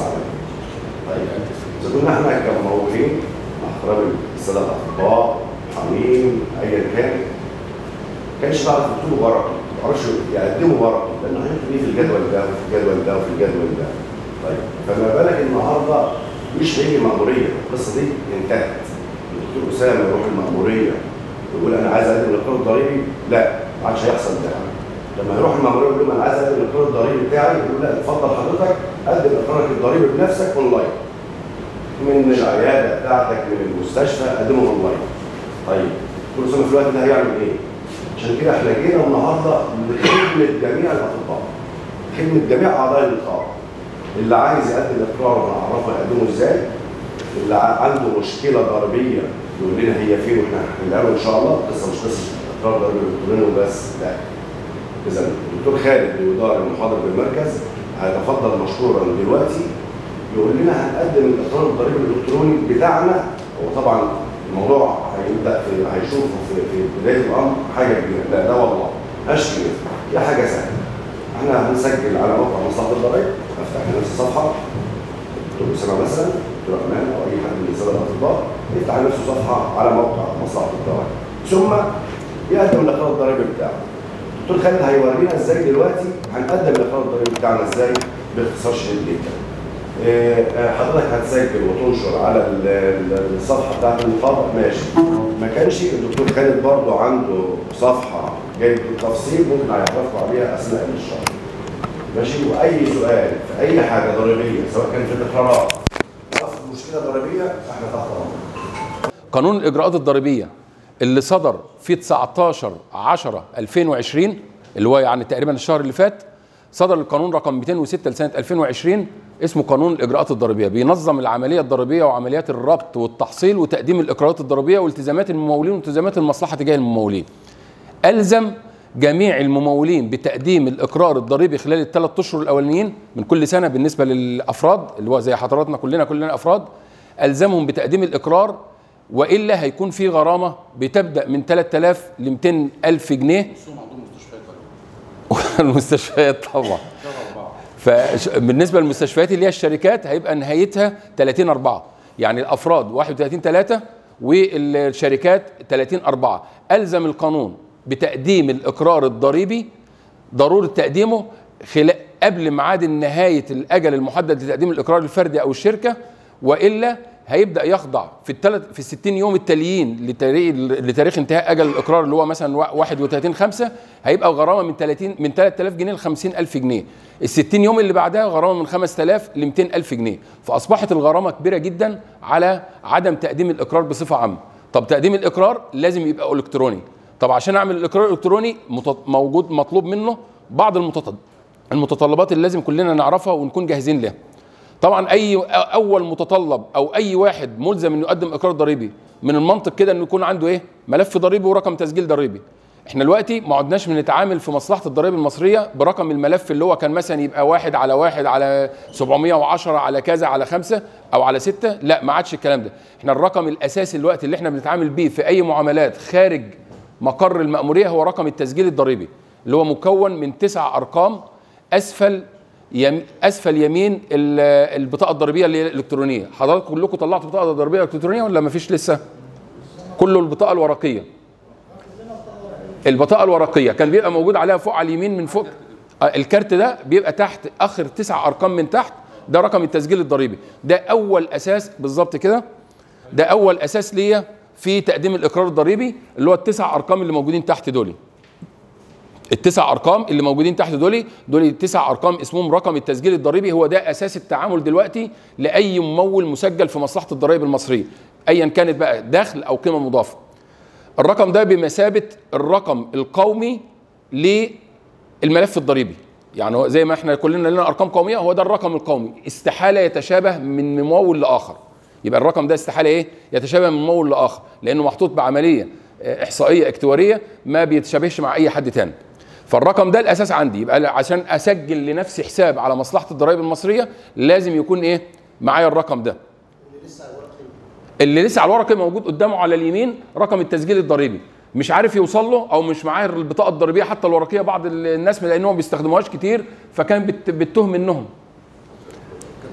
عليا طيب اذا كنا احنا كممولين مع احترام الساده الاطباء حميم ايا كان ما كانش بعرف يكتبوا ورقه ما يعرفش يقدموا ورقه لانه هيكتب ايه في الجدول ده وفي الجدول ده وفي الجدول ده طيب فما بالك النهارده مش هيجي مأمورية القصة دي انتهت الدكتور أسامة يروح المأمورية ويقول أنا عايز أقدم الإقرار الضريبي لا ما عادش هيحصل ده لما يروح المأمورية يقول لهم أنا عايز أقدم الإقرار الضريبي بتاعي يقول لا اتفضل حضرتك قدم إقرارك الضريبي بنفسك أونلاين من العيادة بتاعتك من المستشفى قدمه أونلاين طيب دكتور أسامة في الوقت ده هيعمل إيه؟ عشان كده احنا جينا النهارده لخدمة جميع الأطباء خدمة جميع أعضاء النقابة اللي عايز يقدم اقرار هنعرفه يقدمه ازاي اللي عنده مشكله ضريبيه يقول لنا هي فين واحنا هنحلها ان شاء الله القصه مش قصه اقرار ضريبي الكتروني وبس لا اذا الدكتور خالد اللي يدار المحاضر بالمركز هيتفضل مشكورا دلوقتي يقول لنا هنقدم الاقرار الضريبي الالكتروني بتاعنا هو طبعا الموضوع هيبدا في هيشوفه في, في بدايه الامر حاجه كبيره لا لا والله مش كبيره هي حاجه سهله احنا هنسجل على موقع مصلحه الضرائب افتح نفس الصفحه دكتور اسامه مثلا دكتور امان او اي حد من الساده الاطباء يفتح نفسه صفحه على موقع مصلحه الضرائب ثم يقدم الاقرار الضريبي بتاعه دكتور خالد هيورينا ازاي دلوقتي هنقدم الاقرار الضريبي بتاعنا ازاي باختصار شديد جدا حضرتك هتسجل وتنشر على الصفحه بتاعت النقابه ماشي ما كانش الدكتور خالد برضه عنده صفحه جايب بالتفصيل ممكن هيعرفوا عليها اثناء الشهر ماشي واي سؤال في اي حاجه ضريبيه سواء كان في الاقرارات او في مشكله ضريبيه احنا تحت امرك قانون الاجراءات الضريبيه اللي صدر في 19 10 2020 اللي هو يعني تقريبا الشهر اللي فات صدر القانون رقم 206 لسنه 2020 اسمه قانون الاجراءات الضريبيه بينظم العمليه الضريبيه وعمليات الربط والتحصيل وتقديم الاقرارات الضريبيه والتزامات الممولين والتزامات المصلحه تجاه الممولين الزم جميع الممولين بتقديم الاقرار الضريبي خلال الثلاث اشهر الاولانيين من كل سنه بالنسبه للافراد اللي هو زي حضراتنا كلنا كلنا افراد الزمهم بتقديم الاقرار والا هيكون في غرامه بتبدا من 3000 ل 200 الف جنيه المستشفيات طبعا فبالنسبه للمستشفيات اللي هي الشركات هيبقى نهايتها 30 4 يعني الافراد 31 3 والشركات 30 4 الزم القانون بتقديم الاقرار الضريبي ضروره تقديمه خلال قبل ميعاد نهايه الاجل المحدد لتقديم الاقرار الفردي او الشركه والا هيبدا يخضع في الثلاث في ال 60 يوم التاليين لتاريخ لتاريخ انتهاء اجل الاقرار اللي هو مثلا 31 5 هيبقى غرامه من 30 من 3000 جنيه ل 50000 جنيه ال 60 يوم اللي بعدها غرامه من 5000 ل 200000 جنيه فاصبحت الغرامه كبيره جدا على عدم تقديم الاقرار بصفه عامه طب تقديم الاقرار لازم يبقى الكتروني طب عشان اعمل الاقرار الالكتروني موجود مطلوب منه بعض المتطلبات اللي لازم كلنا نعرفها ونكون جاهزين لها طبعا اي اول متطلب او اي واحد ملزم انه يقدم اقرار ضريبي من المنطق كده انه يكون عنده ايه ملف ضريبي ورقم تسجيل ضريبي احنا دلوقتي ما عدناش بنتعامل في مصلحه الضرائب المصريه برقم الملف اللي هو كان مثلا يبقى واحد على واحد على 710 على كذا على خمسة او على ستة لا ما عادش الكلام ده احنا الرقم الاساسي الوقت اللي احنا بنتعامل بيه في اي معاملات خارج مقر المأمورية هو رقم التسجيل الضريبي اللي هو مكون من تسع أرقام أسفل يم أسفل يمين البطاقة الضريبية اللي هي الإلكترونية حضراتكم كلكم طلعتوا بطاقة ضريبية إلكترونية ولا ما فيش لسه؟ كله البطاقة الورقية البطاقة الورقية كان بيبقى موجود عليها فوق على اليمين من فوق الكارت ده بيبقى تحت آخر تسع أرقام من تحت ده رقم التسجيل الضريبي ده أول أساس بالظبط كده ده أول أساس ليا في تقديم الاقرار الضريبي اللي هو التسع ارقام اللي موجودين تحت دول التسع ارقام اللي موجودين تحت دول دول التسع ارقام اسمهم رقم التسجيل الضريبي هو ده اساس التعامل دلوقتي لاي ممول مسجل في مصلحه الضرائب المصريه ايا كانت بقى دخل او قيمه مضافه الرقم ده بمثابه الرقم القومي للملف الضريبي يعني زي ما احنا كلنا لنا ارقام قوميه هو ده الرقم القومي استحاله يتشابه من ممول لاخر يبقى الرقم ده استحاله ايه يتشابه من ممول لاخر لانه محطوط بعمليه احصائيه اكتواريه ما بيتشابهش مع اي حد تاني فالرقم ده الاساس عندي يبقى عشان اسجل لنفسي حساب على مصلحه الضرائب المصريه لازم يكون ايه معايا الرقم ده اللي لسه على الورقه موجود قدامه على اليمين رقم التسجيل الضريبي مش عارف يوصل له او مش معاه البطاقه الضريبيه حتى الورقيه بعض الناس لانهم ما بيستخدموهاش كتير فكان بتتهم منهم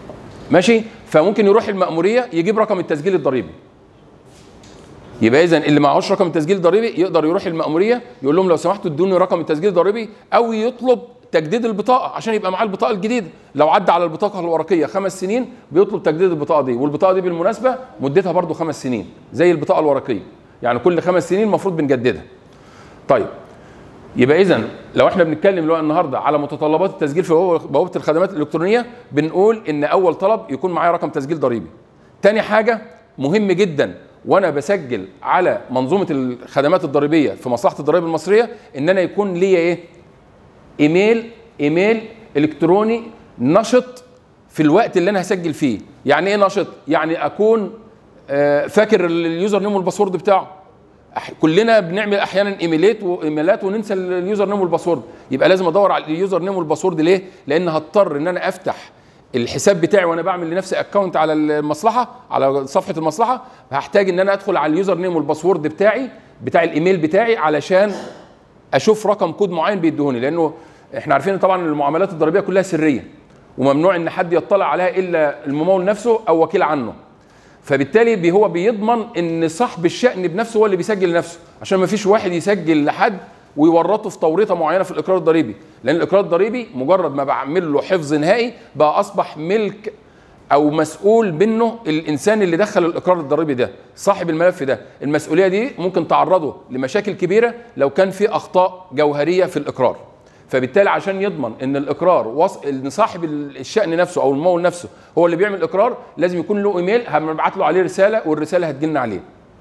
ماشي فممكن يروح المأمورية يجيب رقم التسجيل الضريبي يبقى اذا اللي معهوش رقم التسجيل الضريبي يقدر يروح المأمورية يقول لهم لو سمحتوا ادوني رقم التسجيل الضريبي او يطلب تجديد البطاقة عشان يبقى معاه البطاقة الجديدة لو عدى على البطاقة الورقية خمس سنين بيطلب تجديد البطاقة دي والبطاقة دي بالمناسبة مدتها برضو خمس سنين زي البطاقة الورقية يعني كل خمس سنين المفروض بنجددها طيب يبقى اذا لو احنا بنتكلم لو النهارده على متطلبات التسجيل في بوابه الخدمات الالكترونيه بنقول ان اول طلب يكون معايا رقم تسجيل ضريبي. تاني حاجه مهم جدا وانا بسجل على منظومه الخدمات الضريبيه في مصلحه الضرائب المصريه ان انا يكون ليا ايه؟ ايميل ايميل الكتروني نشط في الوقت اللي انا هسجل فيه. يعني ايه نشط؟ يعني اكون آه، فاكر اليوزر نيم والباسورد بتاعه. أح- كلنا بنعمل احيانا ايميلات وايميلات وننسى اليوزر نيم والباسورد يبقى لازم ادور على اليوزر نيم والباسورد ليه لان هضطر ان انا افتح الحساب بتاعي وانا بعمل لنفسي اكونت على المصلحه على صفحه المصلحه هحتاج ان انا ادخل على اليوزر نيم والباسورد بتاعي بتاع الايميل بتاعي علشان اشوف رقم كود معين بيديهوني لانه احنا عارفين طبعا المعاملات الضريبيه كلها سريه وممنوع ان حد يطلع عليها الا الممول نفسه او وكيل عنه فبالتالي بي هو بيضمن ان صاحب الشأن بنفسه هو اللي بيسجل لنفسه عشان ما فيش واحد يسجل لحد ويورطه في توريطه معينه في الاقرار الضريبي لان الاقرار الضريبي مجرد ما بعمل له حفظ نهائي بقى اصبح ملك او مسؤول منه الانسان اللي دخل الاقرار الضريبي ده صاحب الملف ده المسؤوليه دي ممكن تعرضه لمشاكل كبيره لو كان في اخطاء جوهريه في الاقرار فبالتالي عشان يضمن ان الاقرار وص... ان صاحب الشأن نفسه او الممول نفسه هو اللي بيعمل الاقرار لازم يكون له ايميل هنبعت له عليه رساله والرساله هتجيلنا عليه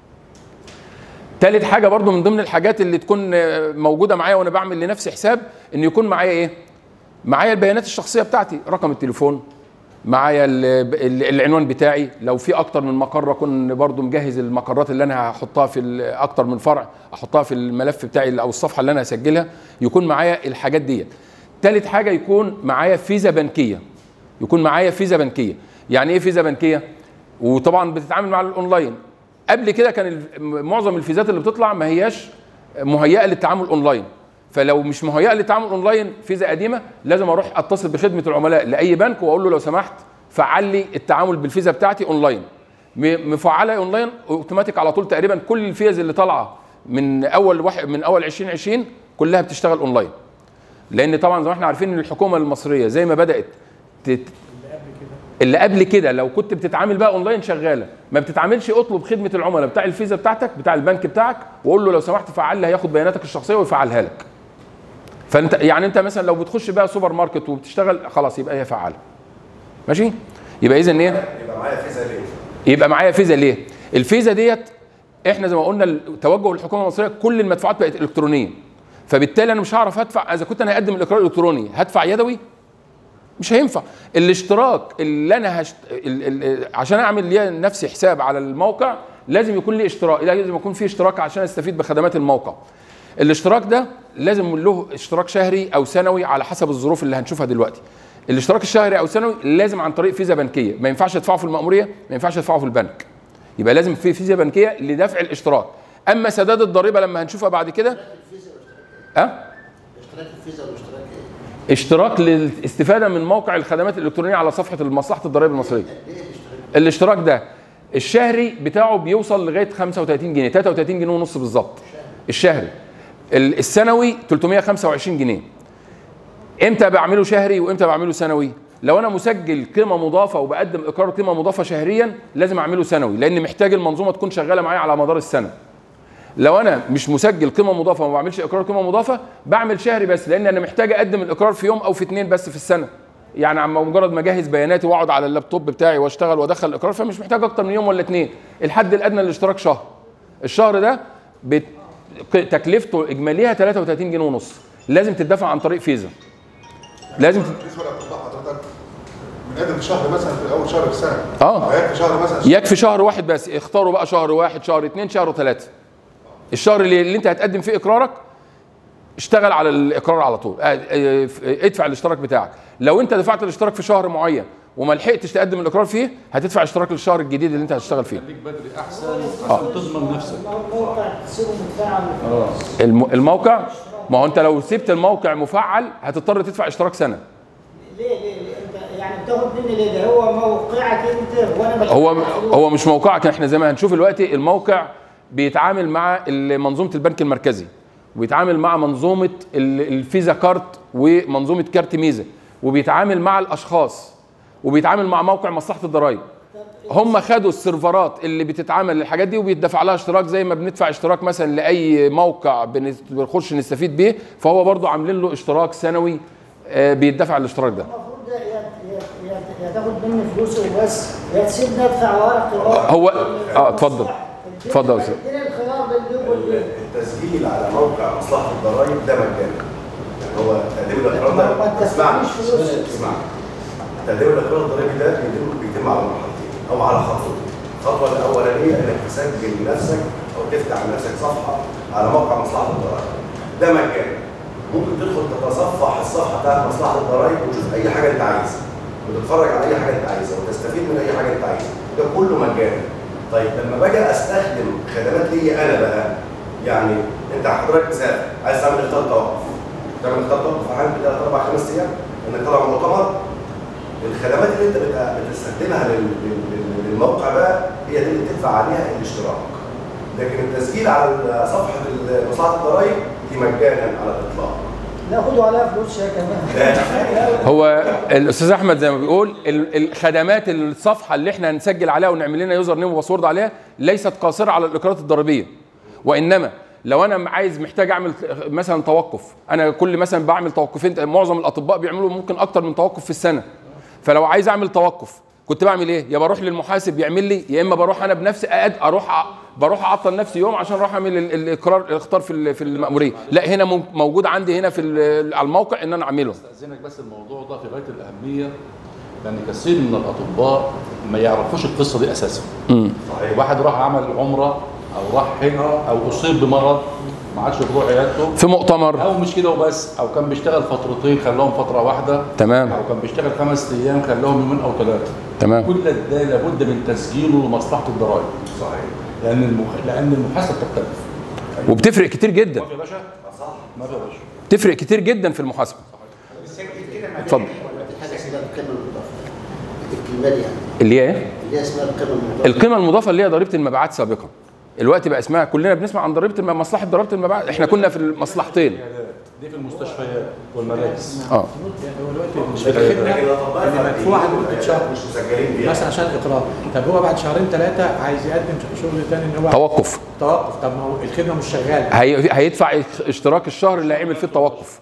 تالت حاجه برضو من ضمن الحاجات اللي تكون موجوده معايا وانا بعمل لنفسي حساب ان يكون معايا ايه معايا البيانات الشخصيه بتاعتي رقم التليفون معايا ال- ال- العنوان بتاعي لو في اكتر من مقر اكون برضو مجهز المقرات اللي انا هحطها في ال- اكتر من فرع احطها في الملف بتاعي او الصفحه اللي انا هسجلها يكون معايا الحاجات ديت تالت حاجه يكون معايا فيزا بنكيه يكون معايا فيزا بنكيه يعني ايه فيزا بنكيه وطبعا بتتعامل مع الاونلاين قبل كده كان ال- معظم الفيزات اللي بتطلع ما هياش مهيئه للتعامل اونلاين فلو مش مهيئه للتعامل اونلاين فيزا قديمه لازم اروح اتصل بخدمه العملاء لاي بنك واقول له لو سمحت فعل لي التعامل بالفيزا بتاعتي اونلاين م- مفعله اونلاين اوتوماتيك على طول تقريبا كل الفيز اللي طالعه من اول واحد من اول 2020 كلها بتشتغل اونلاين لان طبعا زي ما احنا عارفين ان الحكومه المصريه زي ما بدات تت... اللي قبل كده لو كنت بتتعامل بقى اونلاين شغاله ما بتتعاملش اطلب خدمه العملاء بتاع الفيزا بتاعتك بتاع البنك بتاعك وقول له لو سمحت فعل لي هياخد بياناتك الشخصيه ويفعلها لك فانت يعني انت مثلا لو بتخش بقى سوبر ماركت وبتشتغل خلاص يبقى هي فعاله ماشي يبقى اذا ايه يبقى معايا فيزا ليه؟ يبقى معايا فيزا ليه الفيزا ديت احنا زي ما قلنا توجه الحكومه المصريه كل المدفوعات بقت الكترونيه فبالتالي انا مش هعرف ادفع اذا كنت انا هقدم الاقرار الالكتروني هدفع يدوي مش هينفع الاشتراك اللي انا هشت... ال... ال... عشان اعمل لي نفسي حساب على الموقع لازم يكون لي اشتراك لازم يكون في اشتراك عشان استفيد بخدمات الموقع الاشتراك ده لازم له اشتراك شهري او سنوي على حسب الظروف اللي هنشوفها دلوقتي الاشتراك الشهري او سنوي لازم عن طريق فيزا بنكيه ما ينفعش ادفعه في المأموريه ما ينفعش ادفعه في البنك يبقى لازم في فيزا بنكيه لدفع الاشتراك اما سداد الضريبه لما هنشوفها بعد كده أه؟ اشتراك الفيزا والاشتراك ايه؟ اشتراك للاستفاده من موقع الخدمات الالكترونيه على صفحه مصلحه الضرائب المصريه ايه الاشتراك؟ الاشتراك ده الشهري بتاعه بيوصل لغايه 35 جنيه 33 جنيه ونص بالظبط الشهري ال- السنوي 325 جنيه امتى بعمله شهري وامتى بعمله سنوي لو انا مسجل قيمه مضافه وبقدم اقرار قيمه مضافه شهريا لازم اعمله سنوي لان محتاج المنظومه تكون شغاله معايا على مدار السنه لو انا مش مسجل قيمه مضافه وما بعملش اقرار قيمه مضافه بعمل شهري بس لان انا محتاج اقدم الاقرار في يوم او في اثنين بس في السنه يعني عم مجرد ما اجهز بياناتي واقعد على اللابتوب بتاعي واشتغل وادخل الاقرار فمش محتاج اكتر من يوم ولا اثنين الحد الادنى للاشتراك شهر الشهر ده بت... ق- تكلفته اجماليها 33 جنيه ونص لازم تدفع عن طريق فيزا لازم تت... بالنسبه لاطباء حضرتك بنقدم شهر مثلا في اول شهر في السنه اه هيكفي شهر مثلا يكفي شهر واحد بس اختاروا بقى شهر واحد شهر اثنين شهر ثلاثة الشهر اللي, اللي انت هتقدم فيه اقرارك اشتغل على الاقرار على طول اه، اه، ادفع الاشتراك بتاعك لو انت دفعت الاشتراك في شهر معين وما لحقتش تقدم الاقرار فيه هتدفع اشتراك للشهر الجديد اللي انت هتشتغل فيه خليك بدري احسن عشان تضمن نفسك الموقع تسيبه متفاعل وخلاص الم- الموقع ما هو انت لو سبت الموقع مفعل هتضطر تدفع اشتراك سنه ليه ليه ليه انت يعني بتاخد مني ليه ده هو موقعك انت وانا بدفع هو فلوس. هو مش موقعك احنا زي ما هنشوف دلوقتي الموقع بيتعامل مع ال- منظومه البنك المركزي وبيتعامل مع منظومه ال- الفيزا كارت ومنظومه كارت ميزه وبيتعامل مع الاشخاص وبيتعامل مع موقع مصلحه الضرائب هم خدوا السيرفرات اللي بتتعامل للحاجات دي وبيدفع لها اشتراك زي ما بندفع اشتراك مثلا لاي موقع بنس- بنخش نستفيد بيه فهو برضو عاملين له اشتراك سنوي آه، بيدفع الاشتراك ده المفروض ده يا يا- يا- يا تاخد مني فلوس وبس يا تسيبني ادفع ورق ورق. هو- اه، اتفضل. اتفضل يا أستاذ. اديني الخيار بين دي وبين دي. التسجيل على موقع مصلحه الضرائب ده مجاني يعني هو تقديم الاقرار ما- ما ده اسمعني تدفعليش فلوس. اسمعني تقديم الاقرار الضريبي ده بيتم بيتم على مرحلتين او على خطوتين الخطوه الاولانيه انك تسجل نفسك او تفتح لنفسك صفحه على موقع مصلحه الضرائب ده مجاني ممكن تدخل تتصفح الصفحه بتاعت مصلحه الضرائب وتشوف اي حاجه انت عايزها وتتفرج على اي حاجه انت عايزها وتستفيد من اي حاجه انت عايزها ده كله مجاني طيب لما باجي استخدم خدمات ليا انا بقى يعني انت حضرتك مثال عايز تعمل اختار توقف تعمل اختار توقف في حاجه ثلاث اربع خمس ايام انك طالع مؤتمر الخدمات اللي انت بت- بتستخدمها لل- لل- لل- للموقع بقى هي دي اللي بتدفع عليها الاشتراك لكن التسجيل على صفحه مصلحه الضرائب دي مجانا على الاطلاق ناخدوا عليها فلوس يا كمان هو الاستاذ احمد زي ما بيقول ال- الخدمات الصفحه اللي احنا هنسجل عليها ونعمل لنا يوزر نيم وباسورد عليها ليست قاصره على الاقرارات الضريبيه وانما لو انا عايز محتاج اعمل مثلا توقف انا كل مثلا بعمل توقفين معظم الاطباء بيعملوا ممكن اكتر من توقف في السنه فلو عايز اعمل توقف كنت بعمل ايه يا بروح للمحاسب يعمل لي يا اما بروح انا بنفسي أقد اروح أ- بروح اعطل نفسي يوم عشان اروح اعمل ال- الاقرار الاختار في ال- في المأموريه لا هنا مم- موجود عندي هنا في ال- على الموقع ان انا اعمله استاذنك بس الموضوع ده في غايه الاهميه لان كثير من الاطباء ما يعرفوش القصه دي اساسا صحيح واحد راح عمل عمره او راح حج او اصيب بمرض ما عادش يروح عيادته في مؤتمر او مش كده وبس او كان بيشتغل فترتين خلاهم فتره واحده تمام او كان بيشتغل خمس ايام خلاهم يومين او ثلاثه تمام كل ده لابد من تسجيله لمصلحه الضرائب صحيح لان المخ... لان المحاسبه بتختلف وبتفرق كتير جدا ما في يا باشا صح ما في يا باشا تفرق كتير جدا في المحاسبه اتفضل في حاجه اسمها القيمه المضافه الكلمه دي يعني اللي هي ايه اللي هي اسمها القيمه المضافه القيمه المضافه اللي هي ضريبه المبيعات سابقا الوقت بقى اسمها كلنا بنسمع عن ضريبه الم- مصلحه ضريبه المبيعات احنا كنا في المصلحتين دي في المستشفيات والمراكز اه هو دلوقتي مش لكن بيتخدنا الاطباء ان مدفوع الفرديين لمده شهر مش مسجلين بيها مثلا عشان اقرار طب هو بعد شهرين ثلاثه عايز يقدم شغل تاني ان هو توقف توقف طب ما هو الخدمه مش شغاله هي هيدفع اشتراك الشهر اللي هيعمل فيه التوقف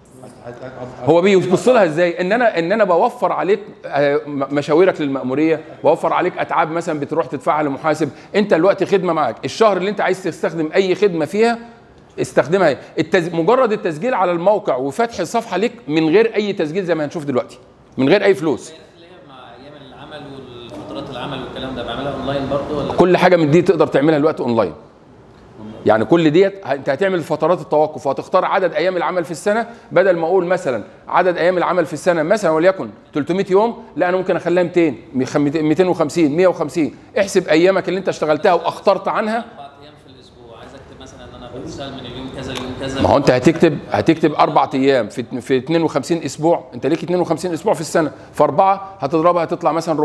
هو بيبص لها ازاي ان انا ان انا بوفر عليك آه، م- مشاويرك للمأموريه بوفر عليك اتعاب مثلا بتروح تدفعها لمحاسب انت الوقت خدمه معاك الشهر اللي انت عايز تستخدم اي خدمه فيها استخدمها هي. التز... مجرد التسجيل على الموقع وفتح الصفحه ليك من غير اي تسجيل زي ما هنشوف دلوقتي من غير اي فلوس اللي هي مع ايام العمل والفترات العمل والكلام ده بعملها اونلاين برضو ولا كل حاجه من دي تقدر تعملها دلوقتي اونلاين يعني كل ديت ه- انت هتعمل فترات التوقف وهتختار عدد ايام العمل في السنه بدل ما اقول مثلا عدد ايام العمل في السنه مثلا وليكن 300 يوم لا انا ممكن اخليها 200 مخ- 250 150 احسب ايامك اللي انت اشتغلتها واخترت عنها اربع ايام في الاسبوع عايز اكتب مثلا ان انا بشتغل من اليوم كذا ليوم كذا ما هو انت هتكتب هتكتب اربع ايام في في 52 اسبوع انت ليك 52 اسبوع في السنه فاربعه هتضربها هتطلع مثلا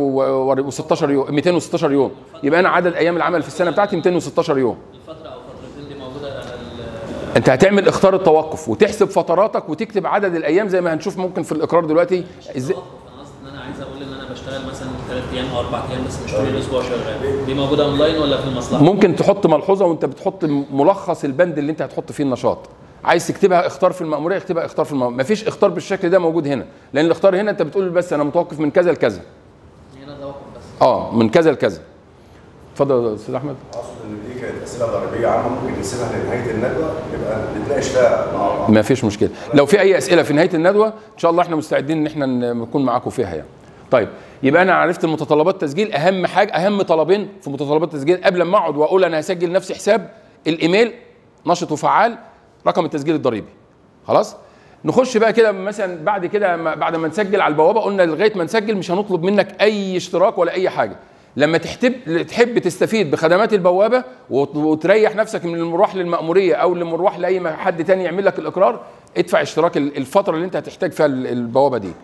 416 يوم 216 يوم يبقى انا عدد ايام العمل في السنه بتاعتي 216 يوم الفتره او فترتين دي موجوده على ال- انت هتعمل اختار التوقف وتحسب فتراتك وتكتب عدد الايام زي ما هنشوف ممكن في الاقرار دلوقتي ازاي التوقف. انا قصدي ان انا عايز اقول ان انا بشتغل مثلا ثلاث ايام او اربع ايام بس مش طول الاسبوع شغال دي موجوده اونلاين ولا في المصلحه؟ ممكن تحط ملحوظه وانت بتحط ملخص البند اللي انت هتحط فيه النشاط عايز تكتبها اختار في المأمورية اكتبها اختار في المأمورية مفيش اختار بالشكل ده موجود هنا لان الاختار هنا انت بتقول بس انا متوقف من كذا لكذا هنا توقف بس اه من كذا لكذا اتفضل يا استاذ احمد اقصد ان دي كانت اسئله ضريبيه عامه ممكن نسيبها لنهايه الندوه نبقى نتناقش فيها مع بعض ما فيش مشكله لو في اي اسئله في نهايه الندوه ان شاء الله احنا مستعدين ان احنا نكون معاكم فيها يعني طيب يبقى انا عرفت المتطلبات التسجيل اهم حاجه اهم طلبين في متطلبات التسجيل قبل ما اقعد واقول انا هسجل نفسي حساب الايميل نشط وفعال رقم التسجيل الضريبي خلاص نخش بقى كده مثلا بعد كده ما- بعد ما نسجل على البوابه قلنا لغايه ما نسجل مش هنطلب منك اي اشتراك ولا اي حاجه لما تحتب تحب تستفيد بخدمات البوابه وت- وتريح نفسك من المروح للمأموريه او المروح لاي م- حد تاني يعمل لك الاقرار ادفع اشتراك ال- الفتره اللي انت هتحتاج فيها ال- البوابه دي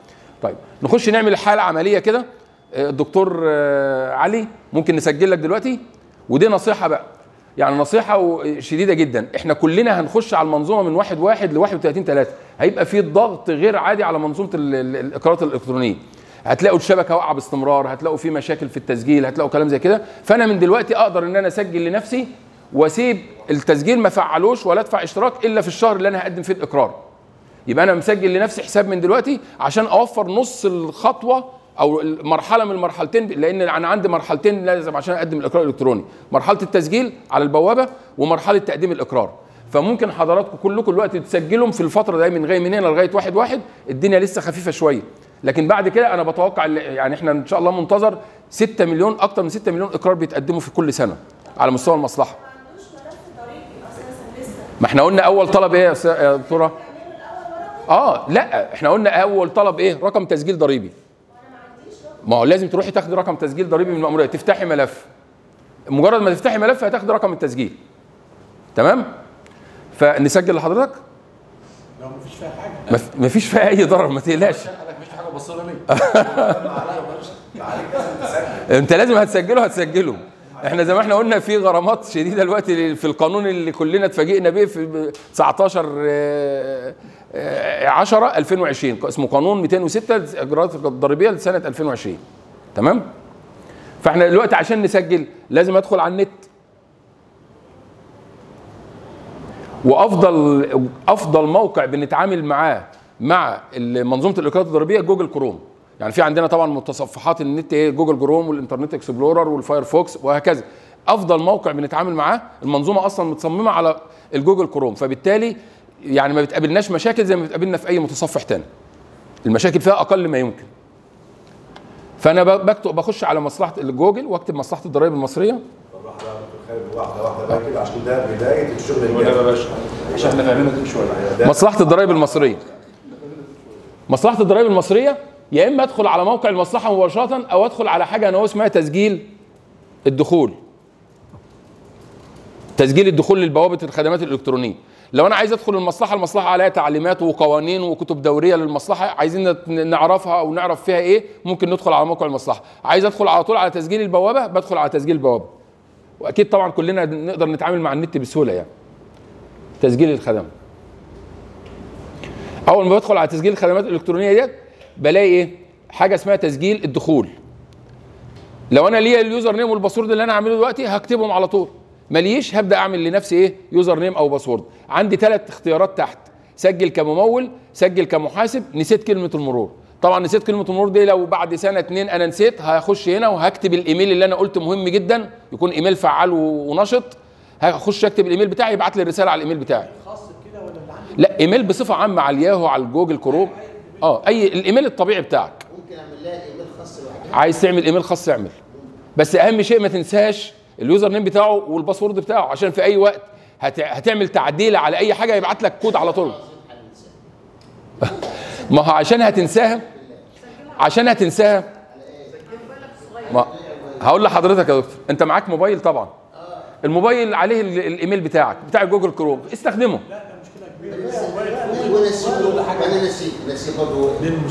طيب نخش نعمل الحاله عمليه كده آه، الدكتور آه، علي ممكن نسجل لك دلوقتي ودي نصيحه بقى يعني نصيحه و- شديده جدا احنا كلنا هنخش على المنظومه من واحد واحد ل 31 3 هيبقى في ضغط غير عادي على منظومه ال- ال- الاقرارات الالكترونيه هتلاقوا الشبكه واقعه باستمرار هتلاقوا في مشاكل في التسجيل هتلاقوا كلام زي كده فانا من دلوقتي اقدر ان انا اسجل لنفسي واسيب التسجيل ما فعلوش ولا ادفع اشتراك الا في الشهر اللي انا هقدم فيه الاقرار يبقى انا مسجل لنفسي حساب من دلوقتي عشان اوفر نص الخطوه او مرحله من المرحلتين لان انا عندي مرحلتين لازم عشان اقدم الاقرار الالكتروني مرحله التسجيل على البوابه ومرحله تقديم الاقرار فممكن حضراتكم كلكم الوقت تسجلهم في الفتره دي من غير من هنا لغايه واحد واحد الدنيا لسه خفيفه شويه لكن بعد كده انا بتوقع اللي- يعني احنا ان شاء الله منتظر 6 مليون اكتر من 6 مليون اقرار بيتقدموا في كل سنه على مستوى المصلحه ما عندوش ملف ضريبي اساسا لسه ما احنا قلنا اول طلب ايه يا أستاذ- يا دكتوره اه لا احنا قلنا اول طلب ايه رقم تسجيل ضريبي ما هو لازم تروحي تاخدي رقم تسجيل ضريبي من المأمورية تفتحي ملف مجرد ما تفتحي ملف هتاخدي رقم التسجيل تمام فنسجل لحضرتك لو مفيش فيها حاجه مف- مفيش فيها اي ضرر ما تقلقش مفيش حاجه بصيره ليه انت لازم هتسجله هتسجله احنا زي ما احنا قلنا في غرامات شديده دلوقتي في القانون اللي كلنا اتفاجئنا بيه في 19 آه، آه، 10 2020 اسمه قانون 206 الاجراءات الضريبيه لسنه 2020 تمام فاحنا دلوقتي عشان نسجل لازم ادخل على النت وافضل افضل موقع بنتعامل معاه مع منظومه الاقرارات الضريبيه جوجل كروم يعني في عندنا طبعا متصفحات النت ايه جوجل كروم والانترنت اكسبلورر والفايرفوكس وهكذا افضل موقع بنتعامل معاه المنظومه اصلا متصممه على الجوجل كروم فبالتالي يعني ما بتقابلناش مشاكل زي ما بتقابلنا في اي متصفح تاني المشاكل فيها اقل ما يمكن فانا ب- بكتب بخش على مصلحه الجوجل واكتب مصلحه الضرائب المصريه بالراحه بقى يا دكتور خالد واحده واحده بقى كده عشان ده بدايه الشغل وده الجاي يا باشا عشان احنا فاهمينها دي شويه مصلحه الضرائب المصريه مصلحه الضرائب المصريه يا اما ادخل على موقع المصلحه مباشره او ادخل على حاجه انا اسمها تسجيل الدخول تسجيل الدخول للبوابه الخدمات الالكترونيه لو انا عايز ادخل المصلحه المصلحه عليها تعليمات وقوانين وكتب دوريه للمصلحه عايزين نت- نعرفها او نعرف فيها ايه ممكن ندخل على موقع المصلحه عايز ادخل على طول على تسجيل البوابه بدخل على تسجيل البوابه واكيد طبعا كلنا نقدر نتعامل مع النت بسهوله يعني تسجيل الخدمه اول ما بدخل على تسجيل الخدمات الالكترونيه ديت بلاقي ايه حاجه اسمها تسجيل الدخول لو انا ليا اليوزر نيم والباسورد اللي انا عامله دلوقتي هكتبهم على طول ماليش هبدا اعمل لنفسي ايه يوزر نيم او باسورد عندي ثلاث اختيارات تحت سجل كممول سجل كمحاسب نسيت كلمه المرور طبعا نسيت كلمه المرور دي لو بعد سنه اتنين انا نسيت هخش هنا وهكتب الايميل اللي انا قلت مهم جدا يكون ايميل فعال و- ونشط هخش اكتب الايميل بتاعي يبعت لي الرساله على الايميل بتاعي خاص بكده ولا اللي عندي لا ايميل بصفه عامه على الياهو على الجوجل كروم اه اي الايميل الطبيعي بتاعك ممكن اعمل لها ايميل خاص لوحدها عايز تعمل ايميل خاص اعمل بس اهم شيء ما تنساش اليوزر نيم بتاعه والباسورد بتاعه عشان في اي وقت هت... هتعمل تعديل على اي حاجه يبعت لك كود على طول ما هو عشان هتنساها عشان هتنساها ما هقول لحضرتك يا دكتور انت معاك موبايل طبعا الموبايل عليه ال- الايميل بتاعك بتاع جوجل كروم استخدمه وانا نسيت وانا نسيت نسيت برضه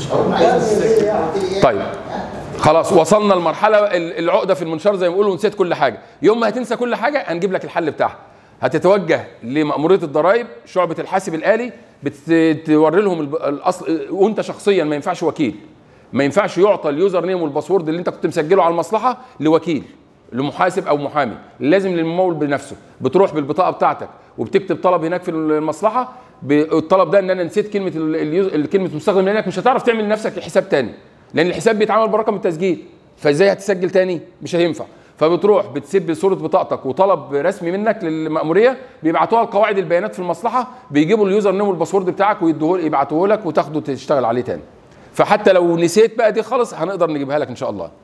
طيب خلاص وصلنا لمرحله ال- العقده في المنشار زي ما بيقولوا ونسيت كل حاجه يوم ما هتنسى كل حاجه هنجيب لك الحل بتاعها هتتوجه لمأمورية الضرائب شعبة الحاسب الآلي بتوري لهم الب- الأصل وأنت شخصيا ما ينفعش وكيل ما ينفعش يعطى اليوزر نيم والباسورد اللي أنت كنت مسجله على المصلحة لوكيل لمحاسب أو محامي لازم للممول بنفسه بتروح بالبطاقة بتاعتك وبتكتب طلب هناك في المصلحة ب- الطلب ده ان انا نسيت كلمه ال- اليوز- كلمه مستخدم لانك مش هتعرف تعمل لنفسك حساب تاني لان الحساب بيتعمل برقم التسجيل فازاي هتسجل تاني مش هينفع فبتروح بتسيب صوره بطاقتك وطلب رسمي منك للمأموريه بيبعتوها لقواعد البيانات في المصلحه بيجيبوا اليوزر نيم والباسورد بتاعك ويدوه يبعتوه لك وتاخده تشتغل عليه تاني فحتى لو نسيت بقى دي خالص هنقدر نجيبها لك ان شاء الله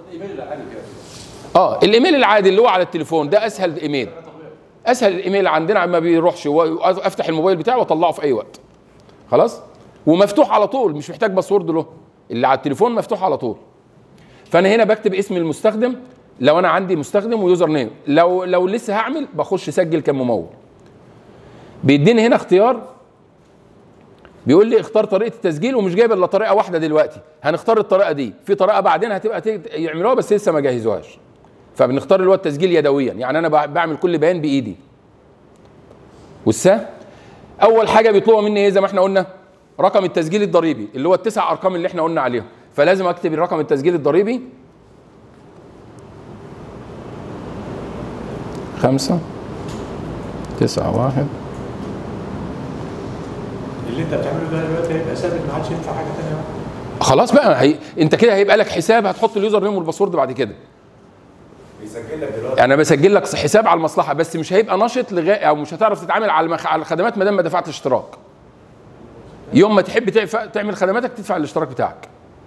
اه الايميل العادي اللي هو على التليفون ده اسهل ايميل اسهل الايميل عندنا ما بيروحش هو افتح الموبايل بتاعي واطلعه في اي وقت خلاص ومفتوح على طول مش محتاج باسورد له اللي على التليفون مفتوح على طول فانا هنا بكتب اسم المستخدم لو انا عندي مستخدم ويوزر نيم لو لو لسه هعمل بخش سجل كممول بيديني هنا اختيار بيقول لي اختار طريقه التسجيل ومش جايب الا طريقه واحده دلوقتي هنختار الطريقه دي في طريقه بعدين هتبقى تيجي يعملوها بس لسه ما جهزوهاش فبنختار اللي هو التسجيل يدويا يعني انا بع- بعمل كل بيان بايدي والسا اول حاجه بيطلبوا مني ايه زي ما احنا قلنا رقم التسجيل الضريبي اللي هو التسع ارقام اللي احنا قلنا عليهم فلازم اكتب الرقم التسجيل الضريبي خمسة تسعة واحد اللي انت بتعمله ده دلوقتي هيبقى ثابت ما عادش ينفع حاجه ثانيه خلاص بقى هي... انت كده هيبقى لك حساب هتحط اليوزر نيم والباسورد بعد كده بيسجل لك دلوقتي يعني انا بسجل لك حساب على المصلحه بس مش هيبقى نشط لغايه او مش هتعرف تتعامل على المخ... على الخدمات ما دام ما دفعت اشتراك يوم ما تحب تعف... تعمل خدماتك تدفع الاشتراك بتاعك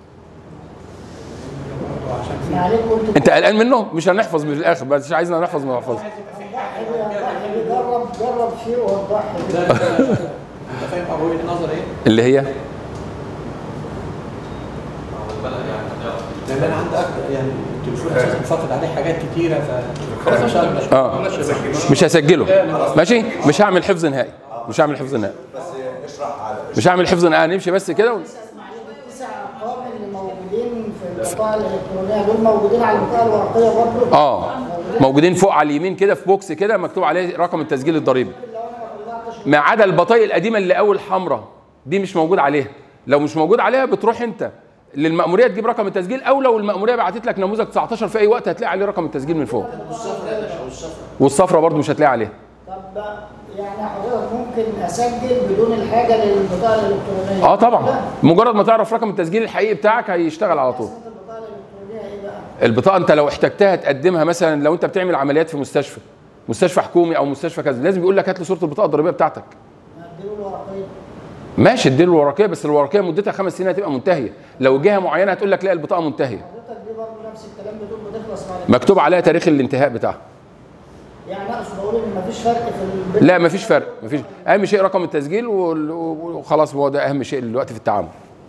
عشان في عليك قلت انت قلقان منه مش هنحفظ من الاخر بس مش عايزنا نحفظ ما نحفظ ضحي ضحي جرب جرب فيه وضحي ده انت فاهم ابو وجهه نظر ايه؟ اللي هي لان انا عندي اكتر يعني التليفون اساسا فاقد عليه حاجات كتيره ف خلاص مش هعمل. اه مش هسجله ماشي مش هعمل حفظ نهائي مش هعمل حفظ نهائي بس اشرح على مش هعمل حفظ نهائي نمشي بس كده و... التسع ارقام اللي موجودين في البطاقه الالكترونيه دول موجودين على البطاقه الورقيه برضه اه موجودين فوق على اليمين كده في بوكس كده مكتوب عليه رقم التسجيل الضريبي ما عدا البطايق القديمه اللي اول حمراء دي مش موجود عليها لو مش موجود عليها بتروح انت للمأمورية تجيب رقم التسجيل او لو المأمورية بعتت لك نموذج 19 في اي وقت هتلاقي عليه رقم التسجيل من فوق والصفرة يا باشا والصفرة والصفرة برضو مش هتلاقي عليها طب يعني حضرتك ممكن اسجل بدون الحاجه للبطاقه الالكترونيه اه طبعا لا. مجرد ما تعرف رقم التسجيل الحقيقي بتاعك هيشتغل على طول أساساً البطاقه الالكترونيه ايه بقى؟ البطاقه انت لو احتجتها تقدمها مثلا لو انت بتعمل عمليات في مستشفى مستشفى حكومي او مستشفى كذا لازم يقول لك هات لي صوره البطاقه الضريبيه بتاعتك اديله الورقيه ماشي اديله الورقيه بس الورقيه مدتها خمس سنين هتبقى منتهيه لو جهه معينه هتقول لك لا البطاقه منتهيه حضرتك دي برضه نفس الكلام بتقول بتخلص بعد مكتوب عليها تاريخ الانتهاء بتاعها يعني اقصد اقول ان مفيش فرق في البيت لا مفيش فرق مفيش اهم شيء رقم التسجيل وال- وخلاص هو ده اهم شيء دلوقتي في التعامل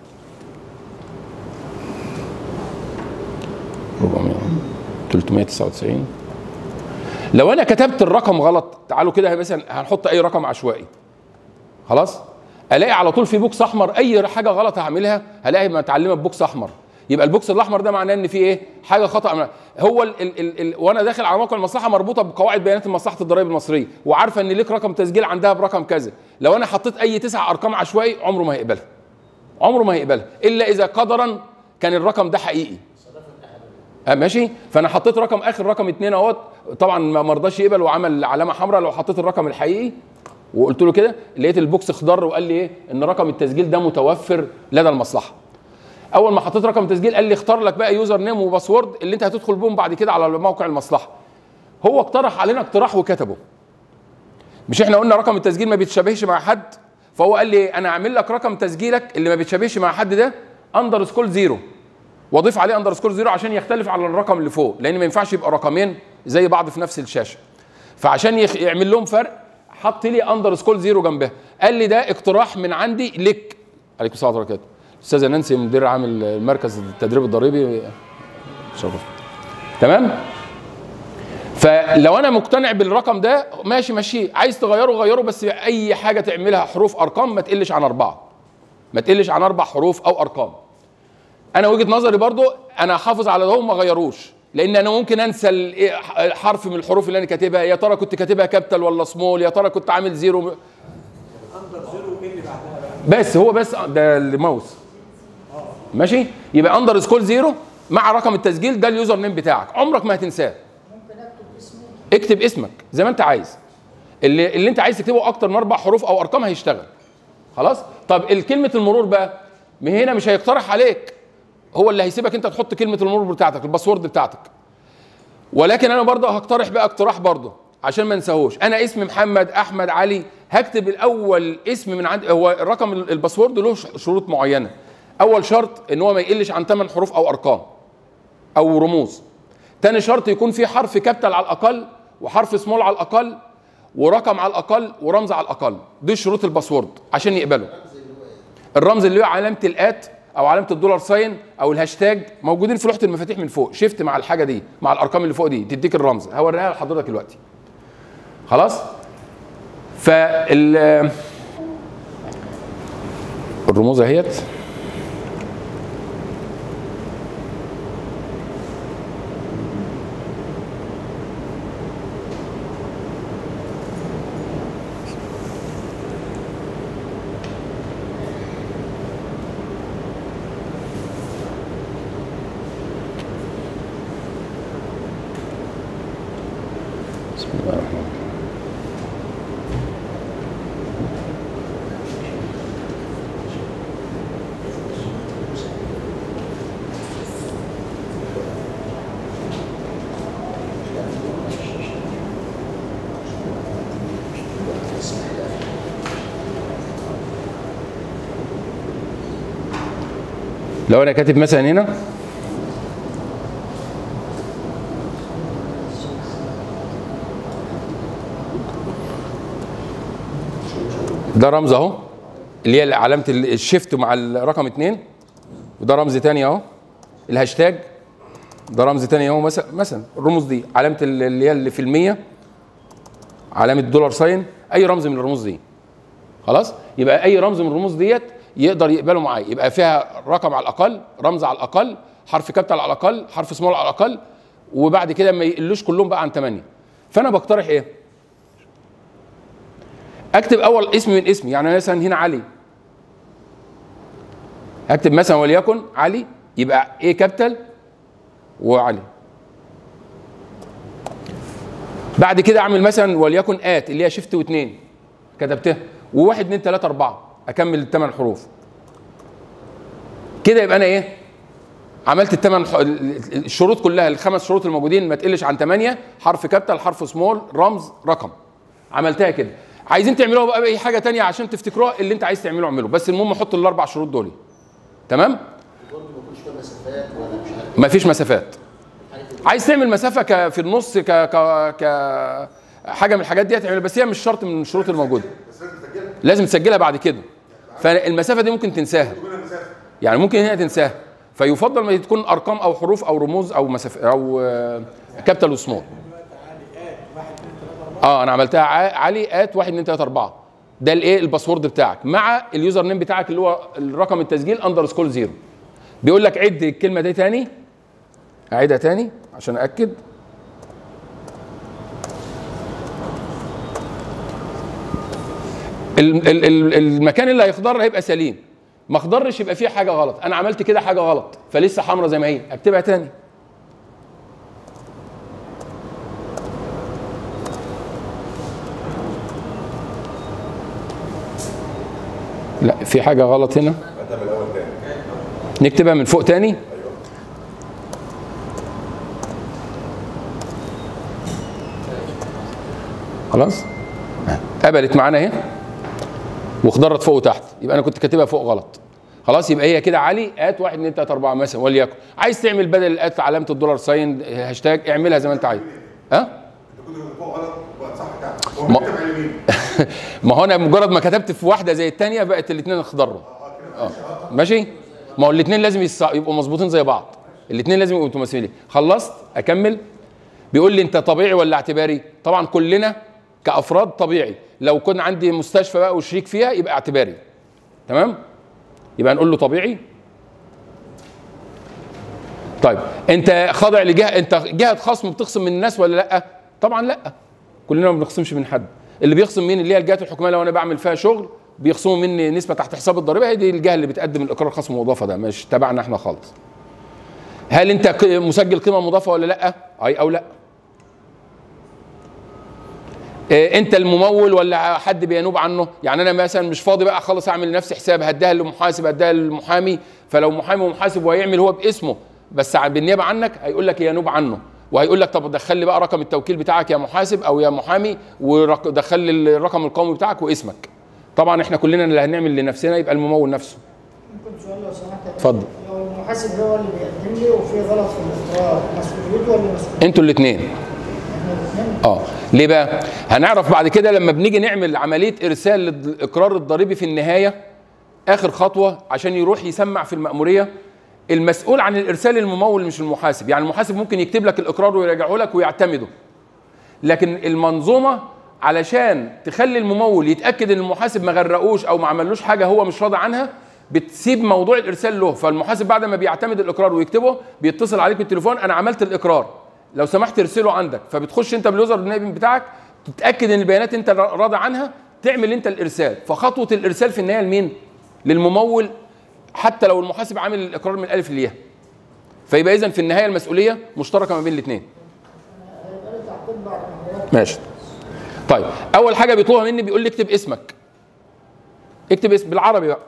400 399 لو انا كتبت الرقم غلط تعالوا كده مثلا هنحط اي رقم عشوائي خلاص الاقي على طول في بوكس احمر اي حاجه غلط هعملها هلاقي متعلمه ببوكس احمر يبقى البوكس الاحمر ده معناه ان في ايه حاجه خطا هو ال ال ال ال وانا داخل على موقع المصلحه مربوطه بقواعد بيانات مصلحه الضرائب المصريه وعارفه ان ليك رقم تسجيل عندها برقم كذا لو انا حطيت اي تسع ارقام عشوائي عمره ما هيقبلها عمره ما هيقبلها الا اذا قدرا كان الرقم ده حقيقي آه ماشي فانا حطيت رقم اخر رقم اتنين اهوت طبعا ما مرضاش يقبل وعمل علامه حمراء لو حطيت الرقم الحقيقي وقلت له كده لقيت البوكس اخضر وقال لي ايه ان رقم التسجيل ده متوفر لدى المصلحه اول ما حطيت رقم تسجيل قال لي اختار لك بقى يوزر نيم وباسورد اللي انت هتدخل بهم بعد كده على موقع المصلحه هو اقترح علينا اقتراح وكتبه مش احنا قلنا رقم التسجيل ما بيتشابهش مع حد فهو قال لي انا اعمل لك رقم تسجيلك اللي ما بيتشابهش مع حد ده اندر سكول زيرو واضيف عليه اندر سكول زيرو عشان يختلف على الرقم اللي فوق لان ما ينفعش يبقى رقمين زي بعض في نفس الشاشه فعشان يخ... يعمل لهم فرق حط لي اندر سكول زيرو جنبها قال لي ده اقتراح من عندي لك عليكم السلام ورحمه الله وبركاته استاذه نانسي مدير عام المركز التدريب الضريبي شرف تمام فلو انا مقتنع بالرقم ده ماشي ماشي عايز تغيره غيره بس اي حاجه تعملها حروف ارقام ما تقلش عن اربعه ما تقلش عن اربع حروف او ارقام انا وجهه نظري برضو انا حافظ على ده وما غيروش لان انا ممكن انسى ال- حرف من الحروف اللي انا كاتبها يا ترى كنت كاتبها كابيتال ولا سمول يا ترى كنت عامل زيرو اندر زيرو ايه اللي بعدها بقى؟ بس هو بس ده الماوس ماشي يبقى اندر سكول زيرو مع رقم التسجيل ده اليوزر نيم بتاعك عمرك ما هتنساه ممكن اكتب اسمي اكتب اسمك زي ما انت عايز اللي, اللي انت عايز تكتبه اكتر من اربع حروف او ارقام هيشتغل خلاص طب الكلمه المرور بقى من هنا مش هيقترح عليك هو اللي هيسيبك انت تحط كلمه المرور بتاعتك الباسورد بتاعتك ولكن انا برضه هقترح بقى اقتراح برضه عشان ما انساهوش انا اسمي محمد احمد علي هكتب الاول اسم من عند هو الرقم الباسورد له ش- شروط معينه اول شرط ان هو ما يقلش عن 8 حروف او ارقام او رموز تاني شرط يكون في حرف كابيتال على الاقل وحرف سمول على الاقل ورقم على الاقل ورمز على الاقل دي شروط الباسورد عشان يقبله الرمز اللي هو علامه الات او علامه الدولار ساين او الهاشتاج موجودين في لوحه المفاتيح من فوق شيفت مع الحاجه دي مع الارقام اللي فوق دي تديك الرمز هوريها لحضرتك دلوقتي خلاص فال الرموز اهيت بسم الله الرحمن الرحيم لو انا كاتب مثلا هنا ده رمز اهو اللي هي علامه ال- الشيفت مع الرقم اتنين وده رمز تاني اهو الهاشتاج ده رمز تاني اهو مثلا مثلا الرموز دي علامه ال- اللي هي اللي في المية علامه دولار ساين اي رمز من الرموز دي خلاص يبقى اي رمز من الرموز ديت يقدر يقبله معايا يبقى فيها رقم على الاقل رمز على الاقل حرف كابيتال على الاقل حرف سمول على الاقل وبعد كده ما يقلوش كلهم بقى عن 8 فانا بقترح ايه اكتب اول اسم من اسمي يعني مثلا هنا علي اكتب مثلا وليكن علي يبقى ايه كابيتال وعلي بعد كده اعمل مثلا وليكن ات اللي هي شيفت واثنين كتبتها وواحد اثنين ثلاثة أربعة أكمل الثمان حروف كده يبقى أنا إيه؟ عملت الثمان ح- ال- الشروط كلها الخمس شروط الموجودين ما تقلش عن ثمانية حرف كابيتال حرف سمول رمز رقم عملتها كده عايزين تعملوها بقى بأي حاجة تانية عشان تفتكروها اللي أنت عايز تعمله اعمله بس المهم حط الأربع شروط دول تمام؟ برضه ما يكونش فيها مسافات ولا مش عارف ما فيش مسافات الحاجات دي عايز تعمل مسافه ك في النص ك ك ك حاجه من الحاجات دي هتعملها بس هي مش شرط من الشروط الموجوده بس لازم تسجلها لازم تسجلها بعد كده فالمسافه دي ممكن تنساها تقول المسافه يعني ممكن هنا تنساها فيفضل ما تكون ارقام او حروف او رموز او مسافه او كابيتال وسمول اه انا عملتها ع- علي ات 1 2 3 4 ده الايه الباسورد بتاعك مع اليوزر نيم بتاعك اللي هو الرقم التسجيل اندرسكول زيرو بيقول لك عد الكلمه دي تاني اعيدها تاني عشان اكد ال- ال- ال- المكان اللي هيخضر هيبقى سليم ما خضرش يبقى فيه حاجه غلط انا عملت كده حاجه غلط فلسه حمرا زي ما هي اكتبها تاني لا في حاجه غلط هنا انت من الاول تاني نكتبها من فوق تاني خلاص قبلت معانا اهي واخضرت فوق وتحت يبقى انا كنت كاتبها فوق غلط خلاص يبقى هي كده علي ات 1 2 3 4 مثلا وليكن عايز تعمل بدل الات علامه الدولار ساين هاشتاج اعملها زي ما انت عايز ها انت كنت كاتب فوق غلط وبقت صح بتاعك هو ما- بيكتب على اليمين ما هو انا مجرد ما كتبت في واحده زي الثانيه بقت الاثنين اخضروا اه ماشي ما هو الاثنين لازم يص- يبقوا مظبوطين زي بعض الاثنين لازم يبقوا متماثلين خلصت اكمل بيقول لي انت طبيعي ولا اعتباري طبعا كلنا كافراد طبيعي لو كنت عندي مستشفى بقى وشريك فيها يبقى اعتباري تمام يبقى نقول له طبيعي طيب انت خاضع لجهه انت جهه خصم بتخصم من الناس ولا لا طبعا لا كلنا ما بنخصمش من حد اللي بيخصم مين اللي هي الجهات الحكوميه لو انا بعمل فيها شغل بيخصموا مني نسبه تحت حساب الضريبه هي دي الجهه اللي بتقدم الاقرار خصم مضافه ده مش تبعنا احنا خالص هل انت ق- مسجل قيمه مضافه ولا لا اي او لا إيه، انت الممول ولا حد بينوب عنه يعني انا مثلا مش فاضي بقى خالص اعمل لنفسي حساب هديها للمحاسب هديها للمحامي فلو محامي ومحاسب وهيعمل هو باسمه بس ع- بالنيابه عنك هيقول لك ينوب عنه وهيقول لك طب دخل لي بقى رقم التوكيل بتاعك يا محاسب او يا محامي ودخل لي الرقم القومي بتاعك واسمك طبعا احنا كلنا اللي هنعمل لنفسنا يبقى الممول نفسه ممكن سؤال لو سمحت اتفضل. لو المحاسب هو اللي بيقدم لي وفي غلط في الاقرار مسؤوليته ولا مسؤوليته انتوا الاثنين احنا الاثنين؟ اه ليه بقى هنعرف بعد كده لما بنيجي نعمل عمليه ارسال للاقرار الضريبي في النهايه اخر خطوه عشان يروح يسمع في المأموريه المسؤول عن الارسال الممول مش المحاسب يعني المحاسب ممكن يكتب لك الاقرار ويراجعه لك ويعتمده لكن المنظومه علشان تخلي الممول يتاكد ان المحاسب ما غرقوش او ما عملوش حاجه هو مش راضي عنها بتسيب موضوع الارسال له فالمحاسب بعد ما بيعتمد الاقرار ويكتبه بيتصل عليك بالتليفون انا عملت الاقرار لو سمحت ارسله عندك فبتخش انت باليوزر نيم بتاعك تتاكد ان البيانات انت راضي عنها تعمل انت الارسال فخطوه الارسال في النهايه لمين للممول حتى لو المحاسب عامل الاقرار من الالف للياء فيبقى اذا في النهايه المسؤوليه مشتركه ما بين الاثنين هيبقى لي تعقيب بعد ما حضرتك ماشي طيب اول حاجه بيطلبها مني بيقول لي اكتب اسمك اكتب اسم بالعربي بقى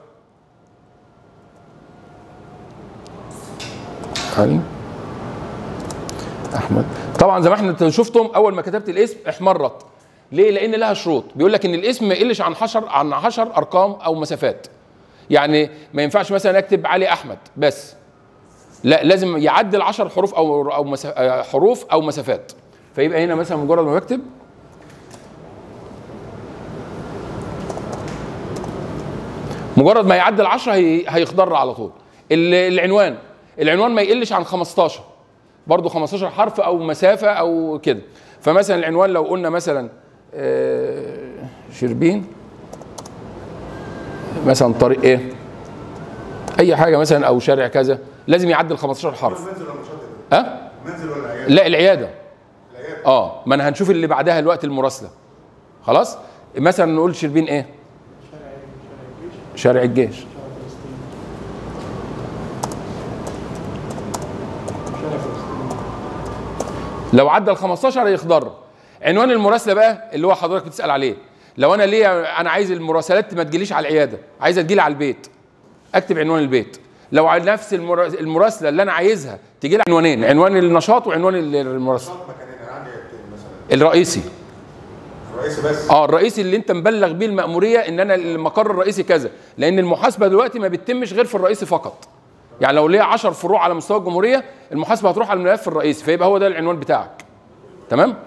علي احمد طبعا زي ما احنا شفتم اول ما كتبت الاسم احمرت ليه لان لها شروط بيقول لك ان الاسم ما يقلش عن 10 عن 10 ارقام او مسافات يعني ما ينفعش مثلا اكتب علي احمد بس لا لازم يعدل 10 حروف او او مسا- آه، حروف او مسافات فيبقى هنا مثلا مجرد ما بكتب مجرد ما يعدل 10 هي- هيخضر على طول ال- العنوان العنوان ما يقلش عن 15 برضو 15 حرف او مسافه او كده فمثلا العنوان لو قلنا مثلا آه، شربين مثلا طريق ايه اي حاجه مثلا او شارع كذا لازم يعدل 15 حرف منزل ولا مش هتقدر؟ ها منزل ولا عيال؟ لا العياده العيال اه ما انا هنشوف اللي بعدها الوقت المراسله خلاص مثلا نقول شربين ايه شارع الجيش لو عدى ال 15 يخضر عنوان المراسله بقى اللي هو حضرتك بتسال عليه لو انا ليه انا عايز المراسلات ما تجيليش على العياده عايزها تجيلي على البيت اكتب عنوان البيت لو على نفس المرا- المراسله اللي انا عايزها تجي لي عنوانين عنوان النشاط وعنوان ال- المراسله نشاط مكانين انا عندي عيادتين مثلا الرئيسي الرئيسي بس اه الرئيسي اللي انت مبلغ بيه المأمورية ان انا المقر الرئيسي كذا لان المحاسبة دلوقتي ما بتتمش غير في الرئيسي فقط يعني لو ليا 10 فروع على مستوى الجمهورية المحاسبة هتروح على الملف الرئيسي فيبقى هو ده العنوان بتاعك تمام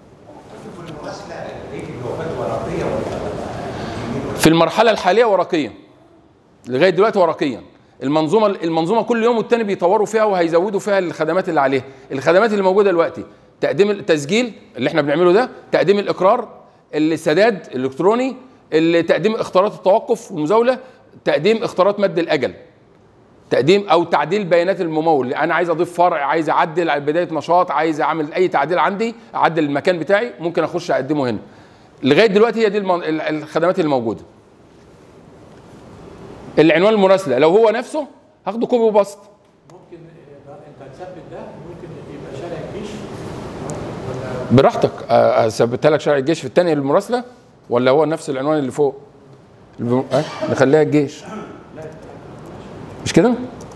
في المرحلة الحالية ورقيا لغاية دلوقتي ورقيا المنظومة المنظومة كل يوم والتاني بيطوروا فيها وهيزودوا فيها الخدمات اللي عليها الخدمات اللي موجودة دلوقتي تقديم التسجيل اللي احنا بنعمله ده تقديم الإقرار السداد الإلكتروني ال- تقديم اختيارات التوقف والمزاولة تقديم اختيارات مد الأجل تقديم او تعديل بيانات الممول انا عايز اضيف فرع عايز اعدل على بدايه نشاط عايز اعمل اي تعديل عندي اعدل المكان بتاعي ممكن اخش اقدمه هنا لغايه دلوقتي هي دي المن... ال- الخدمات اللي موجوده العنوان المراسله لو هو نفسه هاخده كوبي وبسط ممكن آه، انت هتثبت ده ممكن يبقى شارع الجيش ولا براحتك أه، اثبتها لك شارع الجيش في الثانيه المراسله ولا هو نفس العنوان اللي فوق الب- أه؟ نخليها الجيش مش كده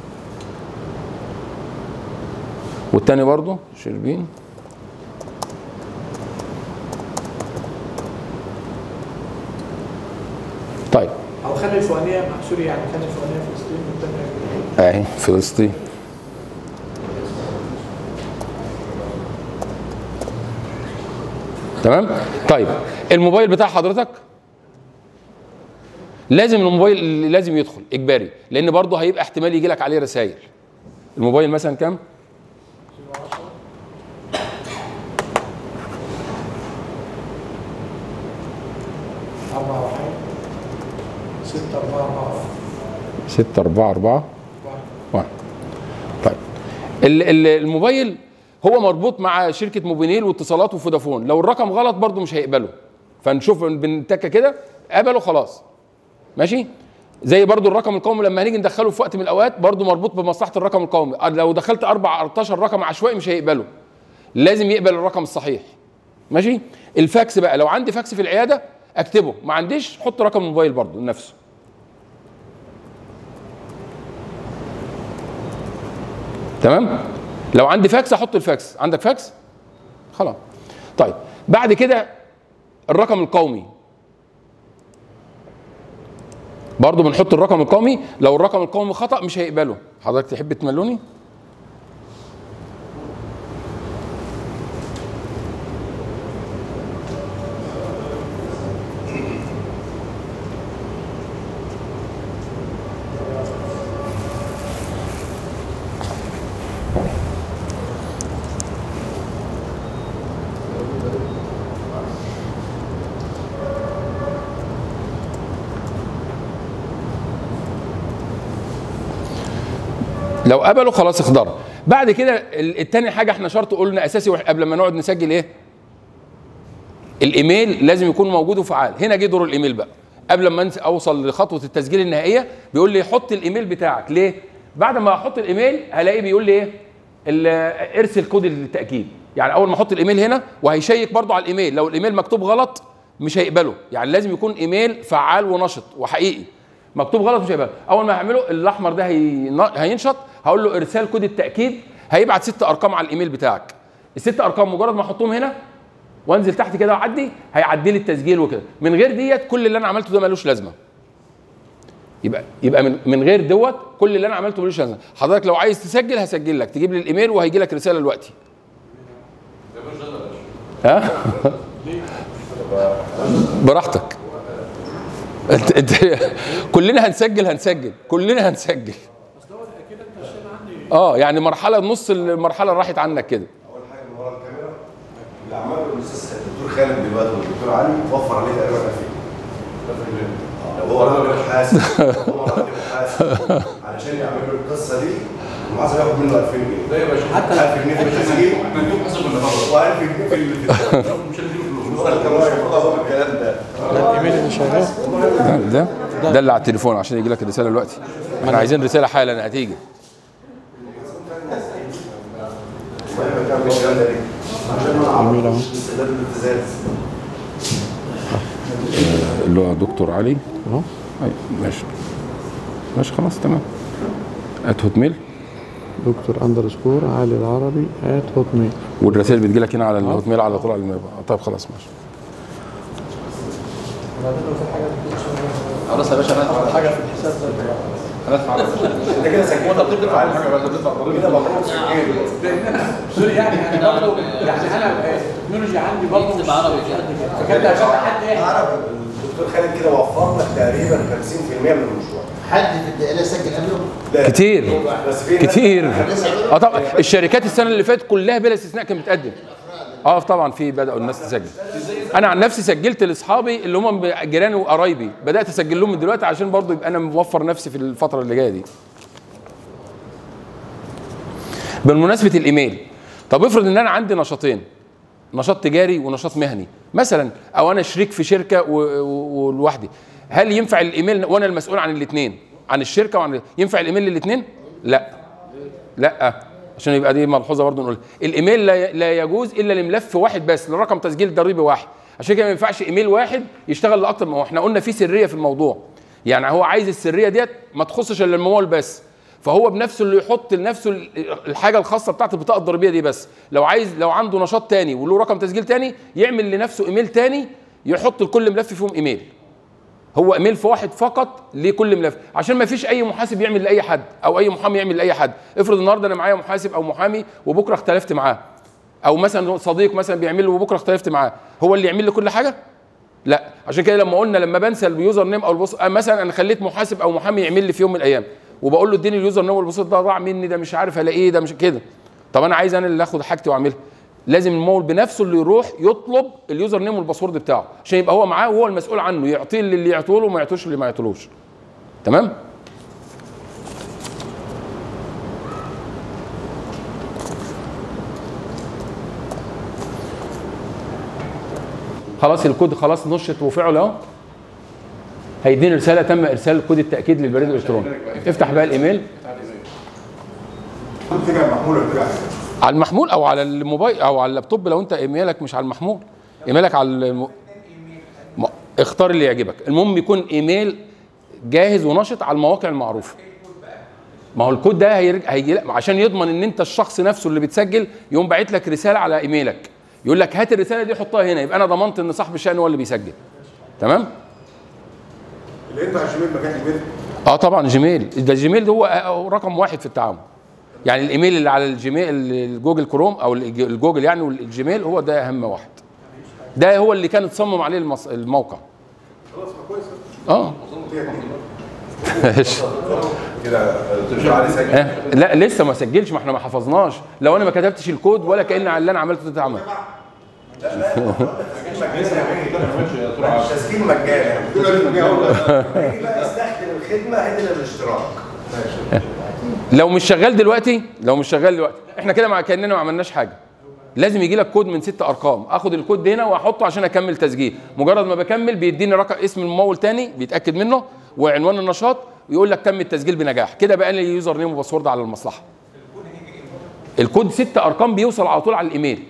والتاني برضو شربين طيب او خلي الفوقانيه محشوري يعني خلي الفوقانيه فلسطين والتانيه اهي فلسطين تمام طيب الموبايل بتاع حضرتك لازم الموبايل لازم يدخل اجباري لان برضه هيبقى احتمال يجي لك عليه رسائل الموبايل مثلا كام أربعة واحد ستة أربعة أربعة 6 4 4 واحد واحد طيب ال- ال- الموبايل هو مربوط مع شركه موبينيل واتصالات وفودافون لو الرقم غلط برضه مش هيقبله فنشوف بنتكه كده قبله خلاص ماشي زي برضو الرقم القومي لما هنيجي ندخله في وقت من الاوقات برضو مربوط بمصلحه الرقم القومي لو دخلت 14 رقم عشوائي مش هيقبله لازم يقبل الرقم الصحيح ماشي الفاكس بقى لو عندي فاكس في العياده اكتبه ما عنديش حط رقم الموبايل برضو نفسه تمام لو عندي فاكس احط الفاكس عندك فاكس خلاص طيب بعد كده الرقم القومي برضه بنحط الرقم القومي لو الرقم القومي خطا مش هيقبله حضرتك تحب تملوني لو قبلوا خلاص اخضر بعد كده ال- التاني حاجه احنا شرط قلنا اساسي وح- قبل ما نقعد نسجل ايه الايميل لازم يكون موجود وفعال هنا جه دور الايميل بقى قبل ما أنس- اوصل لخطوه التسجيل النهائيه بيقول لي حط الايميل بتاعك ليه بعد ما احط الايميل هلاقيه بيقول لي ايه ال- ارسل كود التاكيد يعني اول ما احط الايميل هنا وهيشيك برضو على الايميل لو الايميل مكتوب غلط مش هيقبله يعني لازم يكون ايميل فعال ونشط وحقيقي مكتوب غلط مش هيقبله اول ما هعمله الاحمر ده هين- هينشط هقول له ارسال كود التاكيد هيبعت ست ارقام على الايميل بتاعك الست ارقام مجرد ما احطهم هنا وانزل تحت كده واعدي هيعدي لي التسجيل وكده من غير ديت كل اللي انا عملته ده ملوش لازمه يبقى يبقى من من غير دوت كل اللي انا عملته ملوش لازمه حضرتك لو عايز تسجل هسجل لك تجيب لي الايميل وهيجي لك رساله دلوقتي ها براحتك انت انت كلنا هنسجل هنسجل كلنا هنسجل اه يعني مرحله نص المرحله راحت عنك كده اول حاجه من ورا الكاميرا اللي عمله الاستاذ الدكتور خالد دلوقتي والدكتور علي وفر عليه تقريبا 2000 لو هو راجل حاسب لو هو راجل حاسب علشان يعمل له القصه دي المحاسب ياخد منه 2000 جنيه لا يا باشا حتى 1000 جنيه في التسجيل احنا نجيب حسب اللي بره و1000 جنيه في ال- مش هنديله فلوس هو كان المفروض هو الكلام ده الايميل اللي شغال ده ده ده اللي على التليفون عشان يجي لك الرساله دلوقتي احنا عايزين رساله حالا هتيجي المهم كان الكلام ده ليه؟ عشان ما جميل أهو. نعرفش استخدام الابتزاز اللي هو دكتور علي اهو أي ماشي ماشي خلاص تمام ات هوت ميل دكتور اندرسكور علي العربي ات هوت ميل والرسائل بتجي لك هنا على الهوت ميل على طول على الميل طيب خلاص ماشي خلاص يا باشا انا حاجه في الحساب ده هندفع انت كده سجلت وانت بتدفع كل حاجه بس بتدفع ضريبه كده مفروض سجلت سوري يعني انا برضه يعني انا التكنولوجي عندي برضه مش اكتب عربي كده فكانت عشان حد ايه عربي الدكتور خالد كده وفر لك تقريبا 50% من المشروع حد في الدائره سجل قبله لا. كتير بس في ناس- كتير اه طبعا الشركات السنه اللي فاتت كلها بلا استثناء كانت بتقدم اه طبعا في بداوا الناس تسجل انا عن نفسي سجلت لاصحابي اللي هم جيراني وقرايبي بدات اسجل لهم من دلوقتي عشان برضو يبقى انا موفر نفسي في الفتره اللي جايه دي بالمناسبه الايميل طب افرض ان انا عندي نشاطين نشاط تجاري ونشاط مهني مثلا او انا شريك في شركه و- و- ولوحدي هل ينفع الايميل وانا المسؤول عن الاثنين عن الشركه وعن ينفع الايميل للاثنين لا لا عشان يبقى دي ملحوظه برضه نقول الايميل لا لا يجوز الا لملف واحد بس لرقم تسجيل ضريبي واحد عشان كده ما ينفعش ايميل واحد يشتغل لاكتر ما هو احنا قلنا في سريه في الموضوع يعني هو عايز السريه ديت ما تخصش الا الموال بس فهو بنفسه اللي يحط لنفسه ال- الحاجه الخاصه بتاعت البطاقه الضريبيه دي بس لو عايز لو عنده نشاط تاني وله رقم تسجيل تاني يعمل لنفسه ايميل تاني يحط لكل ملف فيهم ايميل هو ايميل في واحد فقط لكل ملف عشان ما فيش اي محاسب يعمل لاي حد او اي محامي يعمل لاي حد افرض النهارده انا معايا محاسب او محامي وبكره اختلفت معاه او مثلا صديق مثلا بيعمل له وبكره اختلفت معاه هو اللي يعمل لي كل حاجه لا عشان كده لما قلنا لما بنسى اليوزر نيم او البص... مثلا انا خليت محاسب او محامي يعمل لي في يوم من الايام وبقول له اديني اليوزر نيم والباسورد ده ضاع مني ده مش عارف الاقيه ده مش كده طب انا عايز انا اللي اخد حاجتي واعملها لازم المول بنفسه اللي يروح يطلب اليوزر نيم والباسورد بتاعه عشان يبقى هو معاه وهو المسؤول عنه يعطيه اللي يعطوه له وما يعطوش اللي ما يعطولوش تمام خلاص الكود خلاص نشط وفعل اهو هيديني رساله تم ارسال كود التاكيد للبريد الالكتروني افتح بقى الايميل ترجع المحمول ولا ترجع على المحمول او على الموبايل او على اللابتوب لو انت ايميلك مش على المحمول ايميلك على الم... م... اختار اللي يعجبك المهم يكون ايميل جاهز ونشط على المواقع المعروفه ما هو الكود ده هيرجع هيجي لك عشان يضمن ان انت الشخص نفسه اللي بتسجل يقوم باعت لك رساله على ايميلك يقول لك هات الرساله دي حطها هنا يبقى انا ضمنت ان صاحب الشأن هو اللي بيسجل تمام اللي انت على الجيميل مكان ايميل اه طبعا جيميل ده الجيميل ده هو هو رقم واحد في التعامل يعني الايميل اللي على الجيميل الجوجل كروم او الج- الجوجل يعني والجيميل هو ده اهم واحد ده هو اللي كان اتصمم عليه المص... الموقع خلاص ما كويس اه ماشي. كده الدكتور علي سجل آه، لا لسه ما سجلش ما احنا ما حفظناش لو انا ما كتبتش الكود ولا كان اللي انا عملته ده اتعمل تسجيل مجاني دول اللي جاي اقول لك يجي بقى يستخدم الخدمه هيدي الاشتراك لو مش شغال دلوقتي لو مش شغال دلوقتي احنا كده مع كاننا ما عملناش حاجه لازم يجي لك كود من ست ارقام اخد الكود ده هنا واحطه عشان اكمل تسجيل مجرد ما بكمل بيديني رقم اسم الممول تاني بيتاكد منه وعنوان النشاط ويقول لك تم التسجيل بنجاح كده بقى لي يوزر نيم وباسورد على المصلحه الكود ست ارقام بيوصل على طول على الايميل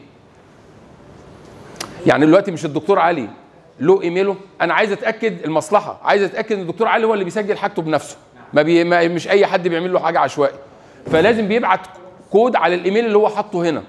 يعني دلوقتي مش الدكتور علي له ايميله انا عايز اتاكد المصلحه عايز اتاكد ان الدكتور علي هو اللي بيسجل حاجته بنفسه ما, بي ما مش اي حد بيعمل له حاجه عشوائي فلازم بيبعت كود على الايميل اللي هو حاطه هنا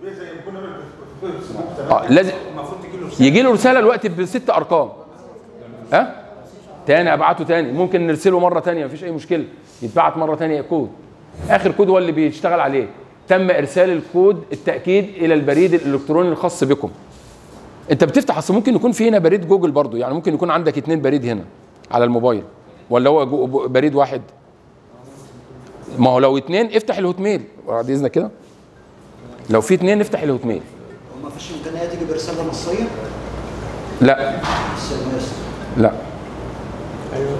اه لازم يجي له رساله الوقت بست ارقام ها تاني ابعته تاني ممكن نرسله مره تانية مفيش اي مشكله يتبعت مره تانية كود اخر كود هو اللي بيشتغل عليه تم ارسال الكود التاكيد الى البريد الالكتروني الخاص بكم انت بتفتح اصل ممكن يكون في هنا بريد جوجل برضو يعني ممكن يكون عندك اتنين بريد هنا على الموبايل ولا هو جو- بريد واحد ما هو لو اتنين افتح الهوت ميل بعد اذنك كده لو في اتنين افتح الهوت ميل وما فيش امكانيه تيجي برساله نصيه لا اس ام اس لا ايوه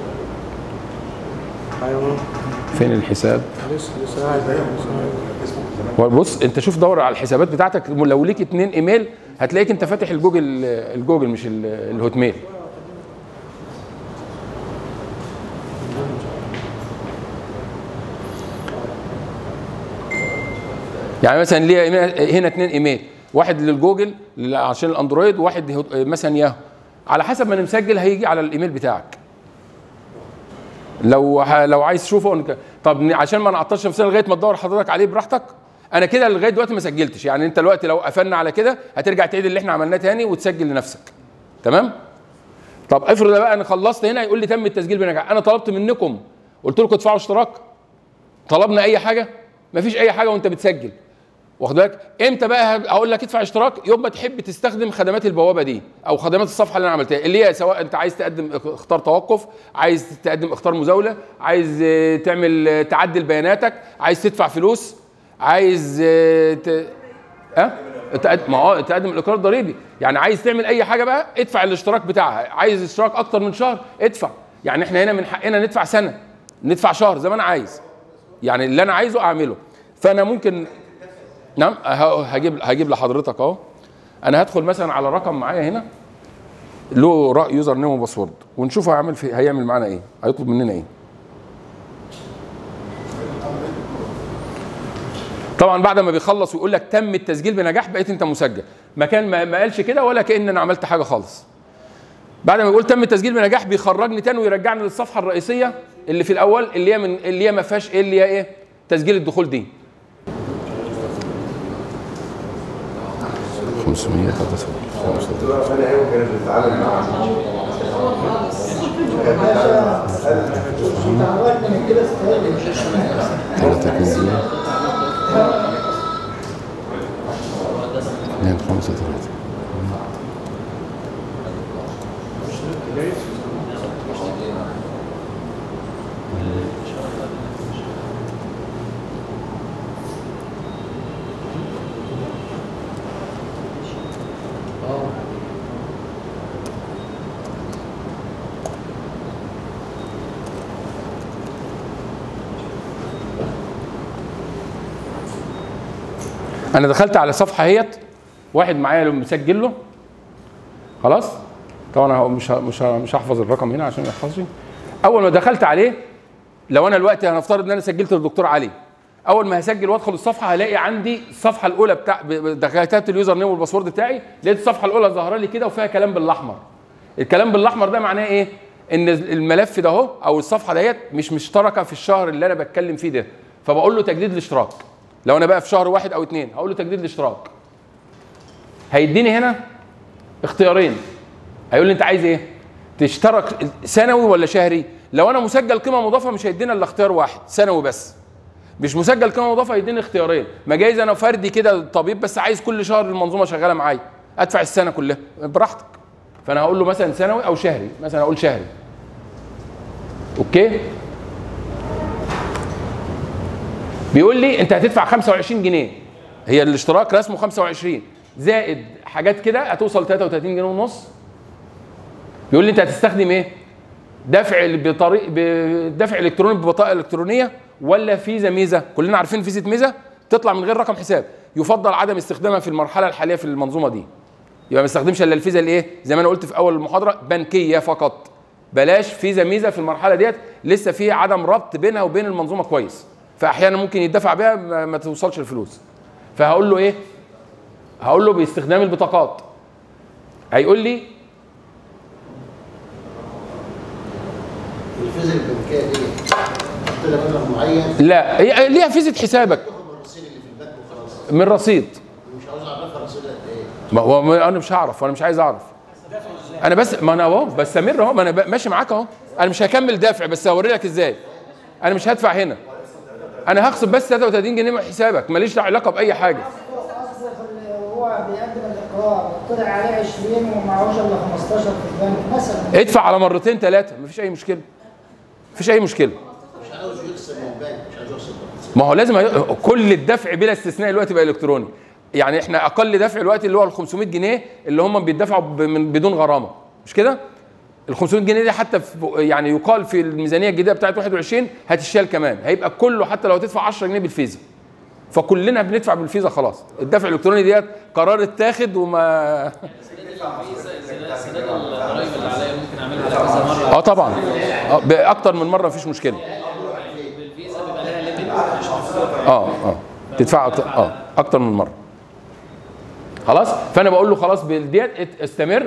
ايوه فين الحساب لسه لسه قاعد لسه قاعد. بص انت شوف دور على الحسابات بتاعتك لو ليك اتنين ايميل هتلاقيك انت فاتح الجوجل الجوجل مش ال- الهوت ميل يعني مثلا ليه إيميل- هنا اتنين ايميل واحد للجوجل لل- عشان الاندرويد وواحد هوت- مثلا ياهو على حسب ما انا مسجل هيجي على الايميل بتاعك لو ه- لو عايز تشوفه أنك- طب ن- عشان ما نعطلش نفسنا لغايه ما تدور حضرتك عليه براحتك انا كده لغايه دلوقتي ما سجلتش يعني انت دلوقتي لو قفلنا على كده هترجع تعيد اللي احنا عملناه تاني وتسجل لنفسك تمام طب افرض بقى انا خلصت هنا يقول لي تم التسجيل بنجاح انا طلبت منكم قلت لكم ادفعوا اشتراك طلبنا اي حاجه مفيش اي حاجه وانت بتسجل واخد بالك امتى بقى ه- هقول لك ادفع اشتراك يوم ما تحب تستخدم خدمات البوابه دي او خدمات الصفحه اللي انا عملتها اللي هي سواء انت عايز تقدم اخ- اختار توقف عايز تقدم اختار مزاوله عايز اه، تعمل اه، تعدل بياناتك عايز تدفع فلوس عايز اه، ت... ها تقد- ما هو تقدم الاقرار الضريبي يعني عايز تعمل اي حاجه بقى ادفع الاشتراك بتاعها عايز اشتراك اكتر من شهر ادفع يعني احنا هنا من حقنا ندفع سنه ندفع شهر زي ما انا عايز يعني اللي انا عايزه اعمله فانا ممكن نعم ه- هجيب هجيب لحضرتك اهو انا هدخل مثلا على رقم معايا هنا له رأي يوزر نيم وباسورد ونشوف هيعمل في هيعمل معانا ايه هيطلب مننا ايه طبعا بعد ما بيخلص ويقول لك تم التسجيل بنجاح بقيت انت مسجل مكان ما ما قالش كده ولا كان انا عملت حاجه خالص بعد ما يقول تم التسجيل بنجاح بيخرجني تاني ويرجعني للصفحه الرئيسيه اللي في الاول اللي هي من اللي هي ما فيهاش ايه اللي هي ايه تسجيل الدخول دي 500 فانا ايوه كانت بتتعامل مع تعودنا من كده استفاد 33 2 5 3 انا دخلت على صفحه اهيت واحد معايا مسجل له خلاص طبعا أنا مش ه- مش ه- مش هحفظ الرقم هنا عشان ما يحفظش اول ما دخلت عليه لو انا دلوقتي هنفترض ان انا سجلت للدكتور علي اول ما هسجل وادخل الصفحه هلاقي عندي الصفحه الاولى بتاع ب- ب- دخلت اليوزر نيم والباسورد بتاعي لقيت الصفحه الاولى ظاهره لي كده وفيها كلام بالاحمر الكلام بالاحمر ده معناه ايه ان الملف ده اهو او الصفحه ديت مش مشتركه في الشهر اللي انا بتكلم فيه ده فبقول له تجديد الاشتراك لو انا بقى في شهر واحد او اتنين هقول له تجديد الاشتراك هيديني هنا اختيارين هيقول لي انت عايز ايه تشترك سنوي ولا شهري لو انا مسجل قيمه مضافه مش هيدينا الا اختيار واحد سنوي بس مش مسجل قيمه مضافه هيديني اختيارين ما جايز انا فردي كده طبيب بس عايز كل شهر المنظومه شغاله معايا ادفع السنه كلها براحتك فانا هقول له مثلا سنوي او شهري مثلا اقول شهري اوكي بيقول لي انت هتدفع 25 جنيه هي الاشتراك رسمه 25 زائد حاجات كده هتوصل 33 جنيه ونص بيقول لي انت هتستخدم ايه دفع بطريق بدفع الكتروني ببطاقه الكترونيه ولا فيزا ميزه كلنا عارفين فيزا ميزه تطلع من غير رقم حساب يفضل عدم استخدامها في المرحله الحاليه في المنظومه دي يبقى ما استخدمش الا الفيزا الايه زي ما انا قلت في اول المحاضره بنكيه فقط بلاش فيزا ميزه في المرحله ديت لسه في عدم ربط بينها وبين المنظومه كويس فاحيانا ممكن يدفع بيها ما, ما توصلش الفلوس فهقول له ايه هقول له باستخدام البطاقات هيقول لي الفيزا البنكيه دي حط لها مبلغ معين لا هي ليها فيزا حسابك تاخد من الرصيد اللي في البنك وخلاص من رصيد مش عاوز اعرفها الرصيد قد ايه ما هو ما- انا مش هعرف وانا مش عايز اعرف انا بس ما انا اهو بستمر اهو ما انا ب- ماشي معاك اهو انا مش هكمل دافع بس هوري لك ازاي انا مش هدفع هنا انا هخصم بس 33 جنيه من حسابك ماليش علاقه باي حاجه قصده في ال- وهو بيقدم الاقرار طلع عليه 20 ومعهوش الا 15 في البنك مثلا ادفع على مرتين ثلاثه مفيش اي مشكله مفيش اي مشكله مش عاوز يخسر من البنك مش عاوز يخسر من ما هو لازم هي... كل الدفع بلا استثناء دلوقتي بقى الكتروني يعني احنا اقل دفع دلوقتي اللي هو ال 500 جنيه اللي هم بيدفعوا ب... من بدون غرامه مش كده ال 500 جنيه دي حتى في يعني يقال في الميزانيه الجديده بتاعت 21 هتشال كمان هيبقى كله حتى لو هتدفع 10 جنيه بالفيزا فكلنا بندفع بالفيزا خلاص الدفع الالكتروني ديت قرار اتاخد وما سداد الضرايب اللي عليا ممكن اعملها على كذا مره اه طبعا آه باكتر من مره مفيش مشكله بالفيزا بيبقى لها ليميت مش مفتوح اه اه تدفع أكتر- اه اكتر من مره خلاص فانا بقول له خلاص بالديت ات- استمر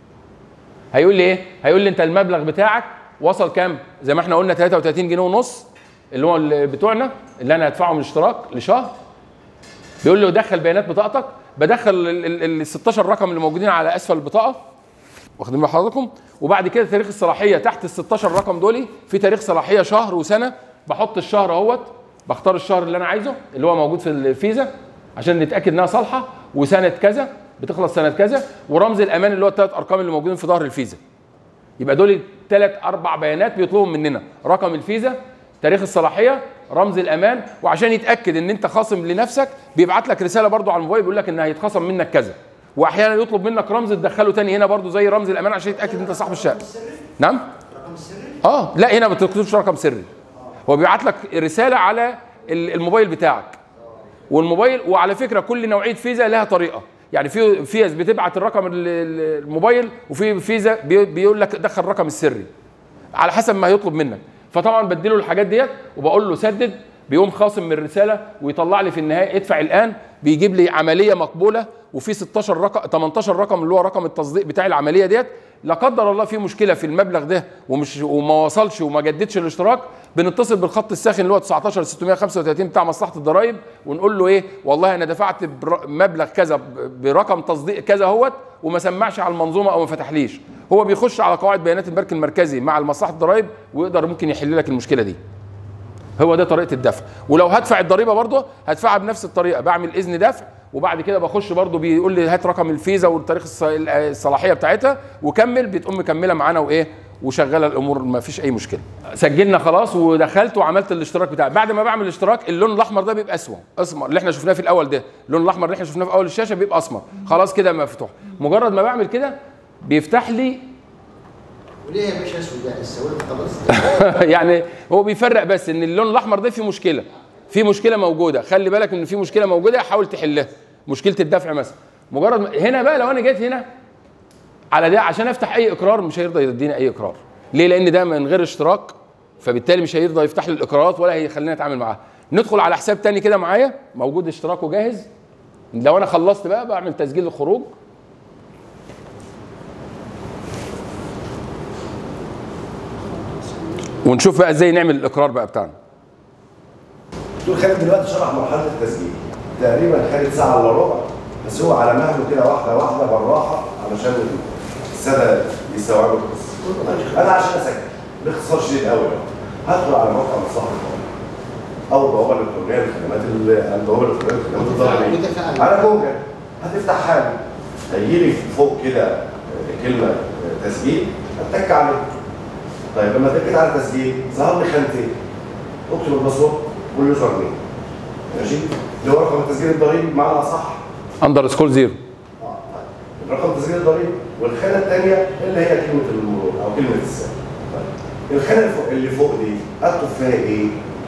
هيقول لي ايه هيقول لي انت المبلغ بتاعك وصل كام زي ما احنا قلنا 33 جنيه ونص اللي هو اللي بتوعنا اللي انا هدفعه من الاشتراك لشهر بيقول له دخل بيانات بطاقتك بدخل ال- ال ال 16 رقم اللي موجودين على اسفل البطاقه واخدين بال حضراتكم وبعد كده تاريخ الصلاحيه تحت ال 16 رقم دول في تاريخ صلاحيه شهر وسنه بحط الشهر اهوت بختار الشهر اللي انا عايزه اللي هو موجود في الفيزا عشان نتاكد انها صالحه وسنه كذا بتخلص سنه كذا ورمز الامان اللي هو الثلاث ارقام اللي موجودين في ظهر الفيزا يبقى دول ثلاث اربع بيانات بيطلبهم مننا رقم الفيزا تاريخ الصلاحيه رمز الامان وعشان يتاكد ان انت خاصم لنفسك بيبعت لك رساله برضو على الموبايل بيقول لك ان هيتخصم منك كذا واحيانا يطلب منك رمز تدخله تاني هنا برضو زي رمز الامان عشان يتاكد ان انت صاحب الشقه نعم اه لا هنا ما بتكتبش رقم سري هو بيبعت لك رساله على ال- الموبايل بتاعك والموبايل وعلى فكره كل نوعيه فيزا لها طريقه يعني في فيز بتبعت الرقم ال- ال- الموبايل وفي فيزا بي- بيقول لك دخل الرقم السري على حسب ما هيطلب منك فطبعا بديله الحاجات ديت وبقول له سدد بيقوم خاصم من الرساله ويطلع لي في النهايه ادفع الان بيجيب لي عمليه مقبوله وفي 16 رقم 18 رقم اللي هو رقم التصديق بتاع العمليه ديت لا قدر الله في مشكله في المبلغ ده ومش وما وصلش وما جددش الاشتراك بنتصل بالخط الساخن اللي هو 19 635 بتاع مصلحه الضرايب ونقول له ايه والله انا دفعت بر- مبلغ كذا ب- برقم تصديق كذا اهوت وما سمعش على المنظومه او ما فتحليش هو بيخش على قواعد بيانات البنك المركزي مع مصلحه الضرايب ويقدر ممكن يحل لك المشكله دي هو ده طريقه الدفع ولو هدفع الضريبه برضه هدفعها بنفس الطريقه بعمل اذن دفع وبعد كده بخش برضه بيقول لي هات رقم الفيزا والتاريخ الص- الصلاحيه بتاعتها وكمل بتقوم مكمله معانا وايه وشغاله الامور ما فيش اي مشكله سجلنا خلاص ودخلت وعملت الاشتراك بتاعي بعد ما بعمل الاشتراك اللون الاحمر ده بيبقى اسود اسمر اللي احنا شفناه في الاول ده اللون الاحمر اللي احنا شفناه في اول الشاشه بيبقى اسمر خلاص كده مفتوح مجرد ما بعمل كده بيفتح لي وليه يا باشا اسود يعني السوالف خلاص يعني هو بيفرق بس ان اللون الاحمر ده فيه مشكله في مشكله موجوده خلي بالك ان في مشكله موجوده حاول تحلها مشكله الدفع مثلا مجرد ما هنا بقى لو انا جيت هنا على ده عشان افتح اي اقرار مش هيرضى يديني اي اقرار ليه لان ده من غير اشتراك فبالتالي مش هيرضى يفتح لي الاقرارات ولا هيخليني اتعامل معاها ندخل على حساب تاني كده معايا موجود اشتراكه جاهز لو انا خلصت بقى بعمل تسجيل الخروج ونشوف بقى ازاي نعمل الاقرار بقى بتاعنا دكتور خالد دلوقتي شرح مرحله التسجيل تقريبا خدت ساعه الا ربع بس هو على مهله كده واحده واحده بالراحه علشان الساده يستوعبوا القصه انا عشان اسجل باختصار شديد قوي هدخل على موقع مصلحه الضرايب او البوابه الالكترونيه للخدمات ال- البوابه الالكترونيه للخدمات الضريبيه على جوجل هتفتح حاجه هيجي لي فوق كده كلمه تسجيل هتك عليه طيب لما تكت على التسجيل ظهر لي خانتين اكتب الباسورد واليوزر نيم ماشي اللي هو رقم التسجيل الضريبي بمعنى صح اندر سكول زيرو رقم تسجيل الضريبي والخانه الثانيه اللي هي كلمه المرور او كلمه السر طيب. الخانه اللي فوق, اللي فوق دي اكتب فيها ايه؟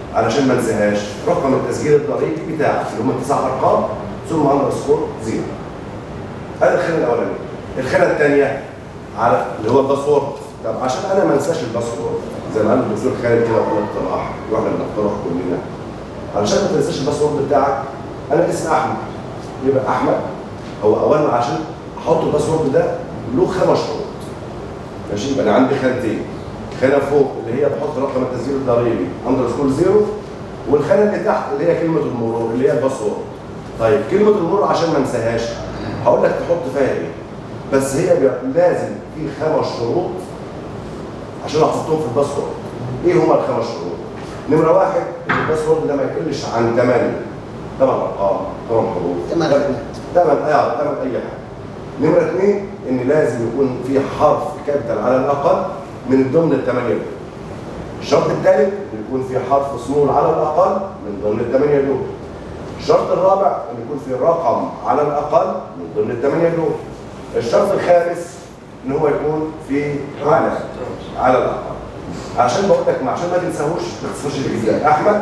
علشان ما انساهاش رقم التسجيل الضريبي بتاعك اللي هم تسع ارقام ثم اندرسكور زيرو هذه الخانه الاولانيه الخانه الثانيه على اللي هو الباسورد طب عشان انا ما انساش الباسورد زي ما قال الدكتور خالد كده وقال اقتراح واحنا بنقترح كلنا علشان ما تنساش الباسورد بتاعك انا اسمي احمد يبقى احمد هو اولا عشان احط الباسورد ده له خمس شروط ماشي يبقى انا عندي خانتين خانه فوق اللي هي بحط رقم التسجيل الضريبي اندرسكور زيرو والخانه اللي تحت اللي هي كلمه المرور اللي هي الباسورد طيب كلمه المرور عشان ما انساهاش هقول لك تحط فيها ايه بس هي بيبقى لازم في خمس شروط عشان احطهم في الباسورد ايه هما الخمس شروط نمره واحد ان الباسورد ده ما يقلش عن 8 8 ارقام 8 حروف ثمان كلمات. 8 اه 8 اي حاجه نمره اثنين ان لازم يكون في حرف كابيتال على الاقل من ضمن الثمانيه دول الشرط الثالث ان يكون في حرف سمول على الاقل من ضمن الثمانيه دول الشرط الرابع ان يكون في رقم على الاقل من ضمن الثمانيه دول الشرط الخامس ان هو يكون في علم على الاقل عشان بقول لك عشان ما تنساهوش ما تنساش الجزء احمد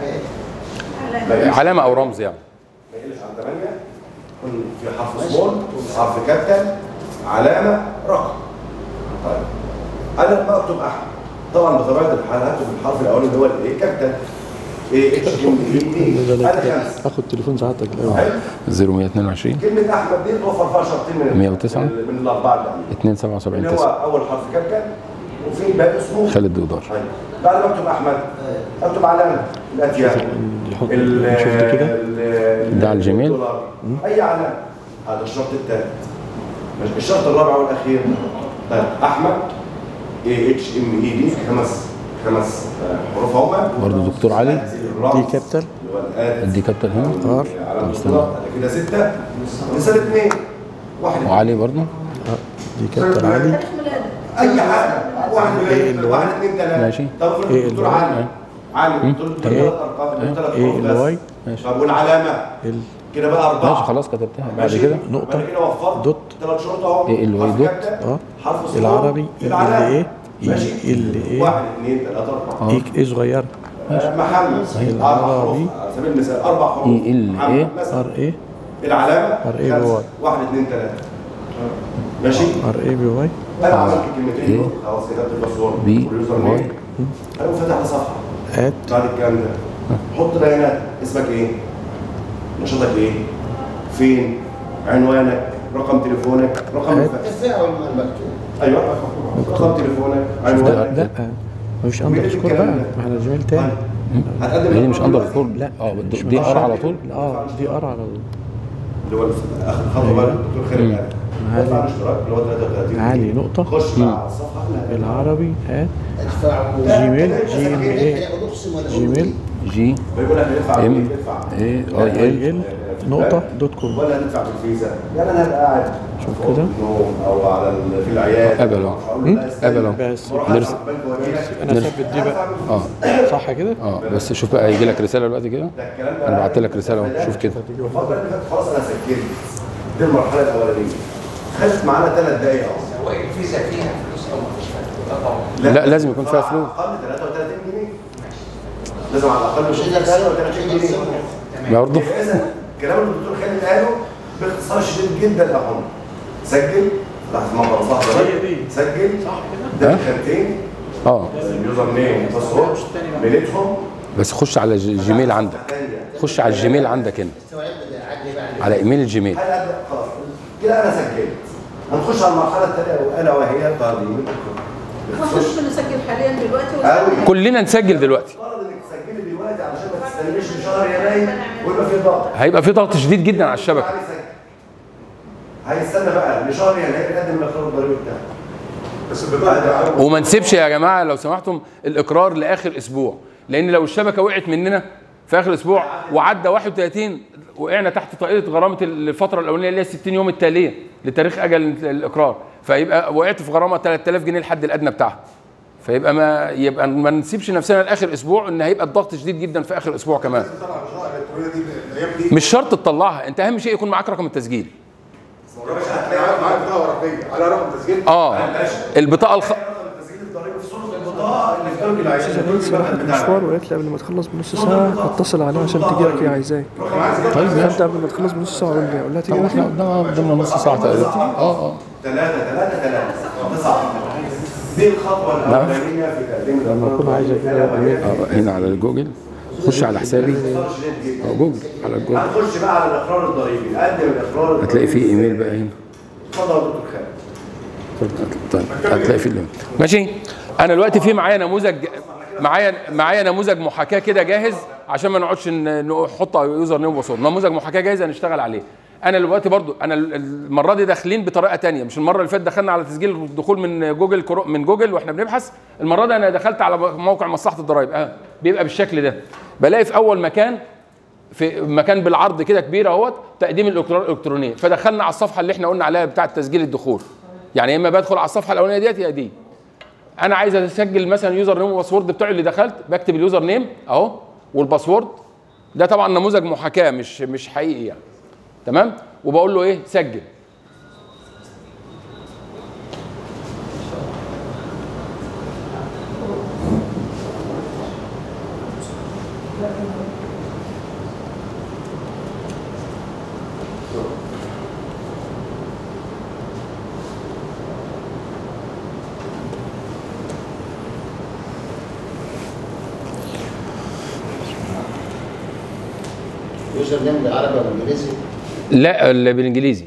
ما يقلش علامه او رمز يعني ما يقلش عن 8 يكون في حرف سمول حرف كابيتال علامه رقم طيب انا بكتب احمد طبعا بطبيعه الحال هكتب الحرف الاولاني اللي هو الايه كابيتال ايه اتش ام اي دي انا خمسه اخد تليفون سعادتك الاول حلو 0122 كلمه احمد دي توفر فيها شرطين من 109 من من الاربعه اللي 277 اللي هو 9 اول حرف كابيتال وفي باقي اسمه خالد دودار طيب بعد ما اكتب احمد اكتب علامه الاتيه يحط ال- نشوف دي كده ال- ده على الجيميل؟ الدولار. اي علامه هذا الشرط الثالث ماشي. الشرط الرابع والاخير طيب احمد اي اتش ام اي دي خمس خمس آه، حروف هما برضه دكتور علي دي كابيتال اللي هو الآت دي كابتن هنا ار على طب استنى. الدولار كده ستة مثال اثنين واحد وعلي برضه دي كابيتال علي تاريخ ميلاده اي حاجه واحد إيه اللي واحد اثنين ثلاثه ماشي. طب افرض إيه الدكتور اللي علي علي مم. قلت له تمام. ثلاث ارقام ثلاث ايه حروف الواي بس ماشي طب والعلامه ال كده بقى اربعه ماشي خلاص كتبتها بعد ماشي؟ كده نقطة. بعد كده وفرت دوت. ثلاث شروط اهو إيه اللي هو حرف دوت؟ كابتن، اه حرف صغير العربي ال العلامة. ايه ماشي ال ايه واحد اثنين ثلاثة أربعة ايه ايه صغيره آه، محمد أربع حروف العربي. على سبيل المثال أربع حروف إيه ال محمد إيه؟ مثلا. ار ايه العلامة ار إيه خمسة. بواي. واحد اثنين ثلاثة ماشي ار ايه بي واي أنا عملت الكلمتين إيه؟ دول خلاص كتبت الباسورد بي واليوزر واي. نيم أنا فتح الصفحة ات بعد الكلام ده حط بيانات اسمك ايه؟ نشاطك ايه؟ فين؟ عنوانك؟ رقم تليفونك؟ رقم أه. الفاكس التفاعل مع المكتوب ايوه رقم تليفونك؟ لا عنوانك؟ مفيش مين اندر اللي سكور الكلام بقى ده؟ ما احنا جيميل تاني هتقدم هي دي مش الرقم اندر دلوقتي؟ سكور لا اه مش دي ار على طول اه دي ار على طول اللي هو اخر خطوه بقى الدكتور خالد قال عالي. ادفع الاشتراك اللي هو 33 عالي نقطة خش بقى على الصفحه لا. العربي ات ادفعوا جيميل جي ام ايه اقسم ولا جيميل جي بيقول لك ادفع ام إيه؟ ادفع ايه اي اي ال ال نقطة دوت كوم ولا هندفع بالفيزا يعني انا هبقى قاعد شوف في أوضة كده. النوم او على ال- في العياده قبل أهو. هقول له هم؟ لا استنى. قبل أهو. بس بروح نرس- أدفع في البنك وأجيلك. انا نرس- اثبت دي بقى اه صح كده اه بس شوف بقى هيجي لك رساله دلوقتي كده ده الكلام ده انا بعت لك رساله اهو شوف كده الفتره اللي فاتت خلاص انا سجلت دي المرحله الاولانيه خدت معانا ثلاث دقائق اهو هو الفيزا فيها فلوس او ما فيش فيها لا، لازم يكون فيها فلوس. على الاقل 33 جنيه لازم على الاقل مش 33 جنيه برضه اذا كلام الدكتور خالد قاله باختصار شديد جدا يا حمد سجل لحظه ما بصحى سجل صح كده ده خانتين اه اليوزر نيم والباسورد ميلتهم بس خش على ج- جيميل عندك خش على الجيميل عندك هنا استوعبت ده عدي بقى على ايميل الجيميل هل أبدأ؟ خلاص كده انا سجلت هنخش على المرحله الثانيه الا وهي تقديم نخش نسجل حاليا دلوقتي ولا قوي كلنا نسجل دلوقتي فرض انك تسجلي دلوقتي علشان ما تستنيش لشهر يناير ويبقى في ضغط هيبقى في ضغط شديد جدا على الشبكه تعالي سجل. هيستنى بقى لشهر يناير يقدم الاقرار الضريبي بتاعه بس البطاقه وما نسيبش يا جماعه لو سمحتم الاقرار لاخر اسبوع لان لو الشبكه وقعت مننا في اخر اسبوع وعدى 31 وقعنا تحت طائله غرامه الفتره الاولانيه اللي هي 60 يوم التاليه لتاريخ اجل الاقرار فيبقى وقعت في غرامه 3000 جنيه الحد الادنى بتاعها فيبقى ما يبقى ما نسيبش نفسنا لاخر اسبوع ان هيبقى الضغط شديد جدا في اخر اسبوع كمان طبعا البطاقه الالكترونيه دي الايام دي مش شرط تطلعها انت اهم شيء يكون معاك رقم التسجيل هتلاقي معاك بطاقه ورقيه على رقم تسجيل اه البطاقه الخ... رقم التسجيل الضريبي في صوره البطاقه الالكترونيه اللي عايزها تقول لي راحت مثلا بتاع مشوار وقالت لي قبل ما تخلص بنص ساعة هتصل عليها عشان تجي لك هي عايزاك طيب فانت ماشي قبل ما تخلص بنص ساعة قول لي اقول لها تيجي طب احنا بدري قدامنا قدامنا نص ساعه تقريبا اه اه ثلاثة ثلاثة ثلاثة تسعة دي الخطوة الأولانية في تقديم لما اكون عايز اجيبها بايميل آه، هنا على الجوجل خش على حسابي آه، جوجل على الجوجل هنخش بقى على الإقرار الضريبي قدم الإقرار الضريبي هتلاقي فيه ايميل بقى هنا اتفضل يا دكتور خالد طيب هتلاقي فيه اللينك ماشي انا دلوقتي في معايا نموذج معايا معايا نموذج محاكاه كده جاهز عشان ما نقعدش ن- نحط يوزر نيم وباسورد نموذج محاكاه جاهز هنشتغل عليه انا دلوقتي برضو انا ال- المره دي داخلين بطريقه تانية مش المره اللي فاتت دخلنا على تسجيل الدخول من جوجل كرو- من جوجل واحنا بنبحث المره دي انا دخلت على موقع مصلحه الضرائب اه بيبقى بالشكل ده بلاقي في اول مكان في مكان بالعرض كده كبير اهوت تقديم الاقرار الالكترونيه فدخلنا على الصفحه اللي احنا قلنا عليها بتاعه تسجيل الدخول يعني يا اما بدخل على الصفحه الاولانيه ديت يا دي انا عايز اسجل مثلا يوزر نيم وباسورد بتاعي اللي دخلت بكتب اليوزر نيم اهو والباسورد ده طبعا نموذج محاكاه مش مش حقيقي يعني تمام وبقول له ايه سجل يوزر نيم بالعربي ولا بالانجليزي؟ لا اللي بالانجليزي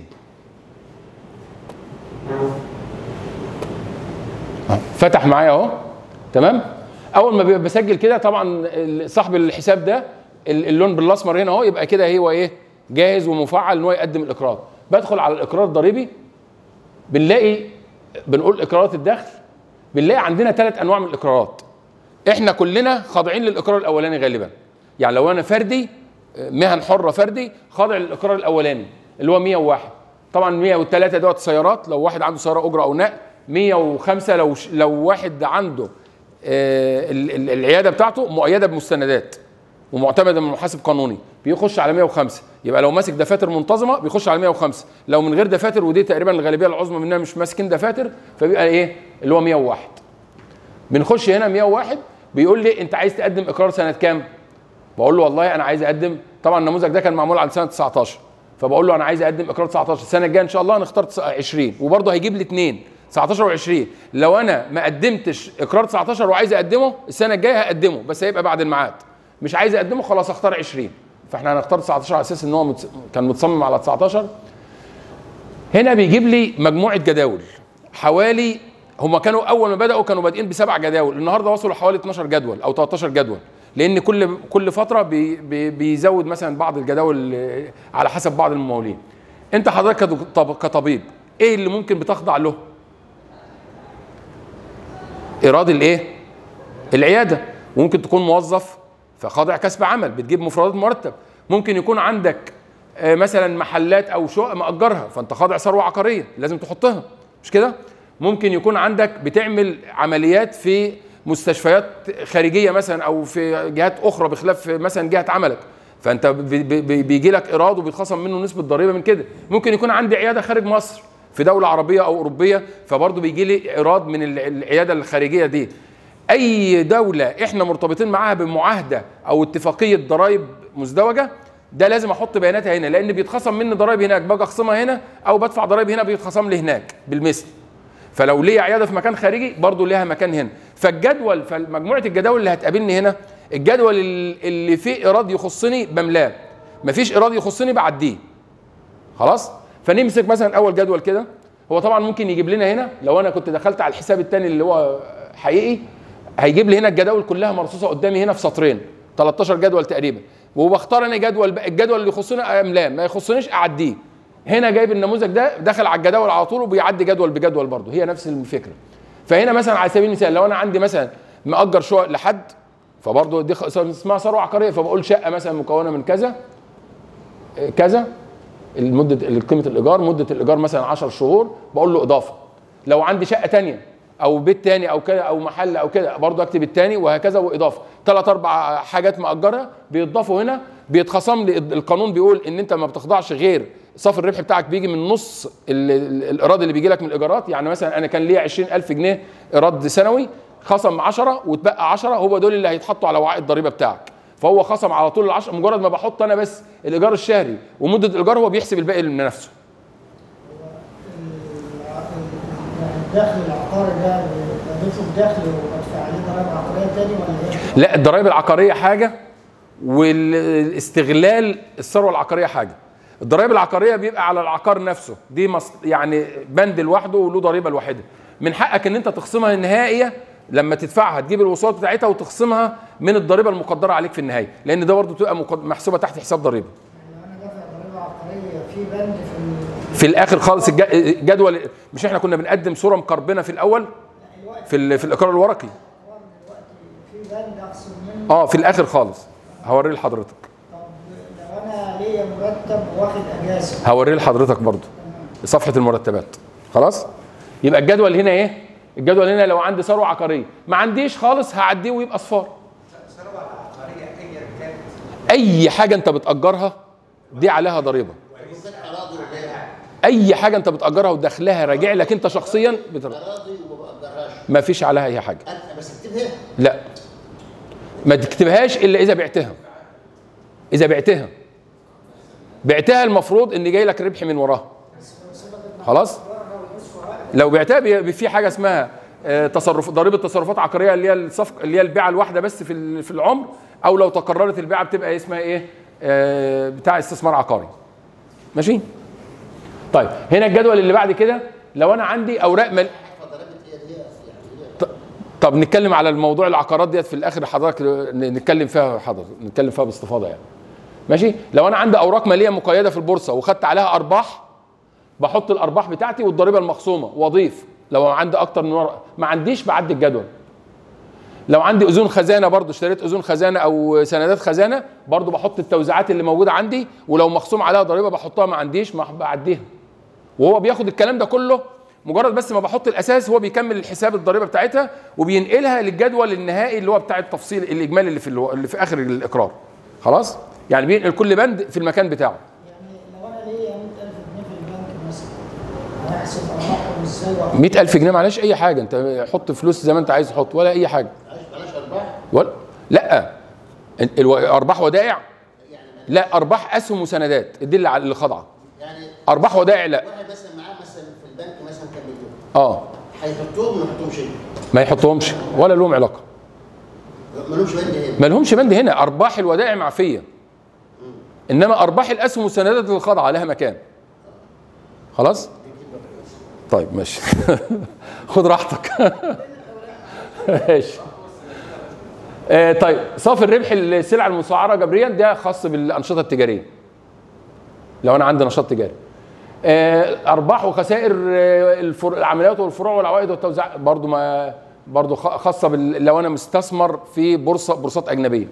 أهو، فتح معايا اهو تمام اول ما بيبقى بسجل كده طبعا ال- صاحب الحساب ده ال- اللون بالاسمر هنا اهو يبقى كده هو ايه جاهز ومفعل ان هو يقدم الاقرار بدخل على الاقرار الضريبي بنلاقي بنقول اقرارات الدخل بنلاقي عندنا ثلاث انواع من الاقرارات احنا كلنا خاضعين للاقرار الاولاني غالبا يعني لو انا فردي مهن حره فردي خاضع للاقرار الاولاني اللي هو 101 طبعا 103 دوت سيارات لو واحد عنده سياره اجره او نقل 105 لو ش- لو واحد عنده آه، ال- ال- العياده بتاعته مؤيده بمستندات ومعتمده من محاسب قانوني بيخش على 105 يبقى لو ماسك دفاتر منتظمه بيخش على 105 لو من غير دفاتر ودي تقريبا الغالبيه العظمى منها مش ماسكين دفاتر فبيبقى ايه اللي هو 101 بنخش هنا 101 بيقول لي انت عايز تقدم اقرار سنه كام بقول له والله انا عايز اقدم طبعا النموذج ده كان معمول على سنه 19 فبقول له انا عايز اقدم اقرار 19 السنه الجايه ان شاء الله هنختار 20 وبرضه هيجيب لي اثنين 19 و20 لو انا ما قدمتش اقرار 19 وعايز اقدمه السنه الجايه هقدمه بس هيبقى بعد الميعاد مش عايز اقدمه خلاص اختار 20 فاحنا هنختار 19 على اساس ان هو متص- كان متصمم على 19 هنا بيجيب لي مجموعه جداول حوالي هما كانوا اول ما بداوا كانوا بادئين بسبع جداول النهارده وصلوا حوالي 12 جدول او 13 جدول لان كل كل فتره بي بي بيزود مثلا بعض الجداول آه، على حسب بعض الممولين انت حضرتك كدك- كطبيب ايه اللي ممكن بتخضع له ايراد الايه العياده ممكن تكون موظف فخاضع كسب عمل بتجيب مفردات مرتب ممكن يكون عندك آه، مثلا محلات او شقق مأجرها فانت خاضع ثروه عقاريه لازم تحطها مش كده ممكن يكون عندك بتعمل عمليات في مستشفيات خارجيه مثلا او في جهات اخرى بخلاف مثلا جهه عملك فانت بي- بي- بيجي لك ايراد وبيتخصم منه نسبه ضريبه من كده ممكن يكون عندي عياده خارج مصر في دوله عربيه او اوروبيه فبرضه بيجي لي ايراد من ال- العياده الخارجيه دي اي دوله احنا مرتبطين معاها بمعاهده او اتفاقيه ضرائب مزدوجه ده لازم احط بياناتها هنا لان بيتخصم مني ضرائب هناك باجي اخصمها هنا او بدفع ضرائب هنا بيتخصم لي هناك بالمثل فلو ليا عياده في مكان خارجي برضه ليها مكان هنا فالجدول فمجموعه الجداول اللي هتقابلني هنا الجدول ال- اللي فيه ايراد يخصني بملاه مفيش ايراد يخصني بعديه خلاص فنمسك مثلا اول جدول كده هو طبعا ممكن يجيب لنا هنا لو انا كنت دخلت على الحساب الثاني اللي هو حقيقي هيجيب لي هنا الجداول كلها مرصوصه قدامي هنا في سطرين 13 جدول تقريبا وبختار انا جدول بقى الجدول اللي يخصني املاه ما يخصنيش اعديه هنا جايب النموذج ده دخل على الجداول على طول وبيعدي جدول بجدول برضه هي نفس الفكره فهنا مثلا على سبيل المثال لو انا عندي مثلا مأجر شقق لحد فبرضه دي خ- اسمها ثروه عقاريه فبقول شقه مثلا مكونه من كذا آه، كذا المده قيمه الايجار مده الايجار مثلا 10 شهور بقول له اضافه لو عندي شقه تانية او بيت تاني او كده او محل او كده برضه اكتب التاني وهكذا واضافه ثلاث اربع حاجات مأجرها بيضافوا هنا بيتخصم لي القانون بيقول ان انت ما بتخضعش غير صافي الربح بتاعك بيجي من نص ال- ال- الايراد اللي بيجي لك من الايجارات يعني مثلا انا كان ليا 20000 جنيه ايراد سنوي خصم 10 وتبقى 10 هو دول اللي هيتحطوا على وعاء الضريبه بتاعك فهو خصم على طول ال 10 مجرد ما بحط انا بس الايجار الشهري ومده الايجار هو بيحسب الباقي من نفسه الدخل العقاري ده بضيفه الدخل وبدفع عليه ضرائب عقاريه تاني ولا ايه؟ لا الضرائب العقاريه حاجه والاستغلال الثروه العقاريه حاجه الضرائب العقاريه بيبقى على العقار نفسه دي مص... يعني بند لوحده وله ضريبه لوحدها من حقك ان انت تخصمها النهائيه لما تدفعها تجيب الوصولات بتاعتها وتخصمها من الضريبه المقدره عليك في النهايه لان ده برضه بتبقى مقد- محسوبه تحت حساب ضريبه لو انا دافع ضريبه عقاريه في بند في ال- في الاخر خالص الج- الجدول مش احنا كنا بنقدم صوره مكربنه في الاول في ال... في الاقرار الورقي في بند اقسم منه اه في الاخر خالص هوريه لحضرتك طب لو انا ليا مرتب واخد اجازه هوريه لحضرتك برضو صفحه المرتبات خلاص يبقى الجدول هنا ايه الجدول هنا لو عندي ثروه عقاريه ما عنديش خالص هعديه ويبقى اصفار ثروه عقاريه ايا كانت اي حاجه انت بتاجرها دي عليها ضريبه ممكن اراضي وغيرها اي حاجه انت بتاجرها ودخلها راجع لك انت شخصيا بتر... اراضي وما بأجرهاش ما فيش عليها اي حاجه أنا بس اكتبها لا ما تكتبهاش الا اذا بعتها اذا بعتها بعتها المفروض ان جاي لك ربح من وراها خلاص لو بعتها بي- في حاجه اسمها آه، تصرف ضريبه تصرفات عقاريه اللي هي الصفقه اللي هي البيعه الواحده بس في ال- في العمر او لو تكررت البيعه بتبقى اسمها ايه آه، بتاع استثمار عقاري ماشي طيب هنا الجدول اللي بعد كده لو انا عندي اوراق مل... فضربت هي دي يعني ط- طب نتكلم على الموضوع العقارات ديت في الاخر حضرتك ن- نتكلم فيها حضرتك نتكلم فيها باستفاضه يعني ماشي لو انا عندي اوراق ماليه مقيده في البورصه وخدت عليها ارباح بحط الارباح بتاعتي والضريبه المخصومه واضيف لو عندي اكتر من ورقه ما عنديش بعدي الجدول لو عندي اذون خزانه برضو اشتريت اذون خزانه او سندات خزانه برضو بحط التوزيعات اللي موجوده عندي ولو مخصوم عليها ضريبه بحطها ما عنديش ما بعديها وهو بياخد الكلام ده كله مجرد بس ما بحط الاساس هو بيكمل الحساب الضريبه بتاعتها وبينقلها للجدول النهائي اللي هو بتاع التفصيل الاجمالي اللي في الو... اللي في اخر الاقرار خلاص يعني بينقل كل بند في المكان بتاعه يعني لو انا ليا 100000 جنيه في البنك مثلا هحسب ارباحهم ازاي وأحط 100000 جنيه معلش اي حاجه انت حط فلوس زي ما انت عايز تحط ولا اي حاجه بلاش ارباح ولا لا ال- الو- ارباح ودائع لا ارباح اسهم وسندات دي اللي على- اللي خاضعه يعني ارباح ودائع لا واحد مثلا معاه مثلا في البنك مثلا كام مليون اه هيحطوهم ما يحطوهمش هنا ما يحطهمش ولا لهم علاقه ما لهمش بند هنا ما لهمش بند هنا ارباح الودائع معفيه انما ارباح الاسهم والسندات اللي خاضعه لها مكان خلاص طيب ماشي خد راحتك ماشي آه طيب صافي الربح السلع المسعره جبريا ده خاص بالانشطه التجاريه لو انا عندي نشاط تجاري آه، ارباح وخسائر آه، الفر... العمليات والفروع والعوائد والتوزيع برضو ما برضو خ- خاصه بال... لو انا مستثمر في بورصه بورصات اجنبيه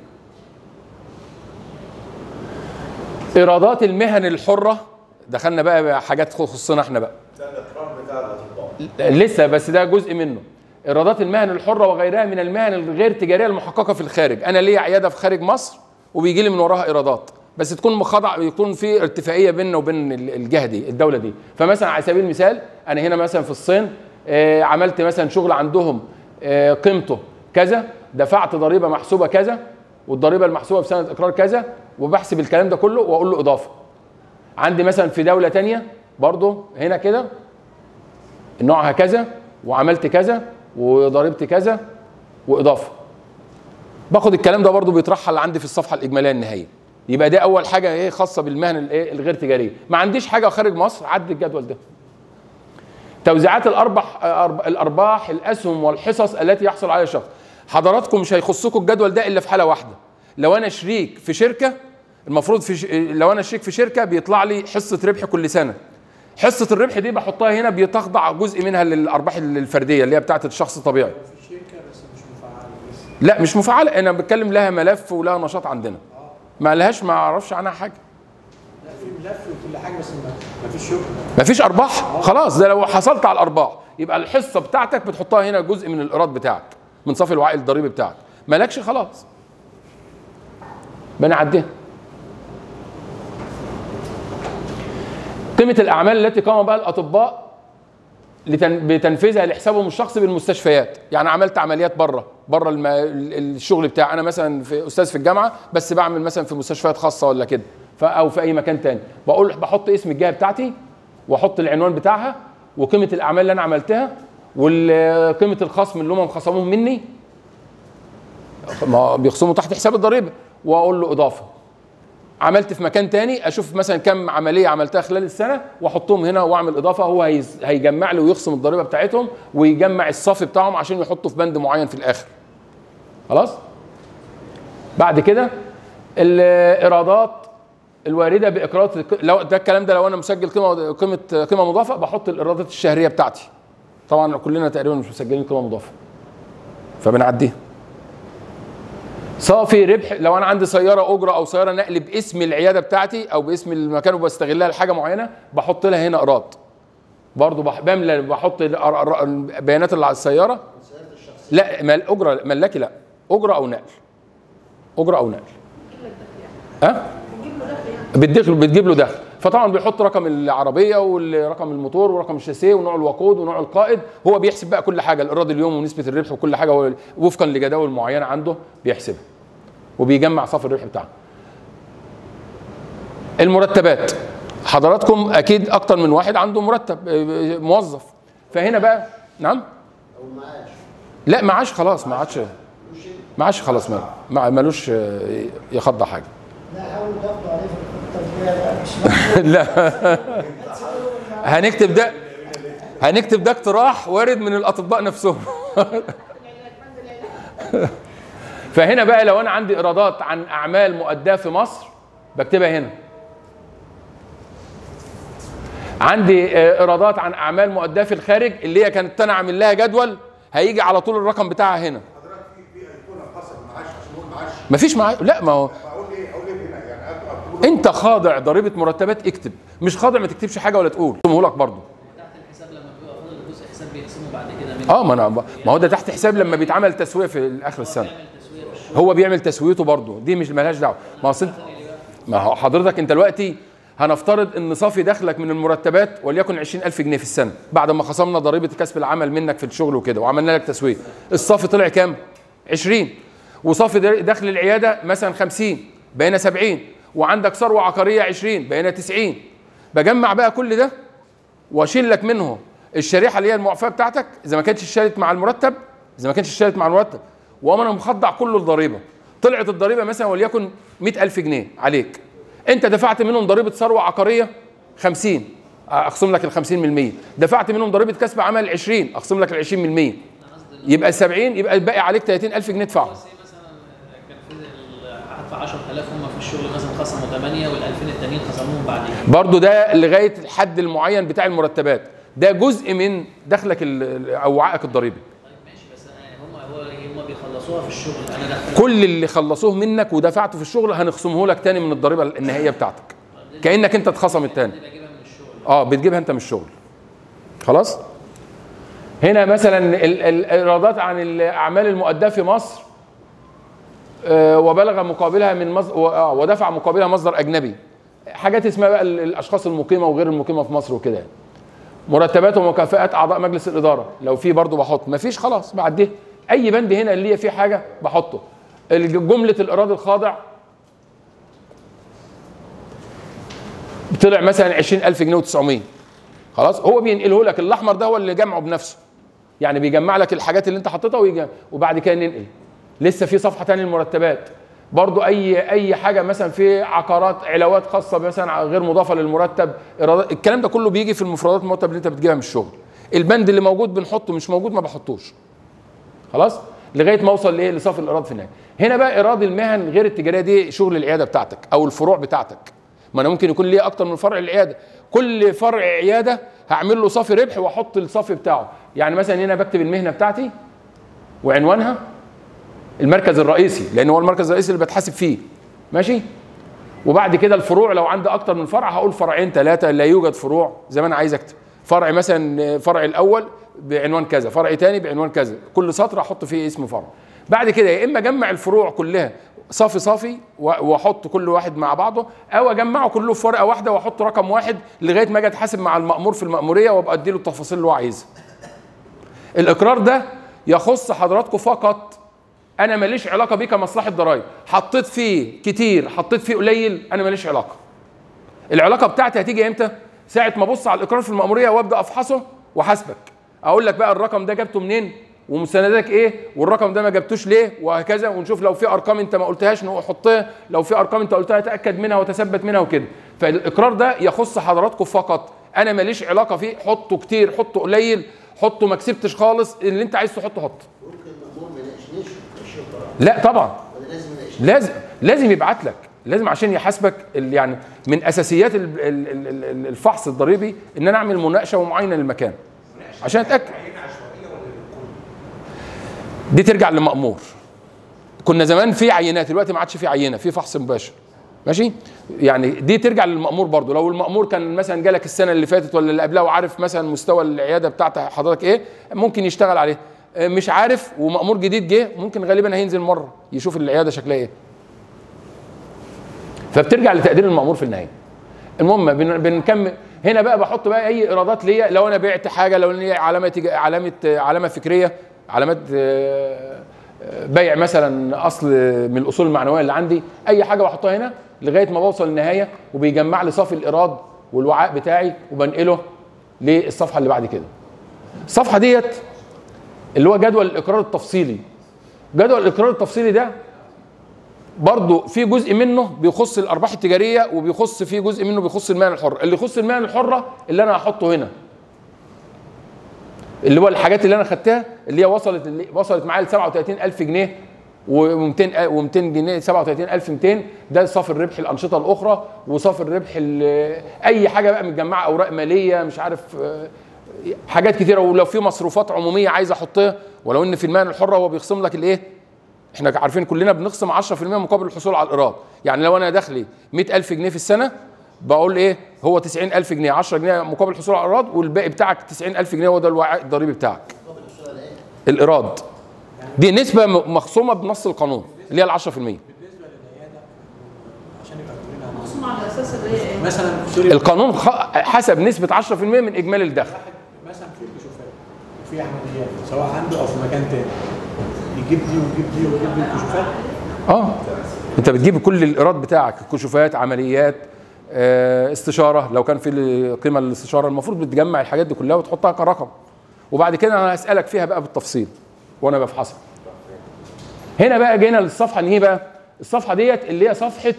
ايرادات المهن الحره دخلنا بقى بقى حاجات تخصنا احنا بقى ده الاقرار بتاع الاطباء لسه بس ده جزء منه ايرادات المهن الحره وغيرها من المهن الغير تجاريه المحققه في الخارج انا ليا عياده في خارج مصر وبيجي لي من وراها ايرادات بس تكون مخضع يكون في اتفاقيه بيننا وبين ال- الجهه دي الدوله دي فمثلا على سبيل المثال انا هنا مثلا في الصين آه، عملت مثلا شغل عندهم آه، قيمته كذا دفعت ضريبه محسوبه كذا والضريبه المحسوبه في سنه اقرار كذا وبحسب الكلام ده كله واقول له اضافه عندي مثلا في دوله تانية برضه هنا كده نوعها كذا وعملت كذا وضريبتي كذا واضافه باخد الكلام ده برضو بيترحل عندي في الصفحه الاجماليه النهائيه يبقى دي اول حاجه ايه خاصه بالمهن الايه الغير تجاريه ما عنديش حاجه خارج مصر عد الجدول ده توزيعات الارباح أرب- الارباح الاسهم والحصص التي يحصل عليها الشخص حضراتكم مش هيخصكم الجدول ده الا في حاله واحده لو انا شريك في شركه المفروض في ش... لو انا شريك في شركه بيطلع لي حصه ربح كل سنه حصه الربح دي بحطها هنا بيتخضع جزء منها للارباح الفرديه اللي هي بتاعت الشخص الطبيعي في شركه بس مش مفعله لسه لا مش مفعله انا بتكلم لها ملف ولها نشاط عندنا ما لهاش ما اعرفش عنها حاجه لا في ملف وكل حاجه بس ما ما فيش شغل مفيش ارباح خلاص ده لو حصلت على الارباح يبقى الحصه بتاعتك بتحطها هنا جزء من الايراد بتاعك من صافي الوعي الضريبي بتاعك مالكش خلاص بنعديها قيمه الاعمال التي قام بها الاطباء لتن... بتنفيذها لحسابهم الشخصي بالمستشفيات يعني عملت عمليات بره بره الم... ال- الشغل بتاعي انا مثلا في استاذ في الجامعه بس بعمل مثلا في مستشفيات خاصه ولا كده ف... او في اي مكان تاني بقول بحط اسم الجهه بتاعتي واحط العنوان بتاعها وقيمه الاعمال اللي انا عملتها وقيمه الخصم اللي هم خصموه مني ما بيخصموا تحت حساب الضريبه واقول له اضافه عملت في مكان تاني اشوف مثلا كم عمليه عملتها خلال السنه واحطهم هنا واعمل اضافه هو هيز- هيجمع لي ويخصم الضريبه بتاعتهم ويجمع الصافي بتاعهم عشان يحطه في بند معين في الاخر خلاص بعد كده الايرادات الوارده باقراضات الك- لو ده الكلام ده لو انا مسجل قيمه قيمه قيمه مضافه بحط الايرادات الشهريه بتاعتي طبعا كلنا تقريبا مش مسجلين قيمه مضافه فبنعديها صافي ربح لو انا عندي سياره اجره او سياره نقل باسم العياده بتاعتي او باسم المكان وبستغلها لحاجه معينه بحط لها هنا ايراد برضه بح- بملى بحط ال- ار- ار- البيانات اللي على السياره لا مال اجره ملاكي لا اجره او نقل اجره او نقل ها بتدخل بتجيب له دخل فطبعا بيحط رقم العربيه ورقم الموتور ورقم الشاسيه ونوع الوقود ونوع القائد هو بيحسب بقى كل حاجه الايراد اليوم ونسبه الربح وكل حاجه هو وفقا لجداول معينه عنده بيحسبها وبيجمع صافي الربح بتاعه المرتبات حضراتكم اكيد اكتر من واحد عنده مرتب آه، موظف فهنا بقى نعم او المعاش لا معاش خلاص ما عادش معاش خلاص ما ما- ملوش آه، يخضع حاجه لا حاولوا تاخدوا عليه في التطبيق بقى مش لا هنكتب ده هنكتب ده اقتراح وارد من الاطباء نفسهم فهنا بقى لو انا عندي ايرادات عن اعمال مؤداه في مصر بكتبها هنا عندي آه، ايرادات عن اعمال مؤداه في الخارج اللي هي كانت انا عامل لها جدول هيجي على طول الرقم بتاعها هنا حضرتك في في ايقونه خاصه بالمعاش عشان نقول معاش مفيش معايا لا ما هو اقول ايه اقول ايه هنا يعني أكتب- أكتب- انت خاضع ضريبه مرتبات اكتب مش خاضع ما تكتبش حاجه ولا تقول اقسمه لك برضه تحت الحساب لما بيبقى فاضل جزء حساب بيقسمه بعد كده منه اه ما انا ما هو ده تحت حساب لما بيتعمل تسويه في اخر السنه هو بيعمل تسويته برضه دي مش ملهاش دعوه ما هو أصل انت- ما هو حضرتك انت دلوقتي هنفترض ان صافي دخلك من المرتبات وليكن 20000 جنيه في السنه بعد ما خصمنا ضريبه كسب العمل منك في الشغل وكده وعملنا لك تسويه الصافي طلع كام 20 وصافي در- دخل العياده مثلا 50 بقينا 70 وعندك ثروه عقاريه 20 بقينا 90 بجمع بقى كل ده واشيل لك منه الشريحه اللي هي المعفاه بتاعتك اذا ما كانتش اشترت مع المرتب اذا ما كانتش اشترت مع المرتب وانا انا مخضع كله الضريبه طلعت الضريبه مثلا وليكن 100000 جنيه عليك انت دفعت منهم ضريبه ثروه عقاريه 50 اخصم لك ال 50% دفعت منهم ضريبه كسب عمل 20 اخصم لك ال 20% يبقى 70 يبقى الباقي عليك 30000 جنيه تدفعهم مثلا كان في ال- هدفع 10000 هم في الشغل مثلا خصموا 8 وال 2000 التانيين خصموهم بعدين برضو ده لغايه الحد المعين بتاع المرتبات ده جزء من دخلك ال- او وعائك الضريبي طيب ماشي بس أنا هم هو هم بيخلصوها في الشغل انا دخلت كل اللي خلصوه منك ودفعته في الشغل هنخصمه لك تاني من الضريبه النهائيه بتاعتك كانك انت اتخصم التاني بجيبها من الشغل اه بتجيبها انت من الشغل خلاص هنا مثلا ال- ال- الايرادات عن الاعمال المؤداه في مصر آه، وبلغ مقابلها من مصدر ودفع مقابلها مصدر اجنبي حاجات اسمها بقى ال- الاشخاص المقيمه وغير المقيمه في مصر وكده يعني. مرتبات ومكافآت اعضاء مجلس الاداره لو في برضه بحط مفيش خلاص بعديه اي بند هنا اللي هي فيه حاجه بحطه الج- جمله الايراد الخاضع طلع مثلا 20000 جنيه و900 خلاص هو بينقله لك الاحمر ده هو اللي جمعه بنفسه يعني بيجمع لك الحاجات اللي انت حطيتها ويجي وبعد كده ننقل لسه في صفحه ثانيه المرتبات برضو اي اي حاجه مثلا في عقارات علاوات خاصه مثلا غير مضافه للمرتب إيرادات- الكلام ده كله بيجي في المفردات المرتب اللي انت بتجيبها من الشغل البند اللي موجود بنحطه مش موجود ما بحطوش خلاص لغايه ما اوصل لايه لصافي الايراد في النهايه هنا بقى ايراد المهن غير التجاريه دي شغل العياده بتاعتك او الفروع بتاعتك ما انا ممكن يكون ليه اكتر من فرع العياده كل فرع عياده هعمل له صافي ربح واحط الصافي بتاعه يعني مثلا هنا بكتب المهنه بتاعتي وعنوانها المركز الرئيسي لان هو المركز الرئيسي اللي بتحاسب فيه ماشي وبعد كده الفروع لو عندي اكتر من فرع هقول فرعين ثلاثه لا يوجد فروع زي ما انا عايز اكتب فرع مثلا فرع الاول بعنوان كذا فرع تاني بعنوان كذا كل سطر احط فيه اسم فرع بعد كده يا اما اجمع الفروع كلها صافي صافي و- واحط كل واحد مع بعضه او اجمعه كله في ورقه واحده واحط رقم واحد لغايه ما اجي اتحاسب مع المامور في الماموريه وابقى اديله التفاصيل اللي هو عايزها. الاقرار ده يخص حضراتكم فقط انا ماليش علاقه بيه كمصلحه ضرائب حطيت فيه كتير حطيت فيه قليل انا ماليش علاقه العلاقه بتاعتي هتيجي امتى ساعه ما ابص على الاقرار في الماموريه وابدا افحصه واحاسبك اقول لك بقى الرقم ده جبته منين ومستنداتك ايه والرقم ده ما جبتوش ليه وهكذا ونشوف لو في ارقام انت ما قلتهاش نحطها لو في ارقام انت قلتها تاكد منها وتثبت منها وكده فالاقرار ده يخص حضراتكم فقط انا ماليش علاقه فيه حطه كتير حطه قليل حطه ما كسبتش خالص اللي انت عايز تحطه حط ممكن المأمور ما يناقشنيش ماشي القرار لا طبعا ولا لازم يناقشني لازم لازم يبعت لك لازم عشان يحاسبك ال- يعني من اساسيات ال- ال- ال- ال- الفحص الضريبي ان انا اعمل مناقشه ومعاينه للمكان عشان اتاكد دي ترجع للمأمور كنا زمان في عينات دلوقتي ما عادش في عينه في فحص مباشر ماشي يعني دي ترجع للمأمور برضو لو المأمور كان مثلا جالك السنه اللي فاتت ولا اللي قبلها وعارف مثلا مستوى العياده بتاعت حضرتك ايه ممكن يشتغل عليه آه، مش عارف ومأمور جديد جه ممكن غالبا هينزل مره يشوف العياده شكلها ايه فبترجع لتقدير المأمور في النهايه المهم بن- بنكمل هنا بقى بحط بقى اي ايرادات ليا لو انا بعت حاجه لو ليا علامه تج- علامه علامه فكريه علامات آه، آه، بيع مثلا اصل من الاصول المعنويه اللي عندي اي حاجه بحطها هنا لغايه ما بوصل للنهايه وبيجمع لي صافي الايراد والوعاء بتاعي وبنقله للصفحه اللي بعد كده الصفحه ديت اللي هو جدول الاقرار التفصيلي جدول الاقرار التفصيلي ده برضه في جزء منه بيخص الارباح التجاريه وبيخص في جزء منه بيخص المهن الحره اللي يخص المهن الحره اللي انا هحطه هنا اللي هو الحاجات اللي انا خدتها اللي هي وصلت اللي وصلت معايا ل 37000 جنيه و200 و200 جنيه 37200 ده صافي الربح الانشطه الاخرى وصافي الربح ال- اي حاجه بقى متجمعه اوراق ماليه مش عارف آه، حاجات كتيره ولو في مصروفات عموميه عايز احطها ولو ان في المهن الحره هو بيخصم لك الايه احنا عارفين كلنا بنخصم 10% مقابل الحصول على الايراد يعني لو انا دخلي 100000 جنيه في السنه بقول ايه هو 90000 جنيه 10 جنيه مقابل الحصول على الايراد والباقي بتاعك 90000 جنيه هو ده الوعاء الضريبي بتاعك الايراد دي نسبه م- مخصومه بنص القانون اللي هي ال 10% بالنسبه للعياده عشان يبقى كلنا مقسوم على اساس اللي هي ايه؟ مثلا سوري القانون خ- حسب نسبه 10% من اجمالي الدخل واحد مثلا في كشوفات وفي عمليات سواء عنده او في مكان تاني يجيب دي ويجيب دي ويجيب دي الكشوفات اه انت بتجيب كل الايراد بتاعك كشوفات عمليات آه، استشاره لو كان في قيمه للاستشاره المفروض بتجمع الحاجات دي كلها وتحطها كرقم وبعد كده انا هسالك فيها بقى بالتفصيل وانا بفحصها هنا بقى جينا للصفحه ان ايه بقى الصفحه ديت اللي هي صفحه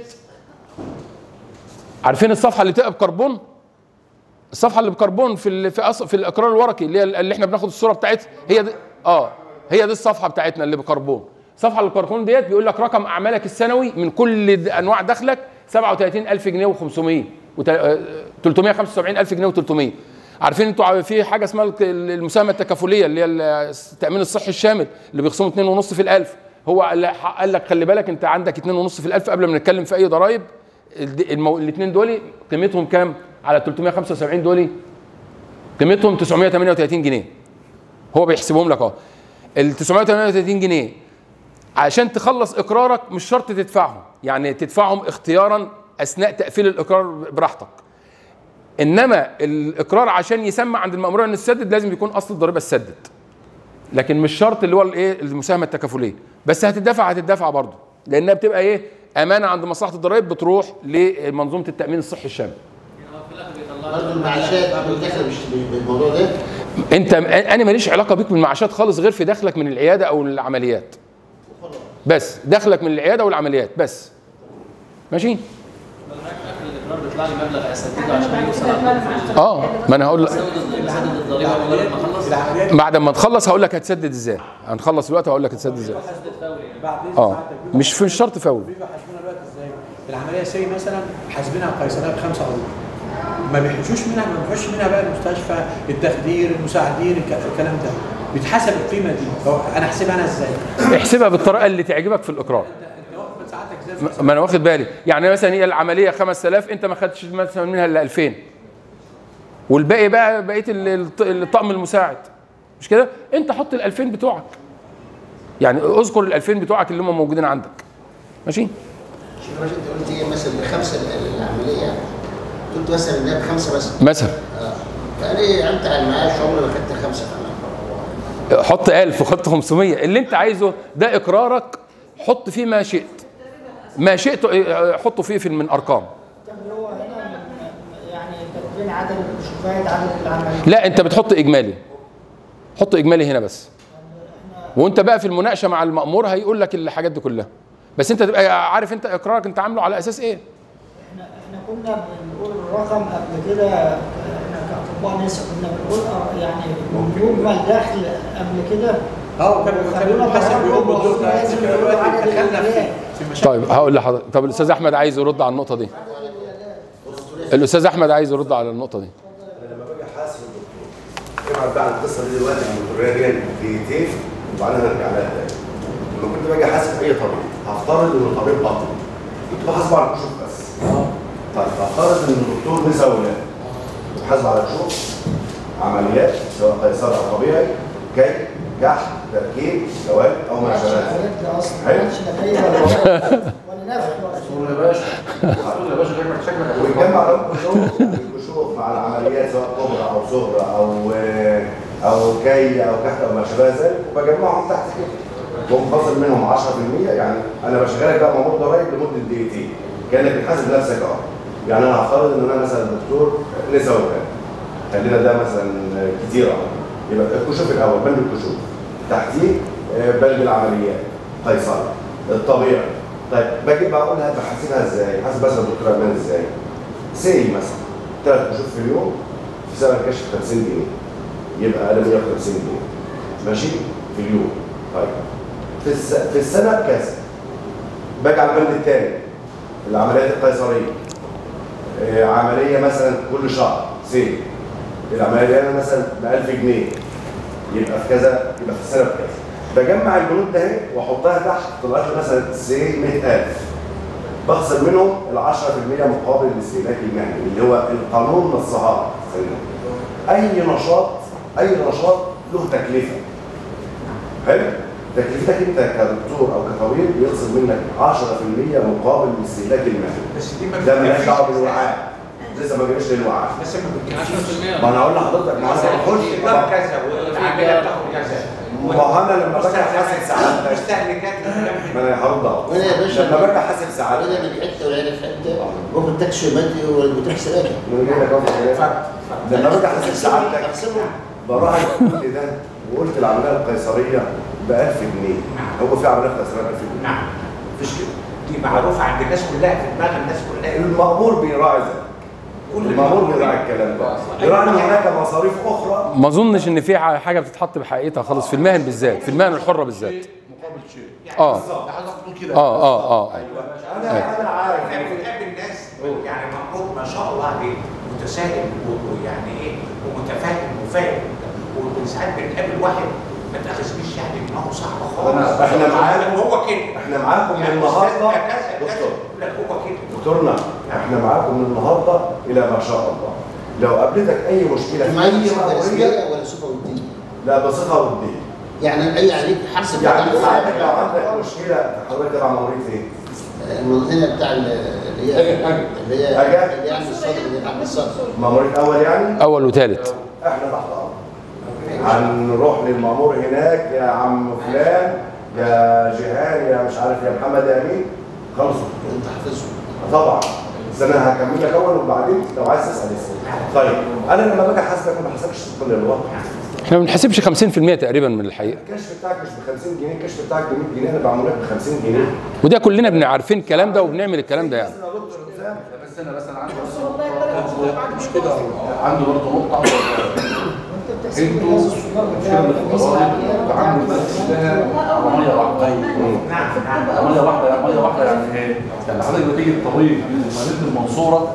عارفين الصفحه اللي تبقى بكربون الصفحه اللي بكربون في ال- في أص- في الاقرار الورقي اللي هي اللي احنا بناخد الصوره بتاعتها هي دي اه هي دي الصفحه بتاعتنا اللي بكربون الصفحه اللي بكربون ديت بيقول لك رقم اعمالك السنوي من كل د- انواع دخلك 37000 جنيه و500 و 375000 جنيه و300 عارفين انتوا عا- في حاجه اسمها الك- المساهمه التكافليه اللي هي التامين الصحي الشامل اللي بيخصموا 2.5 في الالف هو قال قال لك خلي بالك انت عندك 2.5 في الالف قبل ما نتكلم في اي ضرائب المو... الاثنين دول قيمتهم كام على 375 دول قيمتهم 938 جنيه هو بيحسبهم لك اهو ال 938 جنيه عشان تخلص اقرارك مش شرط تدفعهم يعني تدفعهم اختيارا اثناء تقفيل الاقرار براحتك انما الاقرار عشان يسمى عند الماموريه ان تسدد لازم يكون اصل الضريبه تسدد لكن مش شرط اللي هو الايه المساهمه التكافليه بس هتدفع هتدفع برضه لانها بتبقى ايه امانه عند مصلحه الضرائب بتروح لمنظومه التامين الصحي الشامل برضه المعاشات بتدخل مش بالموضوع ده انت انا ماليش علاقه بيك بالمعاشات خالص غير في دخلك من العياده او العمليات بس دخلك من العياده والعمليات بس ماشي الاقرار بيطلع لي مبلغ اسدده عشان يوصل على اه ما انا هقول لك سدد الضريبه مجرد ما اخلص العمليات بعد ما تخلص هقول لك هتسدد ازاي هنخلص الوقت هقول لك هتسدد ازاي سدد فوري يعني بعد إذن اه ساعتك بيبقى- مش في مش شرط فوري بيبقى حاسبينها دلوقتي ازاي؟ العمليه سي مثلا حاسبينها قيصريه بخمسه عروض ما بيحوشوش منها ما بيحوش منها بقى المستشفى التخدير المساعدين الك- الكلام ده بيتحسب القيمه دي هو انا احسبها انا ازاي؟ احسبها بالطريقه اللي تعجبك في الاقرار انت واخد من ساعتك ازاي؟ ما- ما انا واخد بالي يعني مثلا هي العمليه 5000 انت ما خدتش مثلا منها الا 2000 والباقي بقى بقيه ال- الط- الطقم المساعد مش كده انت حط ال 2000 بتوعك يعني اذكر ال 2000 بتوعك اللي هم موجودين عندك ماشي شوف يا باشا انت قلت ايه مثلا بخمسه العمليه قلت مثلا انها بخمسه بس مثلا اه يعني انت على المعاش عمري ما خدت خمسه كمان حط 1000 وحط 500 اللي انت عايزه ده اقرارك حط فيه ما شئت ما شئت اه، حطه فيه في من ارقام طب اللي هو هنا يعني تدوين عدد المشوفات عدد العمليات لا انت بتحط اجمالي حط اجمالي هنا بس وانت بقى في المناقشه مع المأمور هيقول لك الحاجات دي كلها بس انت تبقى عارف انت اقرارك انت عامله على اساس ايه احنا احنا كنا بنقول الرقم قبل كده احنا كاطباء نسا كنا بنقول اه يعني مجمل دخل قبل كده اه كان كان حسب يوم بالدور لازم يقولوا دلوقتي عدد دخلنا في العمليات. في مشاكل طيب هقول لحضرتك طب الاستاذ احمد عايز يرد على النقطه دي الاستاذ احمد عايز يرد على النقطه دي انا لما باجي احاسب الدكتور ابعد بقى عن القصه دي دلوقتي عن الدكتوريه دي دقيقتين وبعدين هرجع لها تاني لما كنت باجي احاسب اي طبيب هفترض ان الطبيب بطل كنت بحاسبه على الكشوف بس طيب هفترض ان الدكتور نسا ولاد بحاسبه على الكشوف عمليات سواء قيصر او طبيعي كي جحد تركيب زواج او ما شابه ذلك العمليات دي اصلا ما حلو. كانش نتائج ولا ولا نفع ولا قول يا باشا قول يا باشا شكلك شكلك ويجمع لهم كشوف الكشوف مع العمليات سواء كبرى او صغرى او او كي او كحت او ما شابه ذلك وبجمعهم تحت كده ومفصل منهم 10% يعني انا بشغلك بقى مامور ضرايب لمده دقيقتين كانك بتحاسب نفسك اه يعني انا هفترض ان انا مثلا دكتور نسا وكان خلينا ده مثلا كتير أهو. يبقى الكشوف الاول بند الكشوف تحتيه آه، بند العمليات قيصر الطبيعي طيب باجي بقى اقول لها بحاسبها ازاي؟ حاسب مثلا الدكتور امان ازاي؟ سي مثلا ثلاث كشوف في اليوم في سنه الكشف 50 جنيه يبقى اقل 150 جنيه ماشي في اليوم طيب في الس... في السنه كذا باجي على البند الثاني العمليات القيصريه آه، عمليه مثلا كل شهر سي العمليه دي انا مثلا ب 1000 جنيه يبقى في كذا يبقى في السنه بكذا بجمع البنود ده اهي واحطها تحت طلعت لي مثلا سي 100000 بخسر منهم ال 10% مقابل الاستهلاك المهني اللي هو القانون نصها اي نشاط اي نشاط له تكلفه حلو تكلفتك انت كدكتور او كطبيب بيخصم منك 10% مقابل الاستهلاك المهني بس دي ما ده مالهاش بتكفيش. دعوه بالوعاء لسه ما جاليش للوعاء بس ما بتكفيش. ما انا هقول لحضرتك ما انا بخش الإيجار كذا والعملية بتاخد كذا ما هو انا لما باجي احاسب سعادتك مستهلكات ما انا هرد اهو وانا يا باشا لما باجي احاسب سعادتك وانا من حته ولا في حته ممكن تاكسي مادي وتاكسي راجع من جاي لك أهو. لما باجي احاسب سعادتك اقسمهم براعي كل ده وقلت العمليه القيصريه ب 1000 جنيه هو في عمليه قيصريه ب 1000 جنيه نعم مفيش كده دي معروفة عند الناس كلها في دماغ الناس كلها المأمور بيراعي ذلك كل المأمور بيراعي الكلام ده بيراعي ان هناك مصاريف اخرى ما اظنش ان في حاجه بتتحط بحقيقتها خالص في المهن بالذات في المهن الحره بالذات مقابل شيء اه ده حاجه بتقول كده اه اه اه انا انا عارف احنا بنقابل ناس يعني مأمور ما شاء الله عليه متساهل و- ويعني ايه ومتفاهم وفاهم وساعات بنقابل واحد ما تاخذنيش يعني دماغه صعبه خالص احنا معاكم. هو كده احنا معاكم من يعني النهارده أستاذ كذا كذا دكتور يقول لك هو كده دكتورنا احنا معاكم من النهارده الى ما شاء الله لو قابلتك اي مشكله في معايا اي صفه مأموريه رسميه ولا صفه وديه لا بصفه وديه يعني اي عليك حبس يعني فتح ساعتك لو عندك مشكله حضرتك تبع مأموريه ايه؟ المنظمه بتاع ال- اللي هي اللي هي أجا. اللي هي عند الصدر اللي عند الصدر مأموريه اول يعني اول وثالث احنا تحت امر هنروح للمأمور هناك يا عم فلان يا جهان يا مش عارف يا محمد يا امين خلصوا انت حافظهم طبعا بس انا هكمل لك اول وبعدين لو عايز تسال اسال طيب انا لما باجي احاسبك ما بحاسبكش طبقا للواقع احنا ما بنحسبش 50% تقريبا من الحقيقه الكشف بتاعك مش ب 50 جنيه الكشف بتاعك ب 100 جنيه انا بعمل لك ب 50 جنيه وده كلنا بن عارفين الكلام ده وبنعمل الكلام ده يعني بس انا بس انا عندي والله يطلع مش كده عندي برضه نقطه عاوز وانت بتحسب انتوا الناس الصغار مشكله بتاعك الناس الاختبارات العادية التعامل بتاعك ده كلها ميه واحده نعم نعم ميه واحده يعني ميه واحده يعني ايه؟ يعني حضرتك بتيجي الطبيب في مدينه المنصوره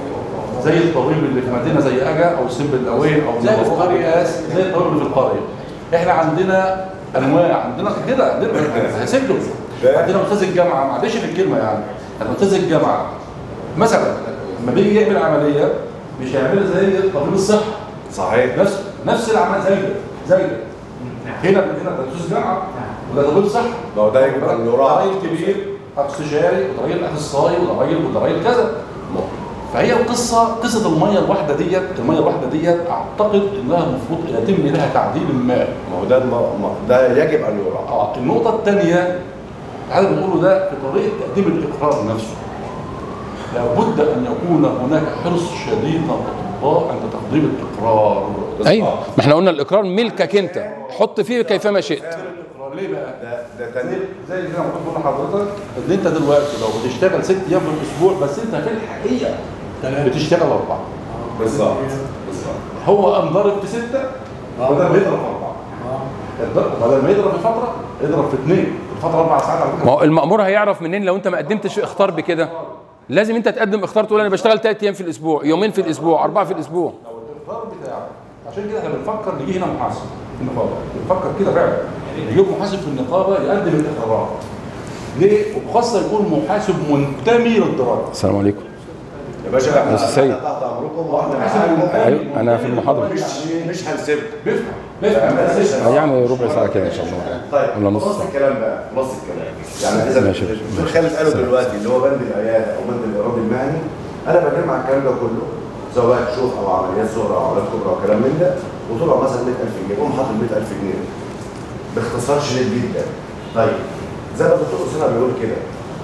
زي الطبيب اللي في مدينه زي اجا او سمب الاوين او زي اللي في نبروك قرية. ياس، زي الطبيب اللي في القريه احنا عندنا انواع عندنا كده عندنا هسيب له عندنا استاذ الجامعه معلش في الكلمه يعني يعني استاذ الجامعه مثلا لما بيجي يعمل عمليه مش هيعملها زي طبيب الصحه صحيح نفس نفس العمل زي ده زي ده هنا هنا ده استاذ جامعه وده طبيب صحه ما هو ده يبقى ده يراعي راجل كبير استشاري وده راجل اخصائي وده راجل وده راجل كذا فهي القصه قصه الميه الواحده ديت الميه الواحده ديت اعتقد انها المفروض يتم لها تعديل ما ما هو ده الم- ما- ده يجب ان يراعى اه النقطه الثانيه هذا بنقوله ده في طريقه تقديم الاقرار نفسه لابد ان يكون هناك حرص شديد من الاطباء عند تقديم الاقرار ايوه ما احنا قلنا الاقرار ملكك انت حط فيه كيفما شئت الاقرار ليه بقى؟ ده ده تاني زي اللي انا كنت بقول لحضرتك ان انت دلوقتي لو بتشتغل ست ايام في الاسبوع بس انت في الحقيقه بتشتغل اربعه بالظبط بالظبط هو قام ضارب في سته بدل ما يضرب في اربعه الضرب- بدل ما يضرب في فتره يضرب في اثنين الفتره اربع ساعات على ما فكره هو المأمور هيعرف منين لو انت ما قدمتش اختار بكده لازم انت تقدم اختار تقول انا بشتغل ثلاث ايام في الاسبوع يومين في الاسبوع اربعه في الاسبوع لو الاقرار بتاعك عشان كده احنا بنفكر نجي هنا محاسب في النقابه بنفكر كده فعلا نجيب محاسب في النقابه يقدم الاقرارات ليه؟ وبخاصه يكون محاسب منتمي للدراسه السلام عليكم يا باشا احنا يا أستاذ سيد. تحت امركم واحنا معاكم ايوه انا في المحاضره مش مش هنسيبكم بيفهم بيفهم آه، يعني ربع ساعه كده ان شاء الله طيب ولا نص خلاص ساعه الكلام بقى خلاص الكلام يعني اذا ماشي. الدكتور خالد قاله دلوقتي اللي هو بند العياده او بند الايراد المهني انا بجمع الكلام ده كله سواء بقى كشوف او عمليات صغرى او عمليات كبرى وكلام من ده وطلع مثلا 100000 جنيه قوم حاطط 100000 جنيه باختصار شديد جدا طيب زي ما الدكتور اسامه بيقول كده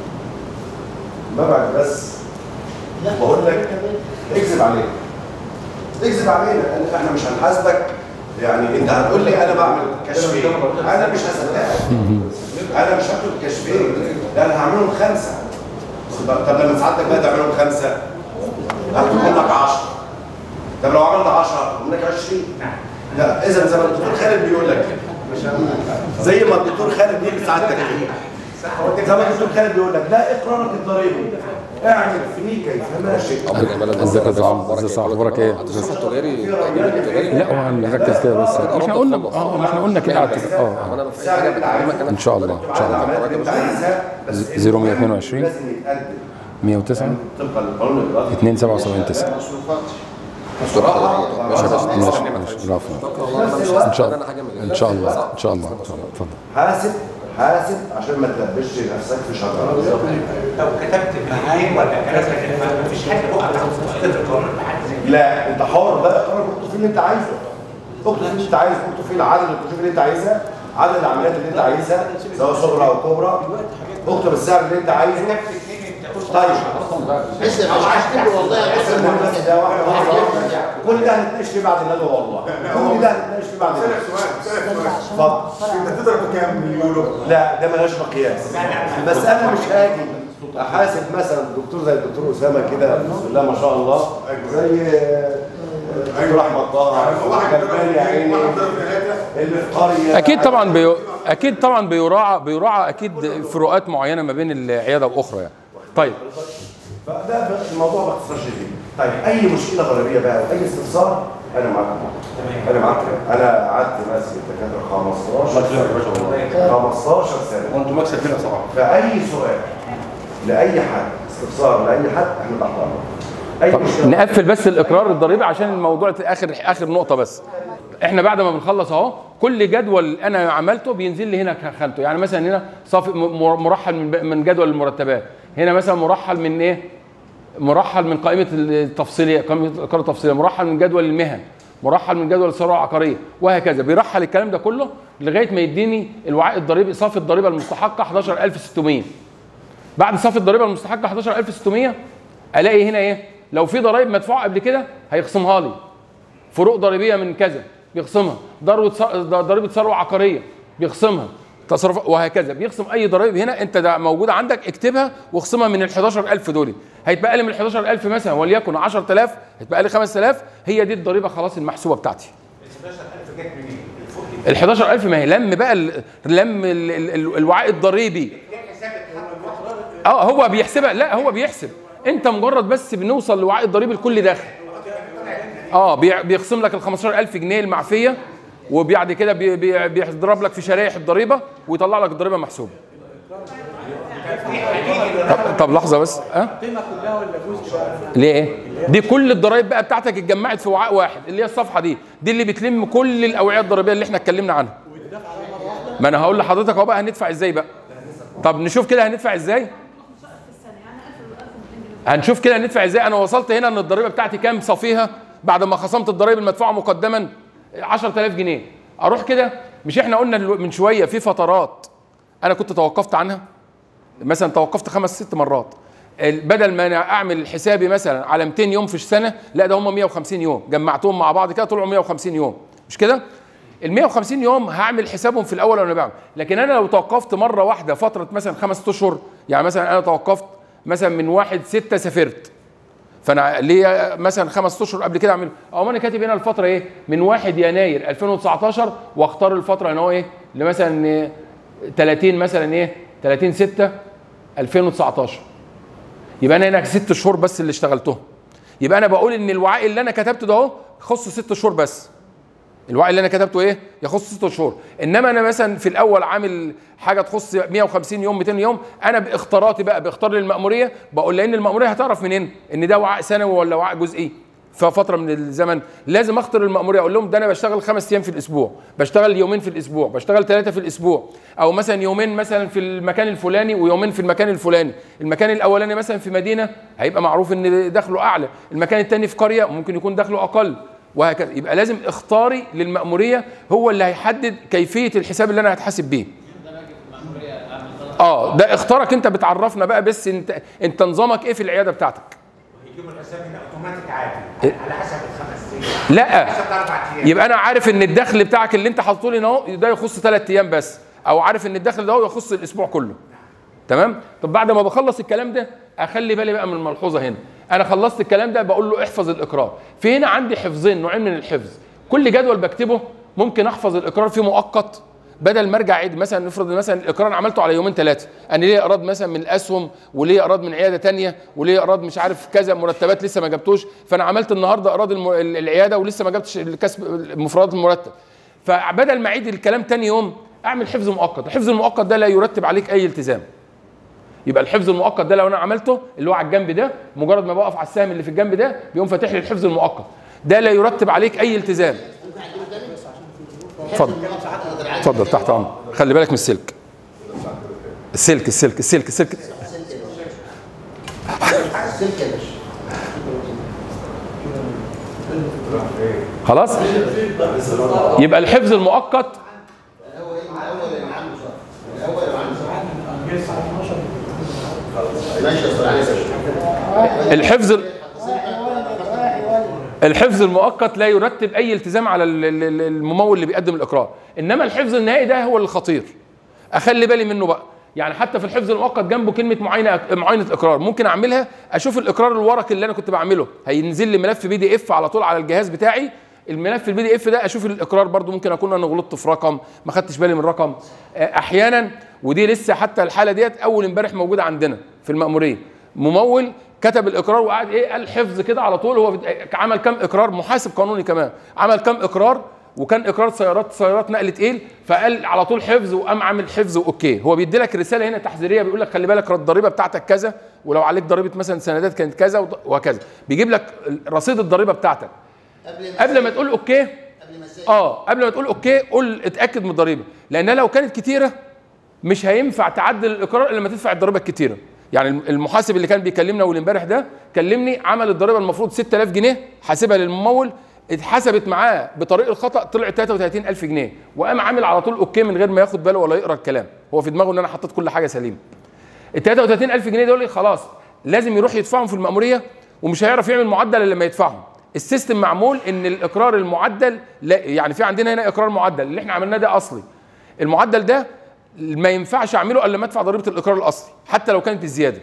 ببعت بس بقول لك اكذب علينا اكذب علينا أنا- احنا مش هنحاسبك يعني انت هتقول لي انا بعمل كشفين انا مش هصدقك انا مش هكتب كشفين لا انا هعملهم خمسه طب لما سعادتك بقى تعملهم خمسه هكتب لك 10 طب لو عملت 10 هكتب لك 20 لا اذا زي ما الدكتور خالد بيقول لك زي ما الدكتور خالد بيقول سعادتك كده زي ما الدكتور خالد بيقول لك لا اقرارك الضريبي اعمل فيه كيفما شئت ازيك يا زعيم ازي صح اخبارك ايه لا هو هنركز كده بس ما احنا قلنا اه ما احنا قلنا كده على التليفون. اه آه. ان شاء الله ان شاء الله 0122 لازم يتقدم 109 طبقا للقانون الإداري 277 9 ماشي ماشي العفو ان شاء الله ان شاء الله ان شاء الله ان شاء الله اتفضل حاسب حاسب عشان ما تلبسش نفسك في شجره لو كتبت معايا ولا كتبت مفيش حاجه بقى في القانون بحد زي لا انت حر بقى اقرار اكتب فيه اللي انت عايزه اكتب فيه اللي انت عايزه اكتب فيه العدد الكشوف اللي انت عايزها عدد العمليات اللي انت عايزها سواء صغرى او كبرى اكتب السعر اللي انت عايزه طيب بس مش هكتب والله بس بس المهم بس ده واحده واحده واحده كل ده هنتناقش فيه بعد الندوه والله كل ده هنتناقش فيه بعد الندوه سؤال سؤال اتفضل انت تضرب كام يورو؟ لا ده ملهاش مقياس بس انا مش هاجي احاسب مثلا دكتور زي الدكتور اسامه كده بسم الله ما شاء الله زي دكتور احمد طه واحد ضرب غلبان يا اثنين عيني واحد ضرب ثلاثه اللي في قريه اكيد طبعا بي... اكيد طبعا بيراعى بيراعى اكيد فروقات معينه ما بين العياده واخرى يعني طيب فده الموضوع باختصار شديد طيب اي مشكله ضريبيه بقى واي استفسار انا معاك انا معاك انا قعدت ماسك الدكاتره 15 سنه 15 سنه وانتم مكسب هنا صراحه فاي سؤال لاي حد استفسار لاي حد احنا تحت امرك اي طب مشكله نقفل بس الاقرار الضريبي عشان الموضوع اخر اخر نقطه بس احنا بعد ما بنخلص اهو كل جدول انا عملته بينزل لي هنا خانته يعني مثلا هنا صافي م- مرحل من من جدول المرتبات هنا مثلا مرحل من ايه مرحل من قائمه التفصيليه قائمه الإقرار التفصيليه مرحل من جدول المهن مرحل من جدول الثروه العقاريه وهكذا بيرحل الكلام ده كله لغايه ما يديني الوعاء الضريبي صافي الضريبه المستحقه 11600 بعد صافي الضريبه المستحقه 11600 الاقي هنا ايه لو في ضرائب مدفوعه قبل كده هيخصمها لي فروق ضريبيه من كذا بيخصمها ضريبه ث- ضريبه ثروه عقاريه بيخصمها تصرف وهكذا بيخصم اي ضرائب هنا انت ده موجوده عندك اكتبها واخصمها من ال 11000 دول هيتبقى لي من ال 11000 مثلا وليكن 10000 هيتبقى لي 5000 هي دي الضريبه خلاص المحسوبه بتاعتي ال 11000 جت منين؟ الفوق ال 11000 ما هي لم بقى ال- لم ال- ال- ال- الوعاء الضريبي كان حساب اتحط اه هو بيحسبها لا هو بيحسب انت مجرد بس بنوصل لوعاء الضريبي لكل داخل اه بيع- بيخصم لك ال 15000 جنيه المعفيه وبعد كده بي- بي- بيضرب لك في شرائح الضريبه ويطلع لك الضريبه محسوبه طب, طب لحظه بس اه القيمه كلها ولا جزء بقى؟ ليه ايه دي كل الضرايب بقى بتاعتك اتجمعت في وعاء واحد اللي هي الصفحه دي دي اللي بتلم كل الاوعيه الضريبيه اللي احنا اتكلمنا عنها ما انا هقول لحضرتك اهو بقى هندفع ازاي بقى طب نشوف كده هندفع ازاي هنشوف كده ندفع ازاي انا وصلت هنا ان الضريبه بتاعتي كام صافيها بعد ما خصمت الضرائب المدفوعه مقدما 10000 جنيه اروح كده مش احنا قلنا دلو- من شويه في فترات انا كنت توقفت عنها مثلا توقفت خمس ست مرات ال- بدل ما انا اعمل حسابي مثلا على 200 يوم في السنه لا ده هم 150 يوم جمعتهم مع بعض كده طلعوا 150 يوم مش كده ال 150 يوم هعمل حسابهم في الاول وانا بعمل لكن انا لو توقفت مره واحده فتره مثلا خمس اشهر يعني مثلا انا توقفت مثلا من واحد ستة سافرت فانا ليا مثلا خمس اشهر قبل كده اعمل او انا كاتب هنا الفتره ايه من 1 يناير 2019 واختار الفتره ان هو ايه لمثلا إيه 30 مثلا ايه 30 6 2019 يبقى انا هنا ست شهور بس اللي اشتغلتهم يبقى انا بقول ان الوعاء اللي انا كتبته ده اهو يخص ست شهور بس الوعي اللي انا كتبته ايه يخص ست شهور انما انا مثلا في الاول عامل حاجه تخص 150 يوم 200 يوم انا باختاراتي بقى باختار للمأموريه بقول لان المأموريه هتعرف منين ان ده وعاء سنوي ولا وعاء جزئي ففتره من الزمن لازم اختار المأموريه اقول لهم ده انا بشتغل خمس ايام في الاسبوع بشتغل يومين في الاسبوع بشتغل ثلاثه في الاسبوع او مثلا يومين مثلا في المكان الفلاني ويومين في المكان الفلاني المكان الاولاني مثلا في مدينه هيبقى معروف ان دخله اعلى المكان الثاني في قريه ممكن يكون دخله اقل وهكذا يبقى لازم اختاري للمأمورية هو اللي هيحدد كيفية الحساب اللي انا هتحاسب بيه اه ده اختارك انت بتعرفنا بقى بس انت انت نظامك ايه في العياده بتاعتك يجيبوا الحساب هنا اوتوماتيك عادي إيه؟ على حسب الخمس ايام لا حسب اربع ايام يبقى انا عارف ان الدخل بتاعك اللي انت حاطه لي اهو ده يخص ثلاث ايام بس او عارف ان الدخل ده هو يخص الاسبوع كله تمام طب بعد ما بخلص الكلام ده اخلي بالي بقى من الملحوظه هنا انا خلصت الكلام ده بقول له احفظ الاقرار في هنا عندي حفظين نوعين من الحفظ كل جدول بكتبه ممكن احفظ الاقرار فيه مؤقت بدل ما ارجع اعيد مثلا نفرض مثلا الاقرار عملته على يومين ثلاثه انا ليه ايراد مثلا من الاسهم وليه ايراد من عياده تانية وليه ايراد مش عارف كذا مرتبات لسه ما جبتوش فانا عملت النهارده ايراد الم- العياده ولسه ما جبتش الكسب مفردات المرتب فبدل ما اعيد الكلام تاني يوم اعمل حفظ مؤقت الحفظ المؤقت ده لا يرتب عليك اي التزام يبقى الحفظ المؤقت ده لو انا عملته اللي هو على الجنب ده مجرد ما بقف على السهم اللي في الجنب ده بيقوم فاتح لي الحفظ المؤقت ده لا يرتب عليك اي التزام اتفضل اتفضل تحت امرك خلي بالك من السلك السلك السلك السلك السلك السلك يا باشا خلاص يبقى الحفظ المؤقت الاول الاول اللي عنده شهر الاول اللي عنده شهر ماشي يا استاذ علي باشا الحفظ الحفظ المؤقت لا يرتب اي التزام على ال- ال- ال- الممول اللي بيقدم الاقرار انما الحفظ النهائي ده هو الخطير اخلي بالي منه بقى يعني حتى في الحفظ المؤقت جنبه كلمه معاينه معاينه اقرار ممكن اعملها اشوف الاقرار الورقي اللي انا كنت بعمله هينزل لي ملف بي دي اف على طول على الجهاز بتاعي الملف البي دي اف ده اشوف الاقرار برضو ممكن اكون انا غلطت في رقم ما خدتش بالي من رقم آه، احيانا ودي لسه حتى الحاله ديت اول امبارح موجوده عندنا في المأموريه ممول كتب الاقرار وقعد ايه قال حفظ كده على طول هو بت- عمل كام اقرار محاسب قانوني كمان عمل كام اقرار وكان اقرار سيارات سيارات نقل تقيل فقال على طول حفظ وقام عامل حفظ واوكي هو بيدي لك رساله هنا تحذيريه بيقول لك خلي بالك الضريبه بتاعتك كذا ولو عليك ضريبه مثلا سندات كانت كذا وط- وهكذا بيجيب لك رصيد الضريبه بتاعتك قبل ما تقول اوكي قبل ما اسجل اه قبل ما تقول اوكي قول اتاكد من الضريبه لانها لو كانت كتيره مش هينفع تعدل الاقرار الا لما تدفع الضريبه الكتيره يعني المحاسب اللي كان بيكلمنا اول امبارح ده كلمني عمل الضريبه المفروض 6000 جنيه حاسبها للممول اتحسبت معاه بطريق الخطا طلعت 33000 جنيه وقام عامل على طول اوكي من غير ما ياخد باله ولا يقرا الكلام هو في دماغه ان انا حطيت كل حاجه سليمه ال 33000 جنيه دول خلاص لازم يروح يدفعهم في المأمورية ومش هيعرف يعمل معدل الا لما يدفعهم السيستم معمول ان الاقرار المعدل لا يعني في عندنا هنا اقرار معدل اللي احنا عملناه ده اصلي المعدل ده ما ينفعش اعمله الا لما ادفع ضريبه الاقرار الاصلي حتى لو كانت الزياده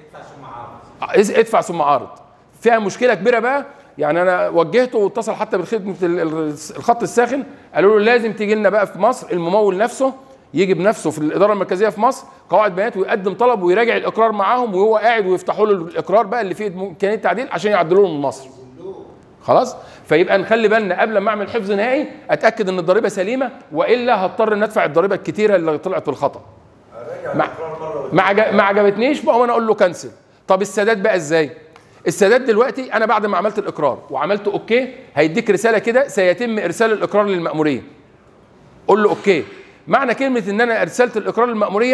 إز- ادفع ثم عارض فيها مشكله كبيره بقى يعني انا وجهته واتصل حتى بخدمه ال- ال- الخط الساخن قالوا له لازم تيجي لنا بقى في مصر الممول نفسه يجي بنفسه في الاداره المركزيه في مصر قواعد بيانات ويقدم طلب ويراجع الاقرار معاهم وهو قاعد ويفتحوا له الاقرار بقى اللي فيه امكانيه تعديل عشان يعدلوا له من مصر خلاص فيبقى نخلي بالنا قبل ما اعمل حفظ نهائي اتاكد ان الضريبه سليمه والا هضطر ان ادفع الضريبه الكتيره اللي طلعت بالخطا ما ما عجب- ما عجبتنيش بقى وانا اقول له كنسل طب السداد بقى ازاي السداد دلوقتي انا بعد ما عملت الاقرار وعملت اوكي هيديك رساله كده سيتم ارسال الاقرار للمأموريه قول له اوكي معنى كلمه ان انا ارسلت الاقرار للمأموريه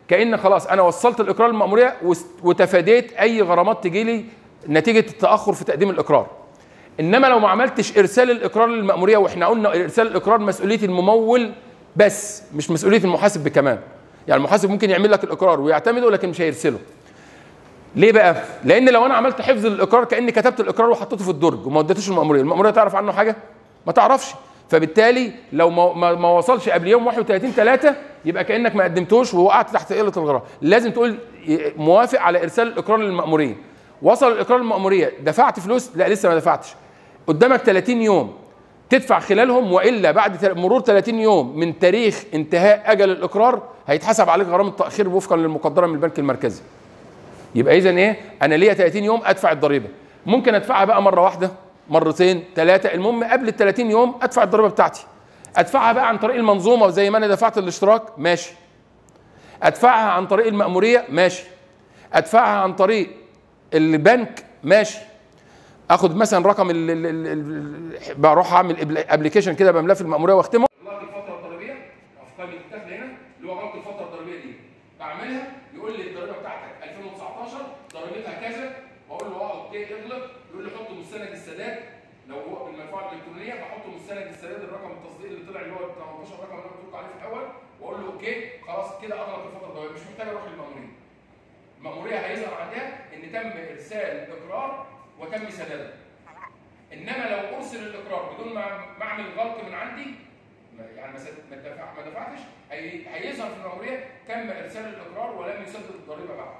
كان خلاص انا وصلت الاقرار للمأموريه وس- وتفاديت اي غرامات تجي لي نتيجه التاخر في تقديم الاقرار انما لو ما عملتش ارسال الاقرار للمأموريه واحنا قلنا ارسال الاقرار مسؤوليه الممول بس مش مسؤوليه المحاسب كمان يعني المحاسب ممكن يعمل لك الاقرار ويعتمده لكن مش هيرسله ليه بقى؟ لان لو انا عملت حفظ للاقرار كاني كتبت الاقرار وحطيته في الدرج وما اديتوش المأموريه، المأموريه تعرف عنه حاجه؟ ما تعرفش، فبالتالي لو ما, ما, ما وصلش قبل يوم 31 3 يبقى كانك ما قدمتوش ووقعت تحت قله الغرامه، لازم تقول موافق على ارسال الاقرار للمأموريه. وصل الاقرار للمأموريه، دفعت فلوس؟ لا لسه ما دفعتش. قدامك 30 يوم تدفع خلالهم والا بعد تل- مرور 30 يوم من تاريخ انتهاء اجل الاقرار هيتحسب عليك غرامه تاخير وفقا للمقدره من البنك المركزي. يبقى اذا ايه انا ليا 30 يوم ادفع الضريبه ممكن ادفعها بقى مره واحده مرتين ثلاثه المهم قبل ال 30 يوم ادفع الضريبه بتاعتي ادفعها بقى عن طريق المنظومه زي ما انا دفعت الاشتراك ماشي ادفعها عن طريق المأموريه ماشي ادفعها عن طريق البنك ماشي اخد مثلا رقم ال ال ال ال بروح اعمل ابلكيشن كده بملاه في المأموريه واختمه غلط الفتره الضريبيه افكار الدخل هنا اللي هو غلط الفتره الضريبيه دي بعملها يقول لي الضريبه بتاعتك 2019 ضريبتها كذا بقول له اه اوكي اغلق يقول لي حط مستند السداد لو هو بالمدفوعه الالكترونيه بحط مستند السداد الرقم التصديق اللي طلع اللي هو 18 رقم اللي انا قلت لكم عليه في الاول واقول له اوكي خلاص كده اغلق الفتره الضريبيه مش محتاج اروح للمأموريه المأموريه هيظهر عندها ان تم ارسال اقرار وتم سداده انما لو ارسل الاقرار بدون ما ما اعمل غلط من عندي ما- يعني ما سد- ما دفع ما دفعتش هي- هيظهر في المأمورية تم ارسال الاقرار ولم يسدد الضريبه بعد.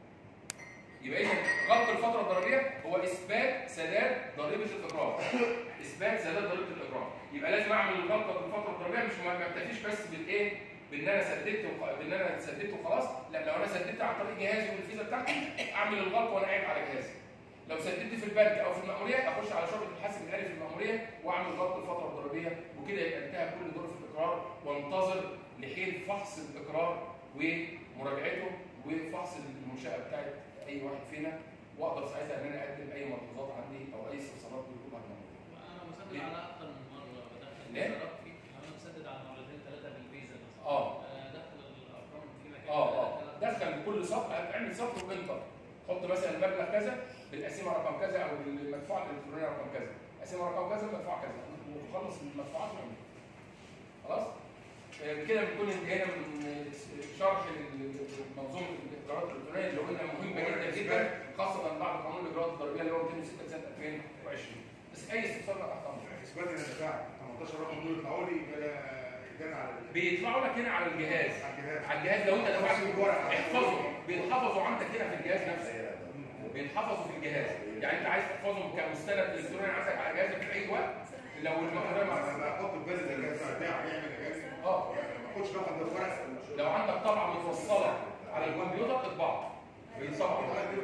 يبقى اذا غلط الفتره الضريبيه هو اثبات سداد ضريبه الاقرار. اثبات سداد ضريبه الاقرار. يبقى لازم اعمل الغلطه في الفتره الضريبيه مش ما ما اكتفيش بس بالايه؟ بان انا سددت وخ- بان انا سددت وخلاص، لا لو انا سددت عن طريق جهازي والفيزا بتاعتي اعمل الغلط وانا قاعد على جهازي. لو سددت في البنك او في المأمورية اخش على شعبة الحاسب الآلي في المأمورية واعمل ضبط الفترة الضريبية وكده يبقى انتهى كل دور في الإقرار وانتظر لحين فحص الإقرار ومراجعته وفحص المنشأة بتاعت أي واحد فينا واقدر ساعتها ان انا اقدم اي ملحوظات عندي او اي استفسارات بتكون عندي. انا مسدد على اكتر من مره بدخل ليه؟ الاشتراك فيه انا مسدد على مرتين ثلاثه بالفيزا مثلا اه دخل الارقام في مكان اه اه دخل كل صفحه اعمل صفحه وانتر حط مثلا المبلغ كذا بالقسيمه رقم كذا او بالمدفوعه الالكترونيه رقم كذا قسيمه رقم كذا مدفوعه كذا وخلص المدفوعات واعمل خلاص آه، كده بنكون انتهينا من شرح منظومه الاجراءات الالكترونيه اللي قلنا مهمه جدا جدا خاصه بعد قانون الاجراءات الضريبيه اللي هو 206 سنه 2020 بس اي استفسار بقى تحت امرك اثبات ان الدفاع 18 رقم دول يطلعوا لي يبقى اجابه على ال- بيطلعوا لك هنا على الجهاز على الجهاز. على الجهاز لو انت دفعت بالورقه احفظوا بيتحفظوا عندك هنا في الجهاز نفسه بيتحفظوا في الجهاز يعني انت عايز تحفظهم كمستند الكتروني عندك على جهازك في اي وقت لو المقدره انا مع بحط في بالي الجهاز بتاع البيع بيعمل جهاز اه ما باخدش رقم ده في ورقه لو عندك طبعه متوصله على الكمبيوتر اطبعه بيطبع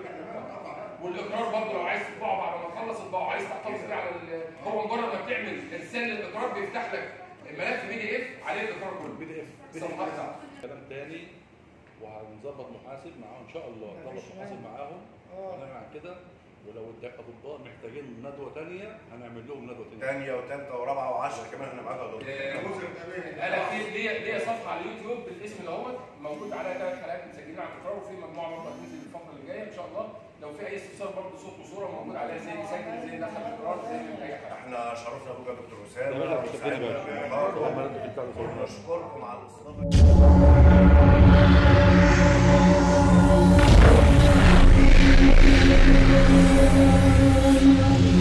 والاقرار برضه لو عايز تطبعه بعد ما تخلص اطبعه عايز تحتفظ بيه على ال- هو مجرد ما بتعمل ارسال للاقرار بيفتح لك ملف بي دي اف عليه الاقرار كله بي دي اف الصفحات بتاعته كلام تاني وهنظبط محاسب معاهم ان شاء الله نظبط محاسب معاهم ونعمل عن كده ولو الاطباء محتاجين ندوه تانيه هنعمل لهم ندوه تانيه ثانيه وثالثه ورابعه وعشره كمان احنا معاك غلط انا في ليا ليا صفحه على اليوتيوب بالاسم دوت موجود عليها ثلاث حلقات مسجلين على الاقرار وفي مجموعه برضه هتنزل الفتره اللي جايه ان شاء الله لو في اي استفسار برضه صوت وصوره موجود عليها ازاي نسجل ازاي ندخل الاقرار ازاي نعمل اي حاجه احنا شرفنا ابوك يا دكتور وسام ده بقى مش كده بقى. ونشكركم على الاستضافه Thank you.